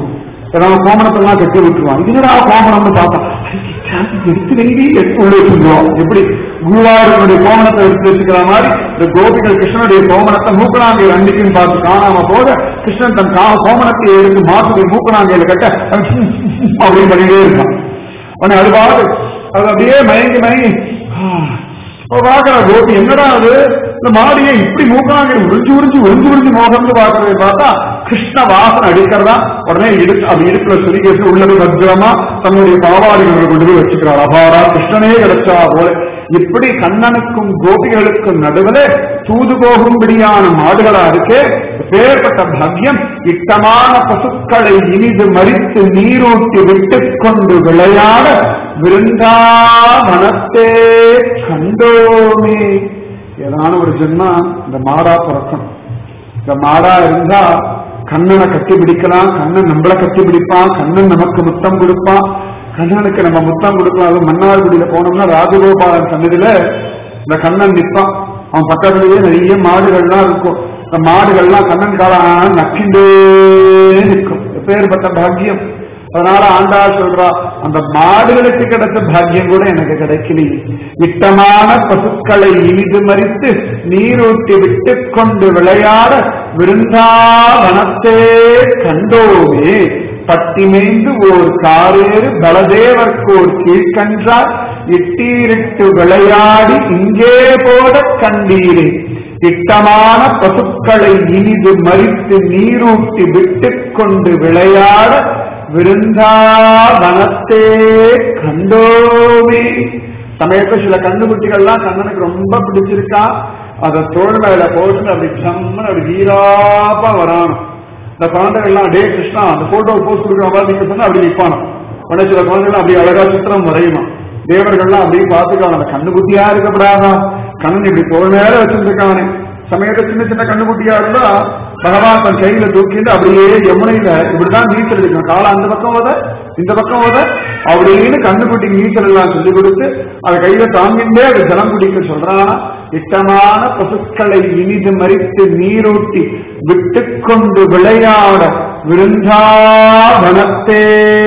ஏதாவது கோமணத்தெல்லாம் கட்டி விட்டுருவான் இதுடா கோமணம்னு பார்த்தா எடுத்து வெங்கி எடுத்து உள்ள வச்சுருவோம் எப்படி குருவாயூரனுடைய கோமணத்தை எடுத்து வச்சுக்கிற மாதிரி இந்த கோபிகள் கிருஷ்ணனுடைய கோமணத்தை மூக்கணாங்கையில் அன்னைக்குன்னு பார்த்து காணாம போக கிருஷ்ணன் தன் கா கோமணத்தை எடுத்து மாசுடைய மூக்கணாங்கையில கட்ட அப்படின்னு பண்ணிட்டே இருக்கான் உடனே அது பாரு அது அப்படியே மயங்கி மயங்கி இப்ப பாக்குற கோபி என்னடா அது இந்த மாடியை இப்படி மூக்காங்க உறிஞ்சு உறிஞ்சு உறிஞ்சு உறிஞ்சு மோகம்னு பாக்குறதை பார்த்தா கிருஷ்ண வாசனை அடிக்கிறதா உடனே இடுக்கு அது இடுப்புல சொல்லி கேட்டு உள்ளது பத்திரமா தன்னுடைய பாவாடிகளை கொண்டு போய் வச்சுக்கிறார் அபாரா கிருஷ்ணனே கிடைச்சா போல இப்படி கண்ணனுக்கும் கோபிகளுக்கும் நடுவில் தூது போகும்படியான மாடுகளா இருக்கே பேர்பட்ட பாக்கியம் இட்டமான பசுக்களை இனிது மறித்து நீரூட்டி விட்டுக் கொண்டு விளையாட விருந்தாவனத்தே கண்டோமே ஏதான ஒரு ஜென்மா இந்த மாடா பிறக்கணும் இந்த மாடா இருந்தா கண்ணனை கட்டி பிடிக்கலாம் கண்ணன் நம்மள கட்டி பிடிப்பான் கண்ணன் நமக்கு முத்தம் கொடுப்பான் கண்ணனுக்கு நம்ம முத்தம் கொடுக்கலாம் அது மன்னார்குடியில போனோம்னா ராஜகோபாலன் சன்னதியில இந்த கண்ணன் நிற்பான் அவன் பக்கத்துலயே நிறைய மாடுகள்லாம் இருக்கும் இந்த மாடுகள்லாம் கண்ணன் காலம் நக்கிண்டே நிற்கும் எப்பேற்பட்ட பாக்கியம் அதனால ஆண்டாள் சொல்றா அந்த மாடுகளுக்கு கிடைச்ச பாக்கியம் கூட எனக்கு கிடைக்கலையே இட்டமான பசுக்களை இனிது மறித்து நீரூட்டி விட்டு கொண்டு விளையாட விருந்தாவனத்தே கண்டோமே பட்டிமேந்து ஓர் காரேறு பலதேவர்க்கு ஓர் கீழ்கன்றார் இட்டீரிட்டு விளையாடி இங்கே போட கண்டீரே திட்டமான பசுக்களை இனிது மறித்து நீரூட்டி விட்டுக் கொண்டு விளையாட விருந்தாவனத்தே கண்டோமே சமயத்துல சில கண்ணுக்குட்டிகள்லாம் கண்ணனுக்கு ரொம்ப பிடிச்சிருக்கா அதை தோல் மேல போட்டு அப்படி சம்மன் அப்படி வீராப்பா வரானும் இந்த குழந்தைகள்லாம் டே கிருஷ்ணா அந்த போட்டோ போஸ்ட் கொடுக்குற மாதிரி நீங்க சொன்னா அப்படி நிற்பானோம் உடனே சில குழந்தைகள் அப்படி அழகா சித்திரம் வரையுமா தேவர்கள்லாம் அப்படியே பார்த்துக்கலாம் அந்த கண்ணுக்குட்டியா இருக்கப்படாதா கண்ணன் இப்படி தோல் மேல வச்சிருக்கானே சமயத்துல சின்ன சின்ன கண்ணுக்குட்டியா இருந்தா பகவான் தன் கையில தூக்கிட்டு அப்படியே யமுனையில இப்படிதான் நீச்சல் அடிக்கணும் காலம் அந்த பக்கம் போத இந்த பக்கம் போத அப்படின்னு கண்ணுக்குட்டி நீச்சல் எல்லாம் சொல்லி கொடுத்து அதை கையில தாங்கிண்டே அது ஜலம் குடிக்க சொல்றானா இட்டமான பசுக்களை இனிது மறித்து நீரூட்டி விட்டுக்கொண்டு விளையாட விருந்தாவனத்தே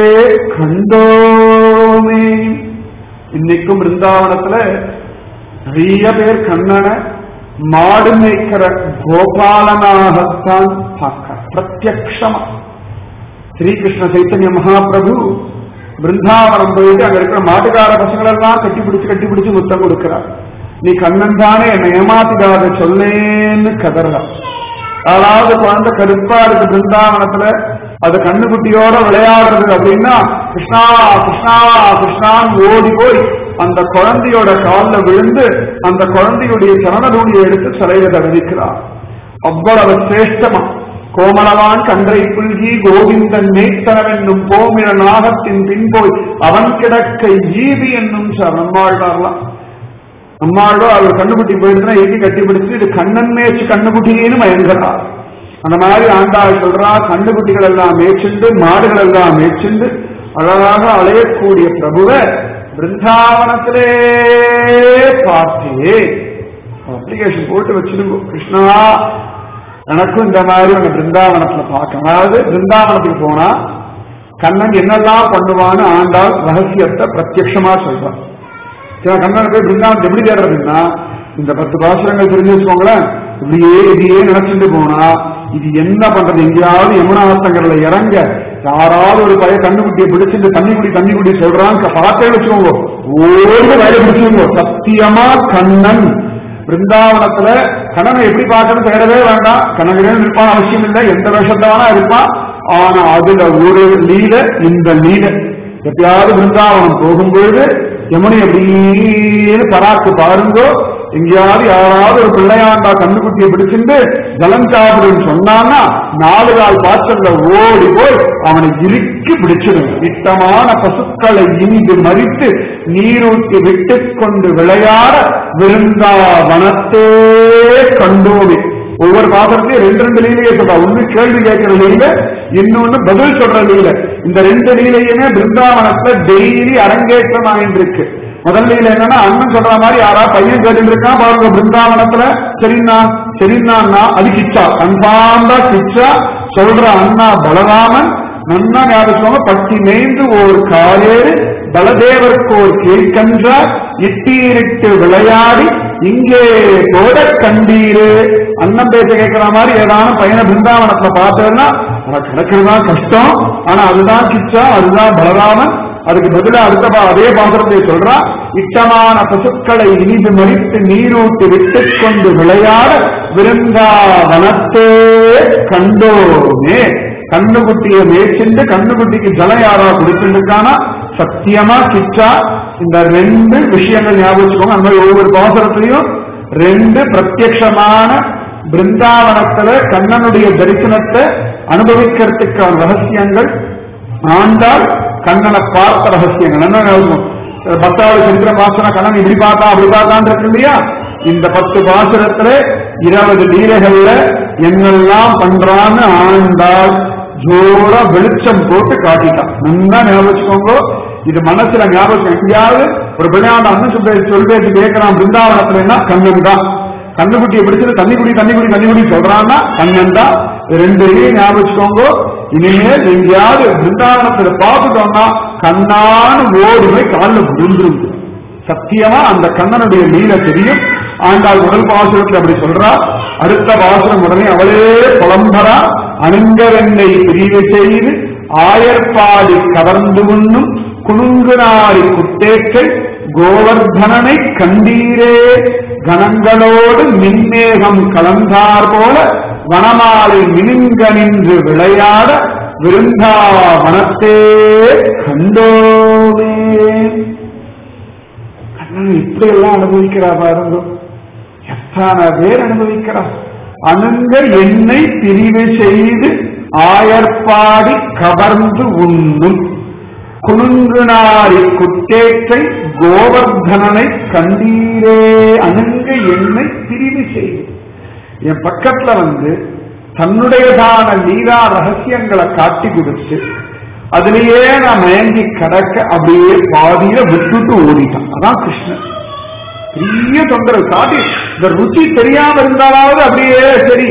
கண்டோமே இன்னைக்கும் பிருந்தாவனத்துல நிறைய பேர் கண்ணனை மாடு மேய்க்கிற கோபாலனாகத்தான் பார்க்க பிரத்யக்ஷமா ஸ்ரீகிருஷ்ண சைத்தன்ய மகாபிரபு பிருந்தாவனம் போயிட்டு அங்க இருக்கிற மாட்டுக்கார பசங்களெல்லாம் கட்டி பிடிச்சு கட்டி பிடிச்சு முத்தம் கொடுக்கிறார் நீ கண்ணன் தானே என்னை ஏமாத்திடாத சொல்லேன்னு கதறலாம் அதாவது குழந்தை கருப்பா இருக்கு பிருந்தாவனத்துல அது கண்ணுக்குட்டியோட விளையாடுறது அப்படின்னா கிருஷ்ணா கிருஷ்ணா கிருஷ்ணான்னு ஓடி போய் அந்த குழந்தையோட காலில் விழுந்து அந்த குழந்தையுடைய சரணதூணியை எடுத்து சிலையில தவிக்கிறார் அவ்வளவு சிரேஷ்டமா கோமளவான் கன்றை புல்கி கோவிந்தன் மேய்த்தனவென்னும் போமிர நாகத்தின் பின்போய் அவன் கிடக்க ஈவி என்னும் நம்மாழ்வார்லாம் அம்மாளோ அவர் கண்ணுக்குட்டி போயிடுச்சுன்னா எங்கி கட்டி பிடிச்சு இது கண்ணன் மேய்ச்சி கண்ணுக்குட்டின்னு மயங்குறார் அந்த மாதிரி ஆண்டாள் சொல்றா கண்ணுக்குட்டிகள் எல்லாம் மேய்ச்சிண்டு மாடுகள் எல்லாம் மேய்ச்சிண்டு அழகாக அலையக்கூடிய பிரபுவை பிருந்தாவனத்திலே பார்த்தே அப்ளிகேஷன் போட்டு வச்சிருங்க கிருஷ்ணா எனக்கும் இந்த மாதிரி உங்க பிருந்தாவனத்துல பார்க்கணும் அதாவது பிருந்தாவனத்துக்கு போனா கண்ணன் என்னெல்லாம் பண்ணுவான்னு ஆண்டாள் ரகசியத்தை பிரத்யட்சமா சொல்றான் சில கண்ணன் போய் பிருந்தாவனத்தை எப்படி தேடுறதுன்னா இந்த பத்து பாசுரங்கள் தெரிஞ்சு வச்சுக்கோங்களேன் இப்படியே இதையே நினைச்சுட்டு போனா இது என்ன பண்றது எங்கேயாவது யமுனாஸ்தங்கள்ல இறங்க யாராவது ஒரு பைய கண்ணுக்குட்டியை பிடிச்சிட்டு தண்ணி குடி தண்ணி குடி சொல்றான்னு பார்த்தே வச்சுக்கோங்க ஓடி வயல பிடிச்சுக்கோங்க சத்தியமா கண்ணன் பிருந்தாவனத்துல கண்ணனை எப்படி பார்க்கணும் தேடவே வேண்டாம் கண்ணகிரே இருப்பான் அவசியம் இல்லை எந்த வேஷத்தானா இருப்பான் ஆனா அதுல ஒரு லீல இந்த லீல எப்பயாவது பிருந்தாவனம் போகும்பொழுது யமுனை அப்படின்னு பராக்கு பாருங்கோ எங்கேயாவது யாராவது ஒரு பிள்ளையாண்டா கண்ணுக்குட்டியை பிடிச்சிட்டு ஜலம் சாப்பிடுன்னு சொன்னான்னா நாலு கால் பாய்ச்சல்ல ஓடி போய் அவனை இறுக்கி பிடிச்சிடும் இட்டமான பசுக்களை இனிது மறித்து நீரூட்டி விட்டு கொண்டு விளையாட விருந்தா வனத்தே கண்டோமே ஒவ்வொரு பாத்திரத்தையும் ரெண்டு ரெண்டு லீலையை சொல்றா ஒண்ணு கேள்வி கேட்கிற லீல இன்னொன்னு பதில் சொல்ற லீல இந்த ரெண்டு லீலையுமே பிருந்தாவனத்துல டெய்லி அரங்கேற்றம் ஆகிட்டு இருக்கு முதல் லீல என்னன்னா அண்ணன் சொல்ற மாதிரி யாரா பையன் கேட்டு இருக்கான் பாருங்க பிருந்தாவனத்துல சரிண்ணா சரிண்ணா அது கிச்சா கன்ஃபார்ம்டா கிச்சா சொல்ற அண்ணா பலராமன் நன்னா ஞாபகம் பட்டி மேய்ந்து ஓர் காலேறு பலதேவருக்கு ஒரு கீழ்கன்றார் இட்டீரிட்டு விளையாடி இங்கே போட கண்டீரு அண்ணன் பேச கேட்கிற மாதிரி ஏதான பையனை பிருந்தாவனத்துல பார்த்தேன்னா உனக்கு கிடைக்கிறதுதான் கஷ்டம் ஆனா அதுதான் கிச்சா அதுதான் பலராமன் அதுக்கு பதிலா அடுத்த பா- அதே பாத்திரத்தை சொல்றா இட்டமான பசுக்களை இனிது மறித்து நீரூட்டி விட்டுக் கொண்டு விளையாட விருந்தாவனத்தே கண்டோமே கண்ணுக்குட்டியை மேய்ச்சிண்டு கண்ணுக்குட்டிக்கு ஜலம் யாரா குடிச்சுருக்கானா சத்தியமா கிச்சா இந்த ரெண்டு விஷயங்கள் ஞாபகம் வச்சுக்கோங்க அந்த மாதிரி ஒவ்வொரு பாசுரத்திலையும் ரெண்டு பிரத்யக்ஷமான பிருந்தாவனத்துல கண்ணனுடைய தரிசனத்தை அனுபவிக்கிறதுக்கான ரகசியங்கள் ஆண்டாள் கண்ணனை பார்த்த ரகசியங்கள் என்ன ஞாபகம்? பத்தாவது சரித்திர பாசன கண்ணன் இப்படி பார்த்தா அப்படி பார்த்தான் இருக்கு இல்லையா இந்த பத்து பாசுரத்துல இருபது லீலைகள்ல என்னெல்லாம் பண்றான்னு ஆண்டாள் ஜோரா வெளிச்சம் போட்டு காட்டிட்டான் நல்லா ஞாபகம் வச்சுக்கோங்க இது மனசுல ஞாபகம் எங்கேயாவது ஒரு விளையாண்டு அண்ணன் சொல்ல சொல்பேச்சு கேட்கிறான் பிருந்தாவனத்துலன்னா கண்ணன் தான் கண்ணுக்குட்டியை பிடிச்சது தண்ணி குடி தண்ணி குடி தண்ணி குடி சொல்றான்னா கண்ணன் தான் இது ரெண்டையும் ஞாபகம் வச்சுக்கோங்க இனிமேல் எங்கேயாவது பிருந்தாவனத்துல பார்த்துட்டோம்னா கண்ணான்னு ஓடி போய் காலில் விழுந்துரும் சத்தியமா அந்த கண்ணனுடைய லீல தெரியும் ஆண்டாள் முதல் பாசுரத்தில் அப்படி சொல்றா அடுத்த பாசுரம் உடனே அவளே புலம்பரா அணுங்கரெண்ணை பிரிவு செய்து ஆயர்பாடி கவர்ந்து உண்ணும் குணுங்குநாரி குட்டேக்கள் கோவர்தனனை கண்டீரே கணங்களோடு மின்மேகம் கலந்தார் போல வனமாலை மினுங்க நின்று விளையாட விருந்தாவனத்தே கண்டோமே கண்ணன் இப்படி எல்லாம் அனுபவிக்கிறா பாருங்க எத்தனை பேர் அனுபவிக்கிறா அணுங்க என்னை பிரிவு செய்து ஆயர்பாடி கவர்ந்து உண்ணும் குணுங்குநாரி குட்டேற்றை கோவர்தனனை கண்டீரே அணுங்க என்னை பிரிவு செய்து என் பக்கத்துல வந்து தன்னுடையதான லீலா ரகசியங்களை காட்டி கொடுத்து அதுலயே நான் மயங்கி கடக்க அப்படியே பாதியில விட்டுட்டு ஓடிட்டான் அதான் கிருஷ்ணன் பெரிய தொந்தரவு காட்டி இந்த ருச்சி தெரியாம இருந்தாலாவது அப்படியே சரி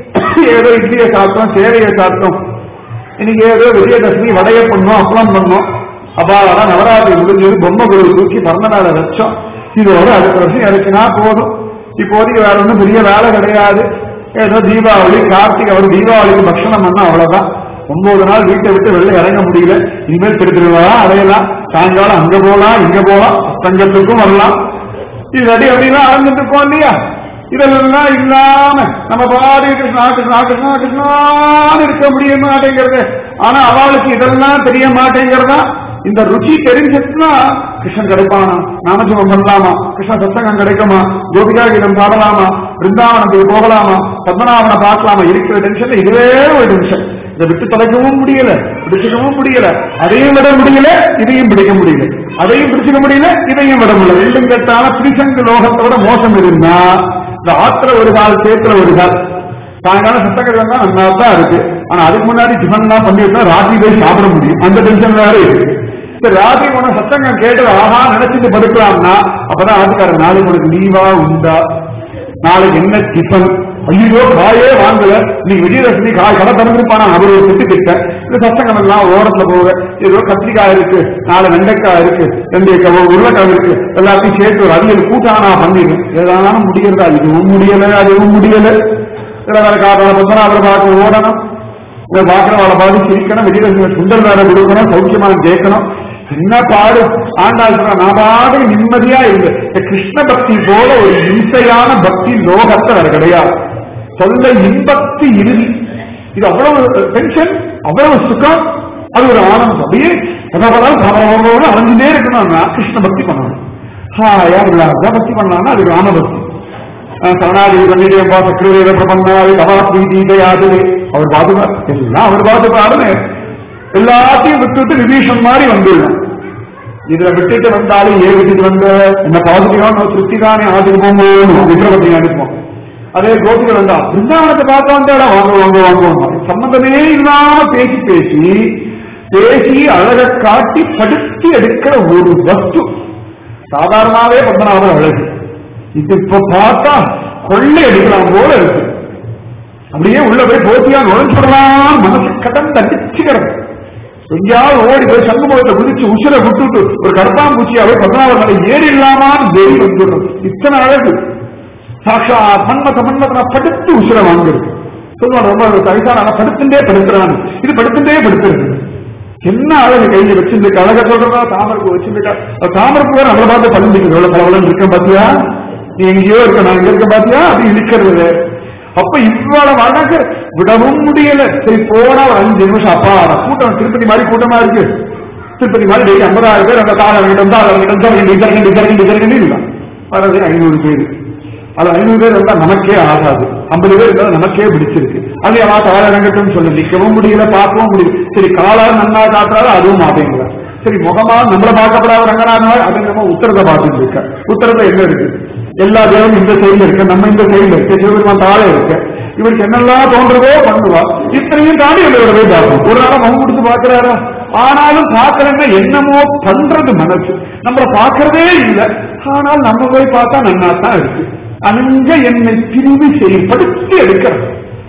ஏதோ இட்லியை சாப்பிட்டோம் சேவையை சாப்பிட்டோம் இன்னைக்கு ஏதோ விஜயதசமி வடைய பண்ணோம் அப்பளம் பண்ணோம் அப்பாவெல்லாம் நவராத்திரி முடிஞ்சது பொம்மை குரு தூக்கி பிறந்த நாளை வச்சோம் இதோட அடுத்த வருஷம் இறக்கினா போதும் இப்போதைக்கு வேற ஒன்றும் பெரிய வேலை கிடையாது ஏதோ தீபாவளி கார்த்திகை வரும் தீபாவளிக்கு பக்ஷணம் பண்ணா அவ்வளவுதான் ஒன்பது நாள் வீட்டை விட்டு வெளில இறங்க முடியல இனிமேல் திருத்திருவா அடையலாம் சாயங்காலம் அங்க போலாம் இங்க போலாம் தங்கத்துக்கும் வரலாம் இது அடி அப்படின்னா அறந்துட்டு இருக்கோம் இல்லையா இதெல்லாம் இல்லாம நம்ம பாடி கிருஷ்ணா கிருஷ்ணா கிருஷ்ணா கிருஷ்ணான்னு இருக்க முடிய மாட்டேங்கிறது ஆனா அவளுக்கு இதெல்லாம் தெரிய மாட்டேங்கிறதா இந்த ருச்சி தெரிஞ்சிச்சுன்னா கிருஷ்ணன் கிடைப்பானா நாமஜபம் பண்ணலாமா கிருஷ்ண சத்தங்கம் கிடைக்குமா கோபிகா கீதம் பாடலாமா பிருந்தாவனத்துக்கு போகலாமா பத்மநாபனை பார்க்கலாமா இருக்கிற டென்ஷன் இதுவே ஒரு டென்ஷன் இதை விட்டு தொலைக்கவும் முடியல பிடிச்சிக்கவும் முடியல அதையும் விட முடியல இதையும் பிடிக்க முடியல அதையும் பிடிச்சிக்க முடியல இதையும் விட முடியல ரெண்டும் கட்டான திரிசங்கு லோகத்தோட மோசம் இருந்தா இந்த ஆத்துல ஒரு கால் சேத்துல ஒரு கால் சாயங்காலம் சத்தக்கரம் தான் நல்லா தான் இருக்கு ஆனா அதுக்கு முன்னாடி டிஃபன் தான் பண்ணிட்டு ராத்திரி போய் சாப்பிட முடியும் அந்த டென்ஷன் வேற இருக்கு சரி ராத்திரி உன சத்தங்கம் கேட்டு ஆஹா நினைச்சிட்டு படுக்கலாம்னா அப்பதான் ஆட்டுக்காரர் நாளைக்கு உனக்கு லீவா உண்டா நாளைக்கு என்ன டிஃபன் ஐயோ காயே வாங்கல நீ விஜயதசமி காய் கடை திறந்துருப்பானா அவர் ஒரு திட்டு திட்ட இந்த சத்தங்கம் எல்லாம் ஓரத்துல போக ஏதோ கத்திரிக்காய் இருக்கு நாலு வெண்டைக்காய் இருக்கு ரெண்டு க- உருளைக்காய் இருக்கு எல்லாத்தையும் சேர்த்து ஒரு அவியல் கூட்டானா பண்ணிடு ஏதானாலும் முடியறதா இதுவும் முடியல அதுவும் முடியல சில வேற காரணம் பத்மநாபர் பார்க்க ஓடணும் இதை பாக்குறவளை பார்த்து சிரிக்கணும் விஜயதசமி சுந்தர் வேற கொடுக்கணும் சௌக்கியமா கேட்கணும் என்ன பாடு ஆண்டாள் சொல்ற நான் பாடு நிம்மதியா இருந்து இந்த கிருஷ்ண பக்தி போல ஒரு இம்சையான பக்தி லோகத்தை வேற கிடையாது சொல்ல இன்பத்து இறுதி இது அவ்வளவு டென்ஷன் அவ்வளவு சுகம் அது ஒரு ஆனந்தம் அப்படியே பரவாயில்ல அலைஞ்சுட்டே இருக்கணும்னா கிருஷ்ண பக்தி பண்ணணும் ஹாயா இல்லாத பக்தி பண்ணலாம்னா அது ராம பக்தி சரணாதி கண்ணியப்பா சக்கரவேத பிரபன்னாதி கவாத்மி தீதையாது அவர் பாதுகார் எல்லாம் அவர் பாதுகாருன்னு எல்லாத்தையும் விட்டுட்டு விபீஷன் மாதிரி வந்துடணும் இதுல விட்டுட்டு வந்தாலும் ஏன் விட்டுட்டு வந்த என்ன பாசிட்டிவான திருப்தி தானே ஆட்டுக்கு போகும்போது விக்ரமத்தை அனுப்புவோம் அதே கோபிகள் வந்தா பிருந்தாவனத்தை பார்க்க வந்தாடா வாங்க வாங்க வாங்குவோம் சம்பந்தமே இல்லாம பேசி பேசி பேசி அழக காட்டி படுத்தி எடுக்கிற ஒரு வஸ்து சாதாரணமாவே பத்மநாபர் அழகு இது இப்ப பார்த்தா கொள்ளை அடிக்கலாம் போல இருக்கு அப்படியே உள்ள போய் போத்தியா நுழைஞ்சுடலாம் மனசு கடன் தடிச்சுக்கிறது எங்கேயாவது ஓடி போய் சங்குமுகத்தை குதிச்சு உசிரை விட்டுட்டு ஒரு கருப்பாம்பூச்சியாவே பதினாறு மலை ஏறி இல்லாமான்னு தேவி வந்துடும் இத்தனை அழகு சாட்சா மன்மத மன்மதனை படுத்து உசிரை வாங்குறது சொல்லுவாங்க ரொம்ப வயசான படுத்துட்டே படுத்துறான் இது படுத்துட்டே படுத்துறது என்ன அழகு கையில வச்சிருந்துருக்கு அழக சொல்றதா தாமரைப்பூ வச்சிருக்கா தாமரைப்பூ வேற நம்மளை பார்த்து பழுந்துக்கு எவ்வளவு பலவலன்னு இருக்க பாத்தியா நீ எங்கேயோ இருக்க நான் இங்க இருக்க பாத்தியா அது இழுக்கிறது அப்ப இவ்வளவு அழகு விடவும் முடியல சரி போனா ஒரு அஞ்சு நிமிஷம் அப்பா கூட்டம் திருப்பதி மாதிரி கூட்டமா இருக்கு திருப்பதி மாதிரி டெய்லி ஐம்பதாயிரம் பேர் அந்த கால இடம் தான் இடம் ஜரகண்டி ஜரகண்டி ஜரகண்டி ஜரகண்டி இல்லை வர்றது ஐநூறு பேர் அது ஐநூறு பேர் இருந்தா நமக்கே ஆகாது ஐம்பது பேர் இருந்தா நமக்கே பிடிச்சிருக்கு அது அவா கால இறங்கட்டும் சொல்லு நிற்கவும் முடியல பார்க்கவும் முடியல சரி காலால நன்னா காட்டுறாரு அதுவும் மாட்டேங்கிறார் சரி முகமா நம்மள பார்க்கப்படாத ரங்கநாதனால அது நம்ம உத்தரத்தை பார்த்துட்டு இருக்க உத்தரத்தை என்ன இருக்கு எல்லா தேவனும் இந்த சைடுல இருக்கு நம்ம இந்த சைடுல இருக்கு சிவபெருமான் தாழே இருக்கு இவருக்கு என்னெல்லாம் தோன்றதோ பண்ணுவா இத்தனையும் தாண்டி இவரோட போய் பார்ப்போம் ஒரு நாளா மகம் கொடுத்து பாக்குறாரா ஆனாலும் பார்க்கலன்னா என்னமோ பண்றது மனசு நம்மள பார்க்கறதே இல்லை ஆனால் நம்ம போய் பார்த்தா நன்னா தான் இருக்கு அங்க என்னை பிரிவு செய்யப்படுத்தி எடுக்கிறது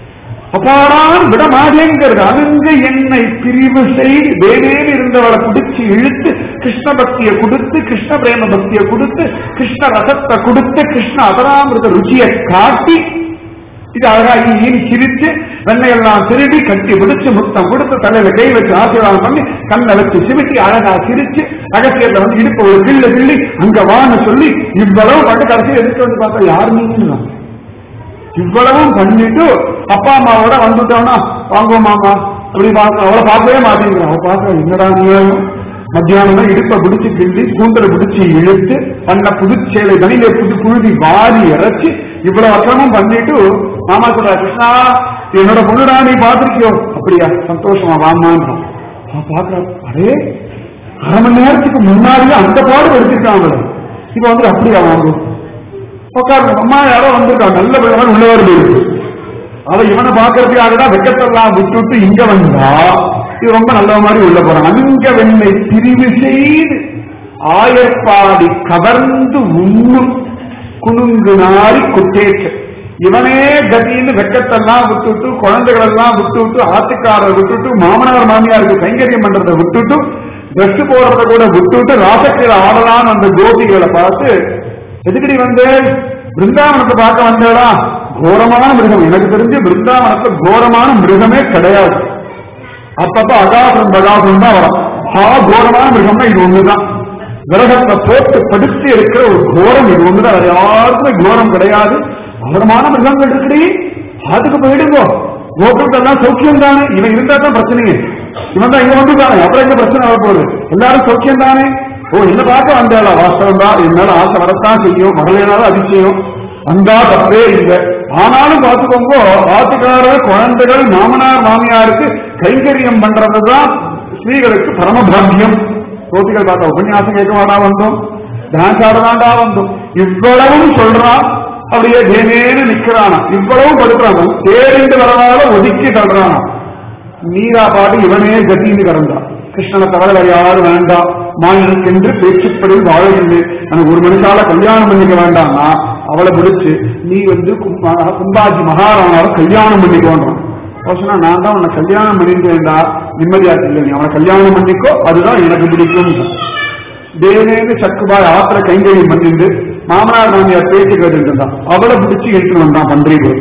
அப்பாடான் விட மாட்டேங்கிறது அங்க என்னை பிரிவு செய்து வேவேன்னு இருந்தவளை பிடிச்சு இழுத்து கிருஷ்ண பக்தியை கொடுத்து கிருஷ்ண பிரேம பக்தியை கொடுத்து கிருஷ்ண ரசத்தை கொடுத்து கிருஷ்ண அதராமிருத ருச்சியை காட்டி இது அழகா ஈன்னு சிரிச்சு வெண்ணையெல்லாம் திருடி கட்டி பிடிச்சு முத்தம் கொடுத்து தலையில கை வச்சு ஆசீர்வாதம் பண்ணி கண்ணை வச்சு சிமிட்டி அழகா சிரிச்சு அகசியத்தை வந்து இடுப்பு ஒரு கிள்ளு கிள்ளி அங்க வான்னு சொல்லி இவ்வளவு பட்டு கடைசி எதுக்கு வந்து பார்த்தா யார் நீங்க இவ்வளவும் பண்ணிட்டு அப்பா அம்மாவோட வந்துட்டோம்னா வாங்க மாமா அப்படி பார்க்க அவளை பார்க்கவே மாட்டேங்கிறான் அவ பார்க்க என்னடா நியாயம் மத்தியானம் இடுப்பை பிடிச்சு கிள்ளி கூந்தலை பிடிச்சி இழுத்து பண்ண புதுச்சேலை தனியில புது புழுதி வாரி இறைச்சி இவ்வளவு அக்கிரமம் பண்ணிட்டு மாமா சொல்றா கிருஷ்ணா என்னோட பொண்ணுடா நீ பாத்திருக்கியோ அப்படியா சந்தோஷமா வாமான்றான் அவன் பாக்குறா அரே அரை மணி நேரத்துக்கு முன்னாடியே அந்த பாடு எடுத்துருக்காங்க இப்ப வந்து அப்படியா வாங்கும் உட்காருங்க அம்மா யாரோ வந்திருக்காங்க நல்ல பிள்ளை உள்ள வருது அவ இவனை பாக்குறதுக்காக தான் வெக்கத்தெல்லாம் விட்டுட்டு இங்க வந்தா இது ரொம்ப நல்ல மாதிரி உள்ள போறான் அங்க வெண்ணை பிரிவு செய்து ஆயப்பாடி கவர்ந்து உண்ணும் குணுங்கு நாரி குட்டேற்று இவனே கதின்னு வெக்கத்தெல்லாம் விட்டுட்டு குழந்தைகளெல்லாம் விட்டுட்டு ஆத்துக்காரரை விட்டுட்டு மாமனார் மாமியாருக்கு கைங்கரியம் பண்றதை விட்டுட்டு ட்ரெஸ் போடுறத கூட விட்டுட்டு ராசக்கீரை ஆடலான்னு அந்த கோபிகளை பார்த்து எதுக்கடி வந்து பிருந்தாவனத்தை பார்க்க வந்தேடா கோரமான மிருகம் எனக்கு தெரிஞ்சு பிருந்தாவனத்துல கோரமான மிருகமே கிடையாது அப்பப்ப அகாசுரம் பகாசுரம் தான் வரும் ஆ கோரமான மிருகம்னா இது ஒண்ணுதான் விரகத்தை போட்டு படுத்து இருக்கிற ஒரு கோரம் இது ஒண்ணுதான் வேற யாருக்குமே கோரம் கிடையாது அவரமான மிருகங்கள் இருக்குடி அதுக்கு போயிடுங்கோ கோபுரத்தெல்லாம் சௌக்கியம் தானே இவன் இருந்தா தான் பிரச்சனையே இவன் தான் இங்க வந்துட்டானே அப்புறம் எங்க பிரச்சனை வரப்போகுது எல்லாரும் சௌக்கியம் தானே ஓ என்ன பார்க்க வந்தாளா வாஸ்தவம் தான் என்னால ஆசை வரத்தான் செய்யும் வரலைனாலும் அதிசயம் வந்தா தப்பே இல்லை ஆனாலும் பார்த்துக்கோங்க ஆத்துக்காரர் குழந்தைகள் மாமனார் மாமியாருக்கு கைங்கரியம் பண்றதுதான் ஸ்ரீகளுக்கு பரமபாகியம் கோபிகள் பார்த்தா உபன்யாசம் கேட்க வாடா வந்தோம் டான்ஸ் ஆடதாண்டா வந்தோம் இவ்வளவும் சொல்றான் அப்படியே தேனேன்னு நிக்கிறானா இவ்வளவும் படுக்கிறான் தேடிண்டு வரவால ஒதுக்கி தள்ளுறானா நீரா பாட்டு இவனே கத்தின்னு கிடந்தான் கிருஷ்ணனை தவிர வேற யாரும் வேண்டாம் மாநிலக்கென்று பேச்சுப்படி வாழவில்லை எனக்கு ஒரு மனுஷால கல்யாணம் பண்ணிக்க வேண்டாம்னா அவளை பிடிச்சு நீ வந்து கும்பா- கும்பாஜி மகாராணாவை கல்யாணம் பண்ணிக்கோன்றான் அவன் சொன்னா நான் தான் உன்னை கல்யாணம் பண்ணிட்டு வேண்டா நிம்மதியா இல்லை நீ அவனை கல்யாணம் பண்ணிக்கோ அதுதான் எனக்கு பிடிக்கும் தேவேன்னு சக்குபாய் ஆத்திர கைங்கரியம் பண்ணிட்டு மாமனார் மாமியார் பேச்சு கேட்டுட்டு இருந்தான் அவளை பிடிச்சு எடுத்துட்டு வந்தான் பன்றி போய்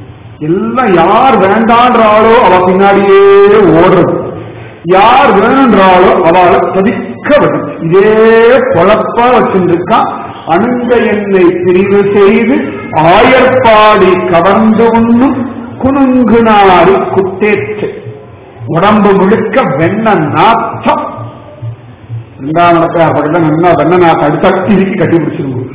எல்லாம் யார் வேண்டான்றாளோ அவ பின்னாடியே ஓடுறது யார் வேணுன்றாளோ அவளை தவிக்க விடும் இதே பொழப்பா வச்சிருக்கா அணுங்க என்னை பிரிவு செய்து ஆயர்பாடி கவர்ந்து உண்ணும் குணுங்கு நாடி குத்தேற்று உடம்பு முழுக்க வெண்ண நாத்தம் பிருந்தாவனத்தை அப்படிலாம் நல்லா வெண்ண நாத்தம் அடுத்த இறுக்கி கட்டி பிடிச்சிருக்கும்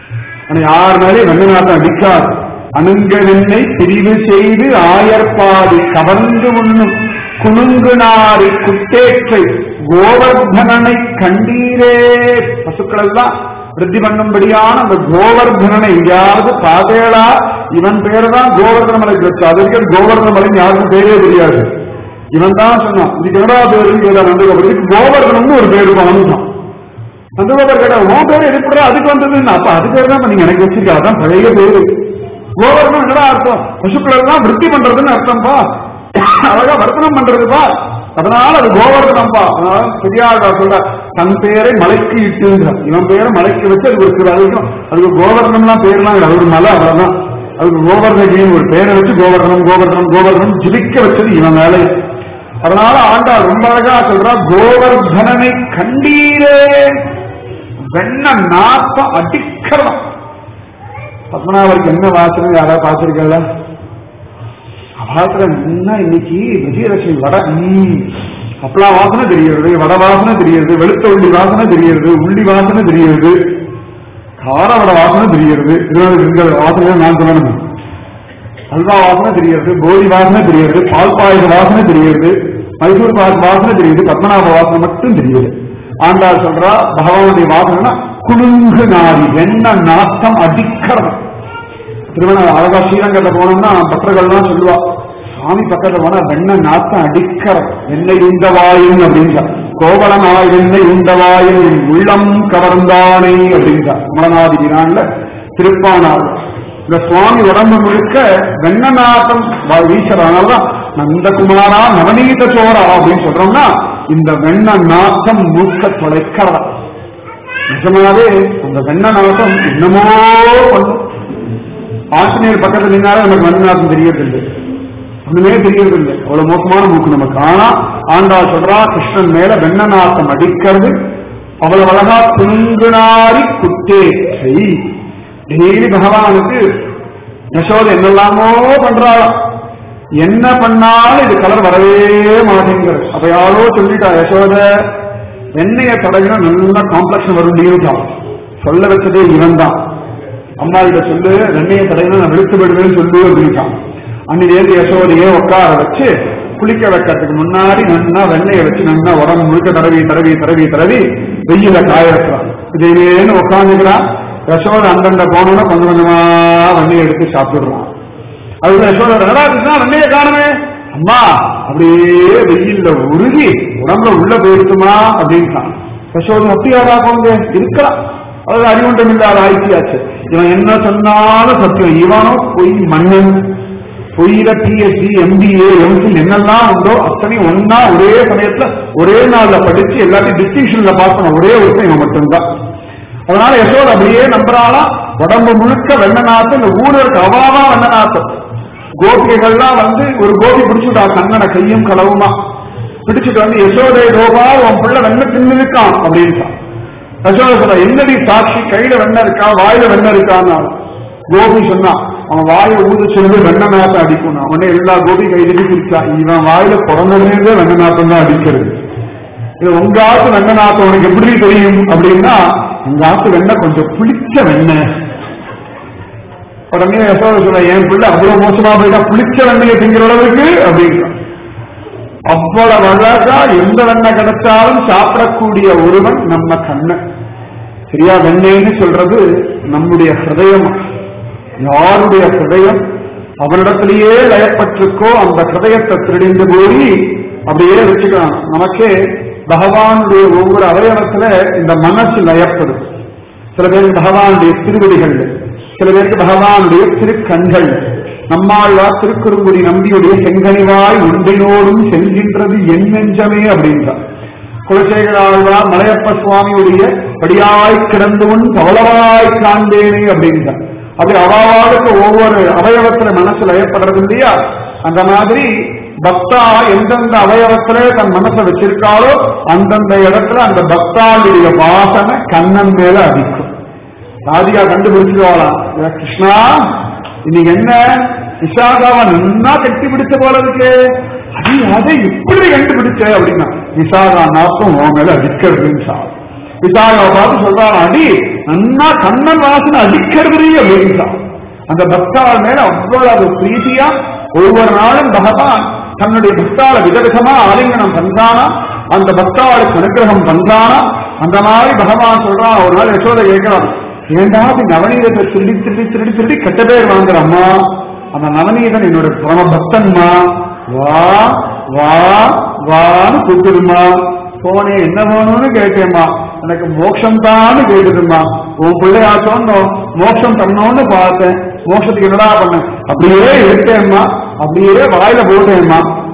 ஆனா யார் மேலேயும் வெண்ண நாத்தம் அடிக்காது அணுங்கனென்னை பிரிவு செய்து ஆயர்பாடி கவர்ந்து உண்ணும் குணுங்கு நாடி குட்டேற்றை கோவர்தனனை கண்டீரே பசுக்கள் எல்லாம் விருத்தி பண்ணும்படியான அந்த கோவர்தனனை எங்கேயாவது பாதேளா இவன் பேரு தான் கோவர்தன மலைக்கு வச்சு அது வரைக்கும் கோவர்தன மலைன்னு யாருக்கும் பேரே தெரியாது இவன் தான் சொன்னான் இதுக்கு என்னடா பேரு கேட்டான் நந்தகோபுரம் கோவர்தனம்னு ஒரு பேரு வந்துட்டான் நந்தகோபர் கேட்டா உன் பேர் எதுக்குடா அதுக்கு வந்ததுன்னு அப்ப அது பேர் தான் நீங்க எனக்கு வச்சிருக்கா அதான் பழைய பேரு கோவர்தனம் என்னடா அர்த்தம் பசுக்கள் எல்லாம் விருத்தி பண்றதுன்னு அர்த்தம்பா அழகா வர்த்தனம் பண்றதுப்பா அதனால அது கோவர்தனம்பா அதனால பெரியார் சொல்ற தன் பேரை மலைக்கு இட்டுங்கிறார் இவன் பேரை மலைக்கு வச்சு அது ஒரு அதுக்கும் அதுக்கு கோவர்தனம்லாம் பேர்லாம் கிடையாது. அது ஒரு மலை அவ்வளவுதான் அதுக்கு கோவர்தகின்னு ஒரு பேரை வச்சு கோவர்தனம் கோவர்தனம் கோவர்தனம் ஜிபிக்க வச்சது இவன் வேலை அதனால ஆண்டாள் ரொம்ப அழகா சொல்றா கோவர்தனனை கண்டீரே வெண்ண நாப்பம் அடிக்கலாம் பத்மநாபருக்கு என்ன வாசனை யாராவது பார்த்திருக்கல வாசனை என்ன இன்னைக்கு விஜயலட்சுமி வடை ம், அப்பளா வாசனை தெரிகிறது வடை வாசனை தெரிகிறது வெளுத்த உள்ளி வாசனை தெரிகிறது உள்ளி வாசனை தெரிகிறது கார வடை வாசனை தெரிகிறது இந்த வாசனை நான் சொல்லணும் அல்வா வாசனை தெரிகிறது போதி வாசனை தெரிகிறது பால் பாயச வாசனை தெரிகிறது மைசூர் பாக் வாசனை தெரியுது பத்மநாப வாசனை மட்டும் தெரியுது ஆண்டாள் சொல்றா பகவானுடைய வாசனைனா குலுங்கு நாடி வெண்ண நாட்டம் அடிக்கிறது திருமண அழகா ஸ்ரீரங்கத்தை போனோம்னா பக்தர்கள்லாம் சொல்லுவா சாமி பக்கத்துல போனா வெண்ண நாட்டம் அடிக்கிறது என்னை உண்டவாயின் அப்படின்றா கோவலனாய் என்னை உண்டவாயின் என் உள்ளம் கவர்ந்தானே அப்படின்றா மலநாதி நாள்ல திருப்பானாள் இந்த சுவாமி உடம்பு முழுக்க வெண்ணநாட்டம் வீசுறதுனாலதான் நந்தகுமாரா நவநீத சோரா அப்படின்னு சொல்றோம்னா இந்த வெண்ண நாட்டம் மூக்க தொலைக்கிறதா நிஜமாவே அந்த வெண்ண நாட்டம் என்னமோ பண்ணும் ஆஞ்சநேயர் பக்கத்துல நின்னாலே நமக்கு வெண்ணநாட்டம் தெரியறதில்லை ஒண்ணுமே தெரியறதில்லை அவ்வளவு மோசமான மூக்கு நமக்கு ஆனா ஆண்டாள் சொல்றா கிருஷ்ணன் மேல வெண்ண நாட்டம் அடிக்கிறது அவ்வளவு அழகா துங்குனாரி குட்டே செய் டெய்லி பகவானுக்கு யசோதை என்னெல்லாமோ பண்றாளாம் என்ன பண்ணாலும் இது கலர் வரவே மாட்டேங்கிறது அப்ப யாரோ சொல்லிட்டா யசோத வெண்ணைய தடவினா நல்ல காம்ப்ளெக்ஷன் வரும் நீட்டான் சொல்ல வச்சதே இவன் தான் அம்மா கிட்ட சொல்லு வெண்ணைய தடவினா நான் வெளுத்து விடுவேன்னு சொல்லு அப்படின்ட்டான் அன்னிலேருந்து யசோதையே உட்கார வச்சு குளிக்க வைக்கிறதுக்கு முன்னாடி நன்னா வெண்ணைய வச்சு நன்னா உடம்பு முழுக்க தடவி தடவி தடவி தடவி வெயில காய வைக்கிறான் இதேன்னு உட்காந்துக்கிறான் யசோத அந்தண்ட போனோம்னா கொஞ்சம் கொஞ்சமா வெண்ணையை எடுத்து சாப்பிடுறான் அதுக்கு யசோத நல்லா இருக்குன்னா வெண்ணைய காணுமே அம்மா அப்படியே வெயில்ல உருகி உடம்புல உள்ள போயிருக்குமா அப்படின்ட்டான் யசோதன் அப்படியாரா போங்க இருக்கலாம் அது அறிவுண்டம் இல்லாத ஆயிடுச்சியாச்சு இவன் என்ன சொன்னாலும் சத்தியம் இவனோ பொய் மன்னன் பொய்யில பிஎஸ்சி எம்பிஏ எம்சில் என்னெல்லாம் உண்டோ அத்தனையும் ஒன்னா ஒரே சமயத்துல ஒரே நாள்ல படிச்சு எல்லாத்தையும் டிஸ்டிங்ஷன்ல பாஸ் பண்ண ஒரே ஒருத்தன் இவன் மட்டும்தான் அதனால யசோத அப்படியே நம்புறாளா உடம்பு முழுக்க வெண்ண நாத்தம் இந்த ஊர்ல இருக்க அவாவா வெண்ண நாத்தம் கோபிகைகள்லாம் வந்து ஒரு கோபி பிடிச்சுட்டா கண்ணனை கையும் களவுமா பிடிச்சிட்டு வந்து யசோதை ரோபா உன் பிள்ளை வெண்ண தின்னு இருக்கான் அப்படின்ட்டான் யசோதை சொல்ல என்னடி சாட்சி கையில வெண்ண இருக்கா வாயில வெண்ண இருக்கான்னு கோபி சொன்னான் அவன் வாயை ஊது சொல்லி வெண்ண நாட்டம் அடிக்கணும் அவனே எல்லா கோபி கையிலேயே பிரிச்சான் இவன் வாயில பிறந்ததுலேருந்தே வெண்ண நாட்டம் தான் அடிக்கிறது இது உங்க ஆத்து வெண்ண நாட்டம் உனக்கு எப்படி தெரியும் அப்படின்னா உங்க ஆத்து வெண்ணெய் கொஞ்சம் புளிச்ச வெண்ணெய் உடனே யசோத சொல்ல என் பிள்ளை அவ்வளவு மோசமா போயிட்டா புளிச்ச வெண்ணையை திங்கிற அளவுக்கு அப்படிங்கிறான் அவ்வளவு அழகா எந்த வெண்ணெய் கிடைச்சாலும் சாப்பிடக்கூடிய ஒருவன் நம்ம கண்ணன் சரியா வெண்ணெய்ன்னு சொல்றது நம்முடைய ஹிருதயம் யாருடைய ஹிருதயம் அவனிடத்திலேயே லயப்பட்டிருக்கோ அந்த ஹிருதயத்தை திருடிந்து போய் அப்படியே வச்சுக்கலாம் நமக்கே பகவானுடைய ஒவ்வொரு அவயவத்துல இந்த மனசு லயப்படும் சில பேருக்கு பகவானுடைய திருவடிகள் சில பேருக்கு பகவானுடைய திருக்கண்கள் நம்மாழ்வார் திருக்குறுங்குடி நம்பியுடைய செங்கனிவாய் உண்டையோடும் செல்கின்றது என் நெஞ்சமே அப்படின்றார் குலசேகர ஆழ்வார் மலையப்ப சுவாமியுடைய படியாய் கிடந்தவன் பவளவாய் காண்பேனே அப்படின்றார் அப்படி அவாவாளுக்கு ஒவ்வொரு அவயவத்துல மனசு லயப்படுறது இல்லையா அந்த மாதிரி பக்தா எந்தெந்த அவயவத்துல தன் மனசை வச்சிருக்காளோ அந்தந்த இடத்துல அந்த பக்தாளுடைய வாசனை கண்ணன் மேல அடிக்கும் ராதிகா கண்டுபிடிச்சிருவாளாம் "ஏ கிருஷ்ணா இன்னைக்கு என்ன விசாகாவை நன்னா கட்டி பிடிச்ச போல இருக்கு அது அதை இப்படி கண்டுபிடிச்ச அப்படின்னா விசாகா நாத்தம் உன் மேல அடிக்கிறதுன்னு சார் விசாகாவை பார்த்து சொல்றாங்க அடி நன்னா கண்ணன் வாசனை அடிக்கிறது அப்படின்னு சார் அந்த பக்தாள் மேல அவ்வளவு பிரீதியா ஒவ்வொரு நாளும் பகவான் தன்னுடைய பக்தாளை விதவிதமா ஆலிங்கனம் பண்றானா அந்த பக்தாளுக்கு அனுகிரகம் பண்றானா அந்த மாதிரி பகவான் சொல்றான் ஒரு நாள் யசோதை கேட்கிறான் ஏண்டா அப்படி நவநீதத்தை திருடி திருடி திருடி திருடி கெட்ட பேர் வாங்குற அம்மா அந்த நவநீதன் என்னோட பரம பக்தன்மா வா வா வான்னு கூப்பிடுமா போனே என்ன வேணும்னு கேட்டேம்மா எனக்கு மோட்சம் தான் கேட்டுதுமா உன் பிள்ளையா சொன்னோம் மோட்சம் பண்ணோன்னு பார்த்தேன் மோட்சத்துக்கு என்னடா பண்ண அப்படியே எடுத்தேம்மா அப்படியே வாயில போட்டேம்மா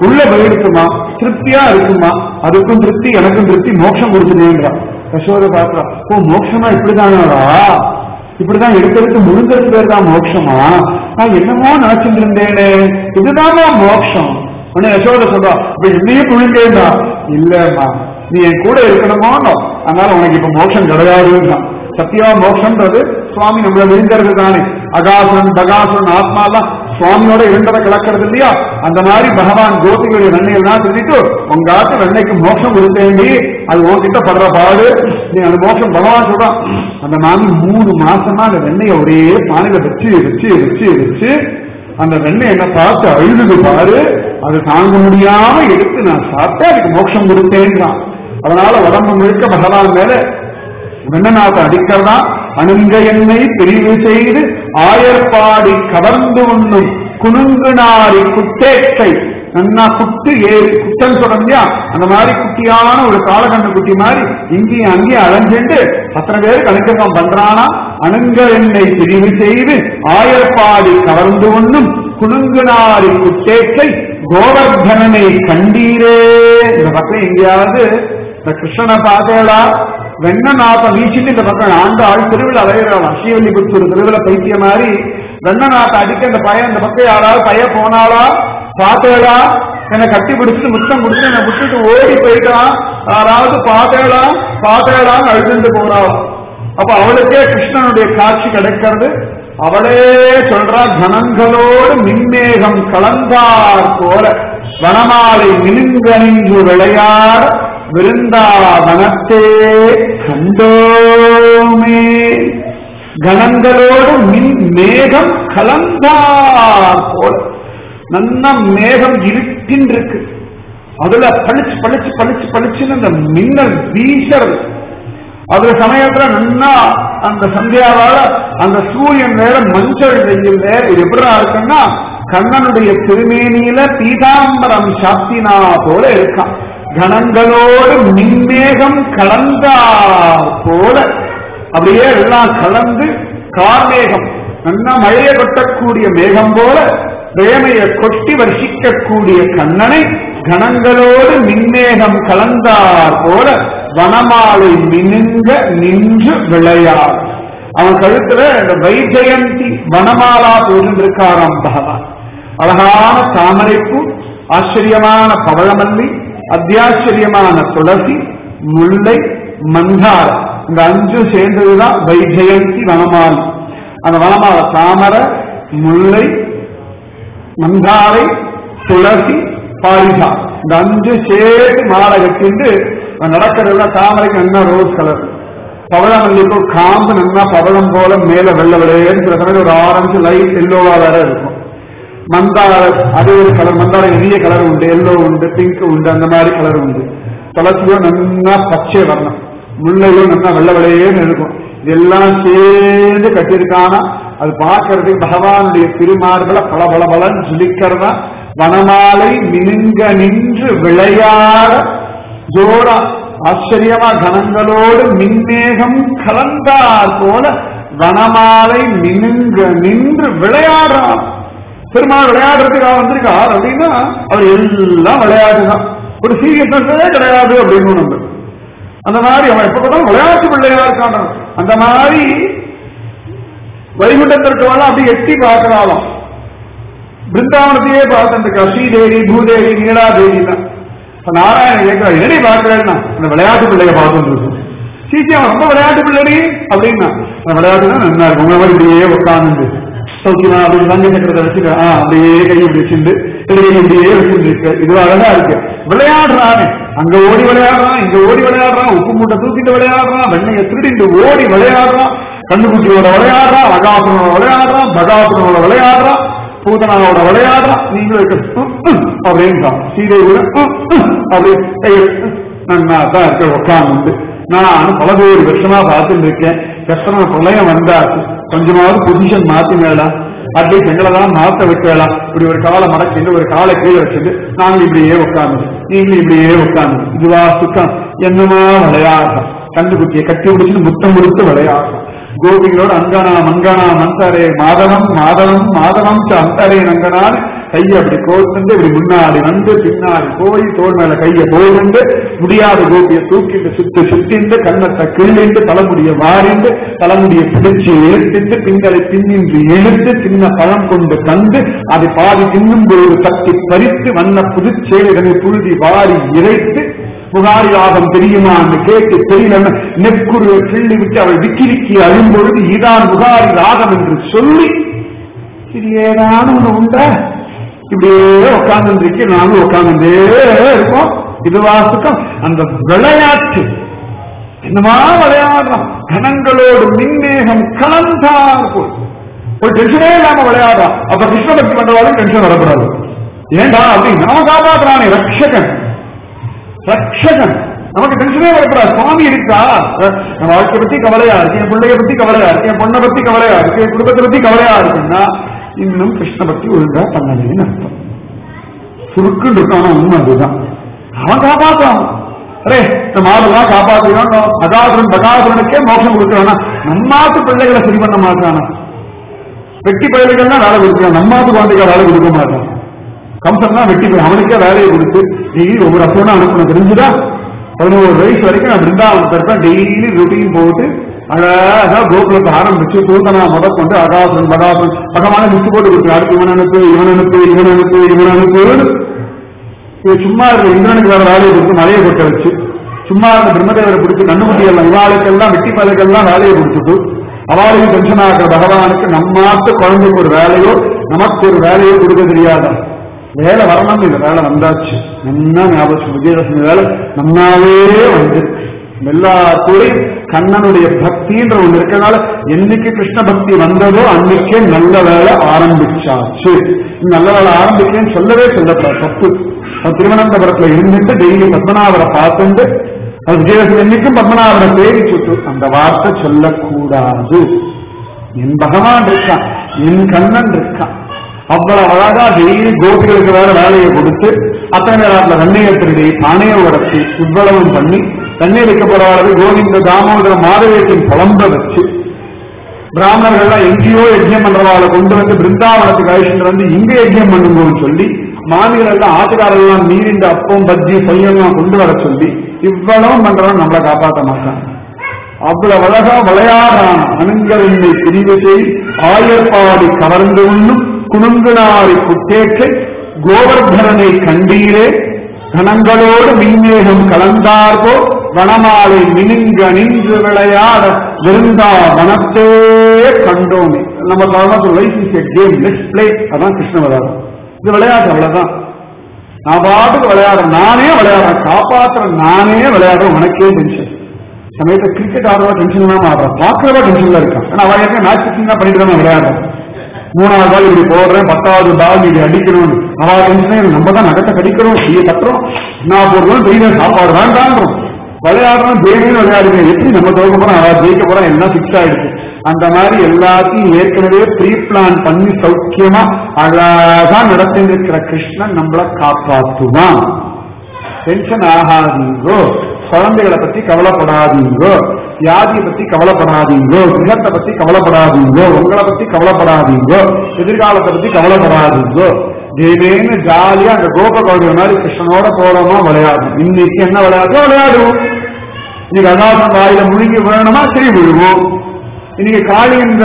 உள்ள போயிடுக்குமா திருப்தியா இருக்குமா அதுக்கும் திருப்தி எனக்கும் திருப்தி மோட்சம் கொடுத்துட்டேன்றா யசோதை பாக்குறா ஓ மோட்சமா இப்படிதானாடா இப்படிதான் எடுக்கிறதுக்கு முழுங்கிறது பேர் தான் மோட்சமா நான் என்னமோ நினைச்சிட்டு இருந்தேனே இதுதானா மோட்சம் உடனே யசோதை சொல்றா இப்ப என்னையே முழுங்கேண்டா இல்லம்மா நீ என் கூட இருக்கணுமோ அதனால உனக்கு இப்ப மோட்சம் கிடையாதுன்னா சத்தியா மோட்சம்ன்றது சுவாமி நம்மள விழுங்கிறது தானே அகாசுரன் பகாசுரன் ஆத்மாலாம் சுவாமியோட இரண்டரை கலக்கிறது இல்லையா அந்த மாதிரி பகவான் கோபிகளுடைய வெண்ணையெல்லாம் சொல்லிட்டு உங்க ஆத்து வெண்ணைக்கு மோட்சம் கொடுத்தேண்டி அது உன்கிட்ட படுற பாடு நீ அந்த மோட்சம் பகவான் சொல்றான் அந்த மாமி மூணு மாசமா அந்த வெண்ணைய ஒரே பானையில வச்சு வச்சு வச்சு வச்சு அந்த வெண்ணெய் என்ன பார்த்து அழுது பாரு அது தாங்க முடியாம எடுத்து நான் சாப்பிட்டு அதுக்கு மோட்சம் கொடுத்தேன்றான் அதனால உடம்பு முழுக்க பகவான் மேல வெண்ணநாத்தை அடிக்கிறதா அணுங்க எண்ணெய் பிரிவு செய்து ஆயர்பாடி கவர்ந்து உண்ணும் குணுங்குனாரி குட்டேட்டை நன்னா குட்டு ஏறி குட்டன் சொல்றா அந்த மாதிரி குட்டியான ஒரு காலகண்ட குட்டி மாதிரி இங்கேயும் அங்கேயும் அலைஞ்சுட்டு அத்தனை பேருக்கு அனுக்கிரகம் பண்றானா அணுங்க எண்ணெய் பிரிவு செய்து ஆயர்பாடி கவர்ந்து உண்ணும் குணுங்குனாரி குட்டேட்டை கோவர்தனனை கண்டீரே இந்த பக்கம் எங்கேயாவது இந்த கிருஷ்ணனை பார்த்தேடா வெண்ணநாத்த வீச்சுட்டு இந்த பக்கம் ஆண்டாள் திருவிழா அலையிறாளாம் ஸ்ரீவல்லிபுத்தூர் திருவிழா பைத்திய மாதிரி வெண்ணநாத்த அடிக்க இந்த பையன் இந்த பக்கம் யாராவது பையன் போனாளா பார்த்தேடா என்னை கட்டி பிடிச்சிட்டு முத்தம் கொடுத்து என்னை விட்டுட்டு ஓடி போயிட்டான் யாராவது பார்த்தேடா பார்த்தேடான்னு அழுதுட்டு போறாளாம் அப்ப அவளுக்கே கிருஷ்ணனுடைய காட்சி கிடைக்கிறது அவளே சொல்றா கணங்களோடு மின்மேகம் கலந்தார் போல வனமாலை மினுங்கணிந்து விளையாட விருந்தாவனத்தே கண்டோமே கணங்களோடு மின் மேகம் கலந்தார் போல நல்ல மேகம் இருக்கின்றிருக்கு அதுல பளிச்சு பளிச்சு பளிச்சு பளிச்சுன்னு அந்த மின்னல் வீசறது அதுல சமயத்துல நன்னா அந்த சந்தியாவால அந்த சூரியன் வேற மஞ்சள் வெயில் வேற இது எப்படிடா இருக்குன்னா கண்ணனுடைய திருமேனியில பீதாம்பரம் சாத்தினா போல இருக்கான் கணங்களோடு மின்மேகம் கலந்தார் போல அப்படியே எல்லாம் கலந்து கார்மேகம் நல்லா மழையை கொட்டக்கூடிய மேகம் போல பிரேமையை கொட்டி வர்ஷிக்கக்கூடிய கண்ணனை கணங்களோடு மின்மேகம் கலந்தார் போல வனமாலை மினுங்க நின்று விளையார் அவன் கழுத்துல இந்த வைஜெயந்தி வனமாலா போன்றிருக்காராம் பகவான் அழகான தாமரைப்பூ ஆச்சரியமான பவழமல்லி அத்தியாச்சரியமான துளசி முல்லை மந்தார இந்த அஞ்சும் சேர்ந்ததுதான் வைஜெயந்தி வனமாலை அந்த வனமாலை தாமரை முல்லை மந்தாரை துளசி பாரிசா இந்த அஞ்சு சேர்த்து மாலை கட்டிண்டு நடக்கிறதுல தாமரைக்கு நல்லா ரோஸ் கலர் பவளமல்லிக்கு காம்பு நல்லா பவளம் போல மேல வெள்ள விளையன்னு சில சமயம் ஒரு ஆரஞ்சு லைட் எல்லோவா வேற இருக்கும் மந்தார அது ஒரு கலர் மந்தார நிறைய கலர் உண்டு எல்லோ உண்டு பிங்க் உண்டு அந்த மாதிரி கலர் உண்டு துளசியோ நல்லா பச்சை வரணும் முல்லையும் நல்லா வெள்ள விளையேன்னு இருக்கும் இதெல்லாம் சேர்ந்து கட்டியிருக்கானா அது பார்க்கறதுக்கு பகவானுடைய திருமார்களை பல பல பலன் ஜொலிக்கிறதா வனமாலை மினுங்க நின்று விளையாட ஜோரா ஆச்சரியமா கணங்களோடு மின்மேகம் கலந்தார் போல வனமாலை மினுங்க நின்று விளையாடுறான் பெருமாள் விளையாடுறதுக்காக வந்திருக்கார் அப்படின்னா அவர் எல்லாம் விளையாடுதான் ஒரு சீரியஸ்னஸே கிடையாது அப்படின்னு நம்ம அந்த மாதிரி அவன் எப்ப பார்த்தாலும் விளையாட்டு பிள்ளையா இருக்கான் அந்த மாதிரி வைகுண்டத்திற்கு வரலாம் அப்படி எட்டி பார்க்கிறாளாம் பிருந்தாவனத்தையே பார்த்துருக்கா ஸ்ரீதேவி பூதேவி நீலாதேவி இப்ப நாராயணன் கேட்கிறா என்னடி பார்க்கிறேன்னா அந்த விளையாட்டு பிள்ளைய பார்த்துட்டு சீச்சி அவன் ரொம்ப விளையாட்டு பிள்ளைடி அப்படின்னா அந்த விளையாட்டு தான் நல்லா இருக்கும் உங்களை மாதிரி இப்படியே உட்காந்து சௌக்கியமா அப்படி தங்க சக்கரத்தை வச்சுட்டு ஆ அப்படியே கை இப்படி வச்சுட்டு கை இப்படியே வச்சுட்டு இருக்கு இது அழகா இருக்கு விளையாடுறானே அங்க ஓடி விளையாடுறான் இங்க ஓடி விளையாடுறான் உப்பு மூட்டை தூக்கிட்டு விளையாடுறான் வெண்ணையை திருடிட்டு ஓடி விளையாடுறான் கண்ணுக்குட்டியோட விளையாடுறான் அகாசுரனோட விளையாடுறான் பகாசுரனோட விளையாடுறான் பூதனாவோட விளையாடுறான் நீங்களும் இருக்க அப்படின்றான் சீதையோட அப்படி நன்னா தான் இருக்க உட்காந்து நான் பல கோடி வருஷமா பார்த்துட்டு இருக்கேன் கஷ்டமா பிரளயம் வந்தாச்சு கொஞ்சமாவது பொசிஷன் மாத்தினேடா அட்லீஸ்ட் எங்களை தான் மாத்த வைக்கலாம் இப்படி ஒரு காலை மடக்கிட்டு ஒரு காலை கீழே வச்சுட்டு நாங்க இப்படியே உட்காந்து நீங்களும் இப்படியே உட்காந்து இதுவா சுத்தம் என்னமா விளையாடுறோம் கண்டுக்குட்டியை கட்டி பிடிச்சிட்டு முத்தம் கொடுத்து விளையாடுறோம் கோபிகளோட அங்கனா மங்கனா மந்தரே மாதவம் மாதவம் மாதவம் ச அந்தரே நங்கனான் கையை அப்படி கோர்த்துண்டு இப்படி முன்னாடி வந்து பின்னாடி போய் தோல் மேல கையை போயிருந்து முடியாத கோபியை தூக்கிட்டு சுத்தி சுத்திண்டு கண்ணத்தை கிள்ளிண்டு தலைமுடிய வாரிண்டு தலைமுடிய பிடிச்சு இழுத்திட்டு பிங்களை பின்னின்று இழுத்து சின்ன பழம் கொண்டு தந்து அதை பாதி தின்னும் பொழுது தட்டி பறித்து வண்ண புதுச்சேலைகளை புழுதி வாரி இறைத்து புகாரி ராகம் தெரியுமா என்று கேட்டு தெரியல நெக்குருவை கிள்ளி விட்டு அவள் விக்கி விக்கி அழும்பொழுது இதான் புகாரி ராகம் என்று சொல்லி இது ஏதான ஒண்ணு உண்டா இப்படியே உட்கார்ந்து நானும் உட்கார்ந்துட்டே இருக்கோம் இது வாசுக்கம் அந்த விளையாட்டு என்னமா விளையாடுறான் கணங்களோடு மின்னேகம் கலந்தார் போல் ஒரு டென்ஷனே இல்லாம விளையாடுறான் அப்ப கிருஷ்ண பக்தி பண்றவாலும் டென்ஷன் வரக்கூடாது ஏண்டா அப்படின்னு நம்ம காப்பாற்றுறானே ரட்சகன் ரட்சகன் நமக்கு டென்ஷனே வரக்கூடாது சுவாமி இருக்கா நம்ம வாழ்க்கை பத்தி கவலையா இருக்கு என் பிள்ளைய பத்தி கவலையா இருக்கு என் பொண்ணை பத்தி கவலையா இருக்கு என் குடும்பத்தை பத்தி கவலையா இருக்குன்னா இன்னும் கிருஷ்ண பக்தி ஒழுங்கா பண்ணலைன்னு அர்த்தம் சுருக்குன்னு இருக்கான உண்மை அதுதான் அவன் காப்பாற்றுவான் அரே இந்த மாடுலாம் காப்பாற்றுவான் அகாசுரன் பகாசுரனுக்கே மோட்சம் கொடுக்கிறானா நம்மாத்து பிள்ளைகளை சரி பண்ண மாட்டானா வெட்டி பிள்ளைகள் தான் வேலை கொடுக்கிறான் நம்மாத்து குழந்தைகள் வேலை கொடுக்க மாட்டான் கம்சன் தான் வெட்டி போய் அவனுக்கே வேலையை கொடுத்து டெய்லி ஒவ்வொரு அசுரனா அனுப்பணும் தெரிஞ்சுதா பதினோரு வயசு வரைக்கும் நான் பிருந்தாவனத்தை இருப்பேன் டெய்லி ரொட்டீன் போட்டு அழகா கோகுலத்தை ஆரம்பிச்சு பூதனா முதற்கொண்டு அகாசுரன் பகாசுரன் பகவான லிஸ்ட் போட்டு கொடுத்து அடுத்து இவன் அனுப்பு இவன் அனுப்பு இவன் அனுப்பு இவன் அனுப்புன்னு இது சும்மா இருந்த இந்திரனுக்கு வேற வேலையை கொடுத்து மலையை கொட்ட வச்சு சும்மா இருந்த பிரம்மதேவரை பிடிச்சி கண்ணுக்குட்டி எல்லாம் இவாளுக்கெல்லாம் வெட்டி பதக்கெல்லாம் வேலையை கொடுத்துட்டு அவளுக்கு டென்ஷன் ஆகிற பகவானுக்கு நம்மாத்து குழந்தைக்கு ஒரு வேலையோ நமக்கு ஒரு வேலையோ கொடுக்க தெரியாதா வேலை வரணும் இல்ல வேலை வந்தாச்சு என்ன ஞாபகம் விஜயதசமி வேலை நன்னாவே வந்து எல்லா துறையும் கண்ணனுடைய பக்தின்ற ஒண்ணு இருக்கனால என்னைக்கு கிருஷ்ண பக்தி வந்ததோ அன்னைக்கே நல்ல வேலை ஆரம்பிச்சாச்சு நல்ல வேலை ஆரம்பிக்கேன்னு சொல்லவே சொல்லப்படாது தப்பு அது திருவனந்தபுரத்துல இருந்துட்டு டெய்லி பத்மநாபரை பார்த்துட்டு அது விஜயதசமி என்னைக்கும் பத்மநாபரை தேடி சுட்டு அந்த வார்த்தை சொல்லக்கூடாது என் பகவான் இருக்கான் என் கண்ணன் இருக்கான் அவ்வளவு அழகா டெய்லி கோபிகளுக்கு வேற வேலையை கொடுத்து அத்தனை நேரத்துல தண்ணீர் திருடி பானையை உடச்சி இவ்வளவும் பண்ணி தண்ணீர் வைக்கப்படுறது கோவிந்த தாமோதர மாதவேட்டின் புலம்ப வச்சு பிராமணர்கள்லாம் எங்கேயோ யஜ்யம் பண்றவாளை கொண்டு வந்து பிருந்தாவனத்துக்கு அழிச்சுட்டு வந்து இங்க யஜ்யம் பண்ணுங்கன்னு சொல்லி மாமிகள் எல்லாம் ஆட்டுக்காரெல்லாம் நீரிந்த அப்பம் பஜ்ஜி பையெல்லாம் கொண்டு வர சொல்லி இவ்வளவும் பண்றவன் நம்மளை காப்பாற்ற மாட்டான் அவ்வளவு அழகா விளையாடான அணுங்கரின்மை பிரிவு செய் ஆயர்பாடி கவர்ந்து உண்ணும் குணுங்குனாரி குட்டேற்றை கோவர்தனனை கண்டீரே கணங்களோடு மின்னேகம் கலந்தார்போ வனமாலை மினுங்க நின்று விளையாட விருந்தா வனத்தே கண்டோமே நம்ம காலத்துல life is a game let's play அதான் கிருஷ்ணவதாரம் இது விளையாட்டு அவ்வளவுதான் நான் பாட்டுக்கு விளையாடுறேன் நானே விளையாடுறேன் காப்பாத்துறேன் நானே விளையாடுறேன் உனக்கே டென்ஷன் சமயத்தை கிரிக்கெட் ஆடுறவா டென்ஷன் இல்லாம ஆடுறான் பாக்குறவா டென்ஷன்ல இருக்கான் ஆனா அவன் ஏற்கனவே மேட்ச் ஃபிக்ஸிங் தான் பண்ணிட்டு தான் விளையாடுறான் மூணாவது பால் இப்படி போடுறேன் பத்தாவது பால் இப்படி அடிக்கணும் அவா டென்ஷன் நம்ம தான் நகத்தை கடிக்கிறோம் செய்ய கட்டுறோம் நான் போடுறோம் தெரியல சாப்பாடு வேண்டான்றோம் விளையாடுறோம் ஜெயிலும் விளையாடுங்க எப்படி நம்ம தோக்க போறோம் அவ ஜெயிக்க போறோம் எல்லாம் பிக்ஸ் ஆயிடுச்சு அந்த மாதிரி எல்லாத்தையும் ஏற்கனவே ப்ரீ பிளான் பண்ணி சௌக்கியமா அழகா நடத்திருக்கிற கிருஷ்ணன் நம்மளை காப்பாற்றுவான் டென்ஷன் ஆகாதீங்கோ குழந்தைகளை பத்தி கவலைப்படாதீங்கோ வியாதியை பத்தி கவலைப்படாதீங்கோ கிரகத்தை பத்தி கவலைப்படாதீங்கோ உங்களை பத்தி கவலைப்படாதீங்கோ எதிர்காலத்தை பத்தி கவலைப்படாதீங்கோ தேவேன்னு ஜாலியா அந்த கோப கௌரிய மாதிரி கிருஷ்ணனோட போறோமா விளையாடும் இன்னைக்கு என்ன விளையாடுறோ விளையாடுவோம் இன்னைக்கு அகாசம் வாயில முழுங்கி வேணுமா சரி விழுவோம் இன்னைக்கு காளியின்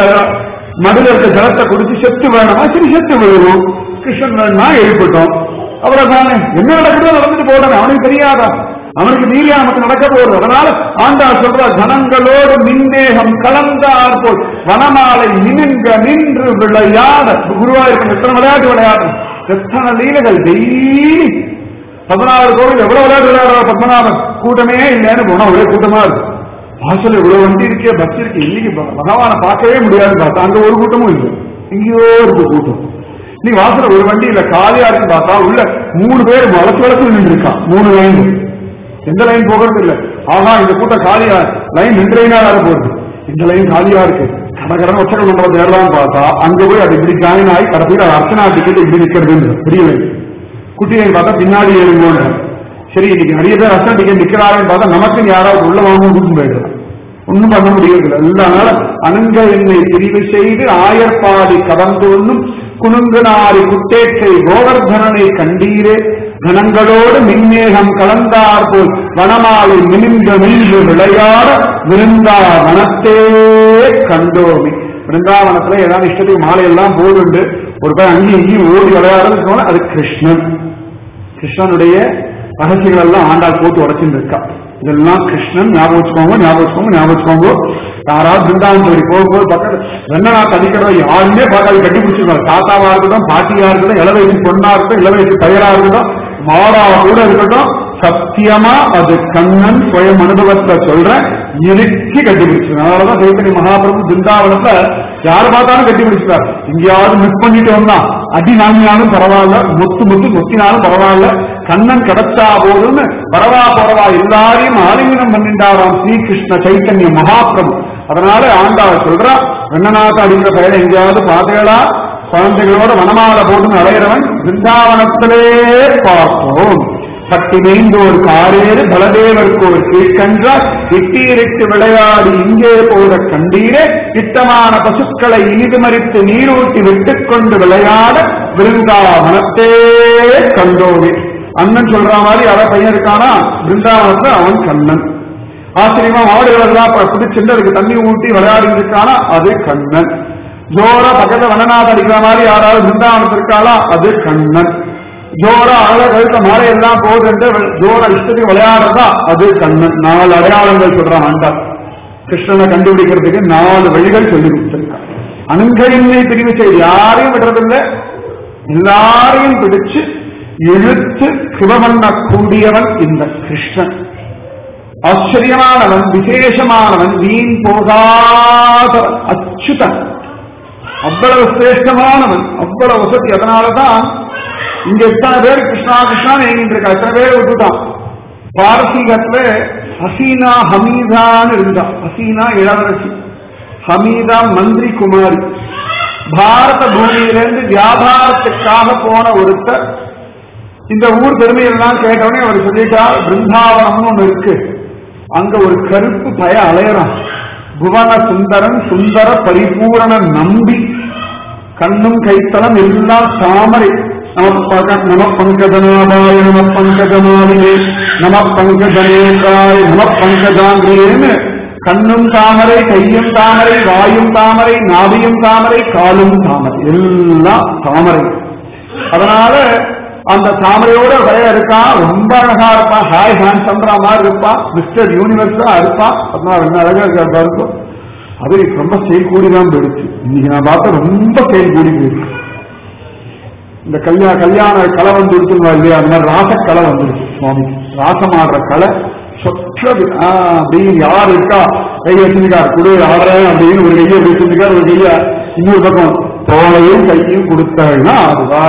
மதுல இருக்க ஜலத்தை குடிச்சு செத்து வேணுமா சரி செத்து விழுவோம் கிருஷ்ணன் வேணுமா எழுப்பிட்டோம் அப்புறம் தானே என்ன நடக்குதோ நடந்துட்டு போடுறேன் அவனுக்கு தெரியாதா அவனுக்கு மீறியா நமக்கு நடக்க போகுது அதனால ஆண்டா சொல்ற ஜனங்களோடு மின்னேகம் கலந்தார் போல் வனமாலை மினுங்க நின்று விளையாட குருவாயிருக்கும் எத்தனை விளையாட்டு விளையாடும் எத்தனை லீலைகள் டெய்லி பதினாறு கோவில் எவ்வளவு விளையாட்டு விளையாடுற பத்மநாபன் கூட்டமே இல்லைன்னு போனா ஒரே கூட்டமா இருக்கு வாசல் இவ்வளவு வண்டி இருக்கே பஸ் இருக்கு இன்னைக்கு ப- பகவானை பார்க்கவே முடியாது பார்த்தா அங்க ஒரு கூட்டமும் இல்லை எங்கேயோ இருக்கு கூட்டம் இன்னைக்கு வாசல்ல ஒரு வண்டி இல்ல காலியா இருக்கு பார்த்தா உள்ள மூணு பேர் வளர்ச்சி வளர்ச்சி நின்று இருக்கான் மூணு லைன் எந்த லைன் போகிறது இல்ல ஆஹா இந்த கூட்டம் காலியா லைன் ரெண்டு லைனா வேற போகுது இந்த லைன் காலியா இருக்கு கடகடன் உச்சக மண்டபத்தை ஏறலாம்னு பார்த்தா அங்க போய் அது இப்படி ஜாயின் ஆகி கடைசியில் அது அர்ச்சனா டிக்கெட் இப்படி நிக்கிறது பெரிய லைன் குட்டி லைன் பார்த்தா பின்னாடி ஏறுங்கோன்ற சரி இன்னைக்கு நிறைய பேர் அர்ச்சனா டிக்கெட் நிக்கிறாருன்னு பார்த்தா நமக்கு யாராவது உள்ள வாங்க கூட்டு போயிடுறான் ஒண்ணும் பண்ண முடியவில்லை அதனால அனங்க என்னை பிரிவு செய்து ஆயர்பாடி கடந்து ஒன்றும் குணுங்குனாரி குட்டேற்றை கோவர்தனனை கண்டீரே கணங்களோடு மின்னேகம் கலந்தார் போல் வனமாலை மினிந்து நின்று விளையாட விருந்தாவனத்தே கண்டோமி விருந்தாவனத்துல ஏதாவது இஷ்டத்துக்கு மாலை எல்லாம் போடுண்டு ஒரு பேர் அங்கேயும் இங்கேயும் ஓடி விளையாடுறது அது கிருஷ்ணன் கிருஷ்ணனுடைய ரகசியங்கள் எல்லாம் ஆண்டாள் போட்டு உடச்சிட்டு இருக்கா இதெல்லாம் கிருஷ்ணன் ஞாபகம் வச்சுக்கோங்க ஞாபகம் வச்சுக்கோங்க ஞாபகம் வச்சுக்கோங்க யாராவது பிருந்தாவன் ஜோடி போகும்போது பக்கத்துல வெண்ணநாத் அடிக்கிறோம் யாருமே பார்க்காது கட்டி பிடிச்சிருக்காங்க தாத்தாவா இருக்கட்டும் பாட்டியா இருக்கட்டும் இள வயசு பொண்ணா இருக்கட்டும் இள வயசு பையரா இருக்கட்டும் மாடா கூட இருக்கட்டும் சத்தியமா அது கண்ணன் சுயம் அனுபவத்தை சொல்ற இறுக்கி கட்டி பிடிச்சிருக்காங்க அதனாலதான் சைத்தன்ய மகாபிரபு பிருந்தாவனத்துல யாரை பார்த்தாலும் கட்டி பிடிச்சிருக்காரு எங்கேயாவது மிஸ் பண்ணிட்டு வந்தா அடி நாங்கினாலும் பரவாயில்ல முத்து முத்து முத்தினாலும் பரவாயில்ல கண்ணன் கிடைச்சா போதும்னு பரவா பரவா எல்லாரையும் ஆலிங்கனம் பண்ணிட்டாராம் ஸ்ரீகிருஷ்ண சைத்தன்ய மகாபிரபு அதனால ஆண்டாள் சொல்றா வெண்ணநாத்த அடிக்கிற பெயரை எங்கேயாவது பார்த்தீங்களா குழந்தைகளோட வனமால போட்டு அலையிறவன் பிருந்தாவனத்திலே பார்ப்போம் பட்டி மேய்ந்தோர் காரேறு பலதேவருக்கு ஒரு கீழ்கன்றால் இட்டீரிட்டு விளையாடி இங்கே போத கண்டீரே இட்டமான பசுக்களை இனிது மறித்து நீரூட்டி விட்டுக் கொண்டு விளையாட பிருந்தாவனத்தே கண்டோவே அண்ணன் சொல்ற மாதிரி அவ பையன் இருக்கானா பிருந்தாவனத்துல அவன் கண்ணன் ஆச்சரியமா மாடுகள் எல்லாம் பிடிச்சிருந்து அதுக்கு தண்ணி ஊட்டி விளையாடி இருக்கானா அது கண்ணன் ஜோரா பக்கத்துல வனநாத அடிக்கிற மாதிரி யாராவது பிருந்தாவனத்தில் இருக்காளா அது கண்ணன் ஜோரா அழக கழுத்த மாலை எல்லாம் போகுது ஜோரா இஷ்டத்துக்கு விளையாடுறதா அது கண்ணன் நாலு அடையாளங்கள் சொல்றான் ஆண்டாள் கிருஷ்ணனை கண்டுபிடிக்கிறதுக்கு நாலு வழிகள் சொல்லி கொடுத்திருக்கான் அனுங்கரின்மை பிரிவு செய்து யாரையும் விடுறதில்லை எல்லாரையும் பிடிச்சு இழுத்து சிவமண்ண கூடியவன் இந்த கிருஷ்ணன் ஆச்சரியமானவன் விசேஷமானவன் வீண் போகாதவன் அச்சுதன் அவ்வளவு சிரேஷ்டமானவன் அவ்வளவு வசதி அதனாலதான் இங்க எத்தனை பேர் கிருஷ்ணா கிருஷ்ணா ஏங்கிட்டு இருக்கா எத்தனை பேர் விட்டுட்டான் பாரசீகத்துல ஹசீனா ஹமீதான்னு இருந்தா ஹசீனா இளவரசி ஹமீதா மந்திரி குமாரி பாரத பூமியிலிருந்து வியாபாரத்துக்காக போன ஒருத்தர் இந்த ஊர் பெருமையெல்லாம் கேட்டவனே அவர் சொல்லிட்டார் பிருந்தாவனம்னு ஒண்ணு இருக்கு அங்க ஒரு கருப்பு பய அலையறான் புவன சுந்தரன் சுந்தர பரிபூரண நம்பி கண்ணும் கைத்தலம் எல்லாம் தாமரை நம பக- நம பங்கஜநாபாய நம பங்கஜமாலினே நம பங்கஜனேகாய நம பங்கஜாங்கிரேன்னு கண்ணும் தாமரை கையும் தாமரை வாயும் தாமரை நாபியும் தாமரை காலும் தாமரை எல்லாம் தாமரை அதனால அந்த தாமரையோட விளைய இருக்கான் ரொம்ப அழகா இருப்பான் ஹாய் ஹேண்ட்ஸம்ன்ற மாதிரி இருப்பான் மிஸ்டர் யூனிவர்ஸா இருப்பான் அதனால என்ன அழகா இருக்கா இருக்கும் அது ரொம்ப செயல் கூடி தான் போயிடுச்சு இன்னைக்கு நான் பார்த்தா ரொம்ப செயல் கூடி போயிடுச்சு இந்த கல்யாண கல்யாண கலை வந்து இருக்குங்களா இல்லையா அந்த மாதிரி ராசக்கலை வந்துருச்சு சுவாமி ராசம் ஆடுற கலை சொற்றது ஆஹ் அப்படின்னு யார் இருக்கா கை வச்சிருக்கார் குடு ஆடுறேன் அப்படின்னு ஒரு கையை வச்சிருக்கார் ஒரு கைய இன்னொரு பக்கம் தோலையும் கையும் கொடுத்தாருன்னா அதுவா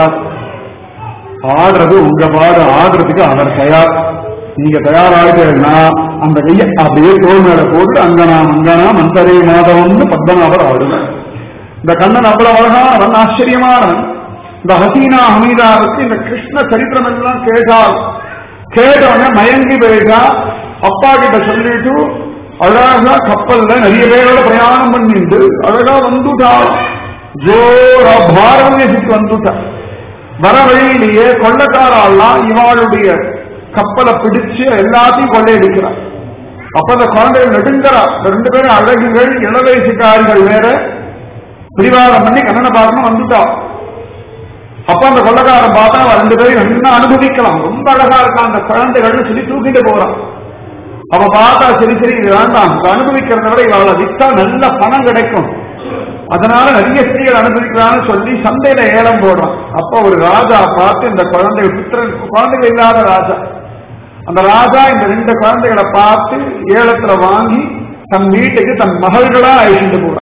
ஆடுறது உங்க பாடு ஆடுறதுக்கு அவர் தயார் நீங்க தயாராகிட்டீங்கன்னா அந்த கையை அப்படியே தோல் மேல போட்டு அங்கனா மங்கனா மந்தரே மாதவம்னு பத்மநாபர் ஆடுவார் இந்த கண்ணன் அவ்வளவு அழகானவன் ஆச்சரியமானவன் இந்த ஹசீனா ஹமீதாவுக்கு இந்த கிருஷ்ண சரித்திரம் எல்லாம் கேட்டால் கேட்டவன மயங்கி போயிட்டா அப்பா கிட்ட சொல்லிட்டு அழகா கப்பல்ல நிறைய பேரோட பிரயாணம் பண்ணிட்டு அழகா வந்துட்டா ஜோரா பாரத தேசத்துக்கு வந்துட்டா வர வழியிலேயே கொள்ளக்காரெல்லாம் இவாளுடைய கப்பலை பிடிச்சு எல்லாத்தையும் கொள்ளையடிக்கிறார் அப்ப அந்த குழந்தைகள் நெடுங்கிறா இந்த ரெண்டு பேரும் அழகுகள் இளவயசுக்காரிகள் வேற பிரிவாதம் பண்ணி கண்ணனை பார்க்கணும் வந்துட்டா அப்ப அந்த கொள்ளக்காரன் பார்த்தா அவன் ரெண்டு பேரும் என்ன அனுபவிக்கலாம் ரொம்ப அழகா இருக்கான் அந்த குழந்தைகள்னு சொல்லி தூக்கிட்டு போறான் அவ பார்த்தா சரி சரி இது வேண்டாம் இதை அனுபவிக்கிறத விட இவளை வித்தா நல்ல பணம் கிடைக்கும் அதனால நிறைய ஸ்திரீகள் அனுபவிக்கிறான்னு சொல்லி சந்தையில ஏலம் போடுறான் அப்ப ஒரு ராஜா பார்த்து இந்த குழந்தைகள் புத்திரன் குழந்தைகள் இல்லாத ராஜா அந்த ராஜா இந்த ரெண்டு குழந்தைகளை பார்த்து ஏலத்துல வாங்கி தன் வீட்டுக்கு தன் மகள்களா அழிச்சுட்டு போறான்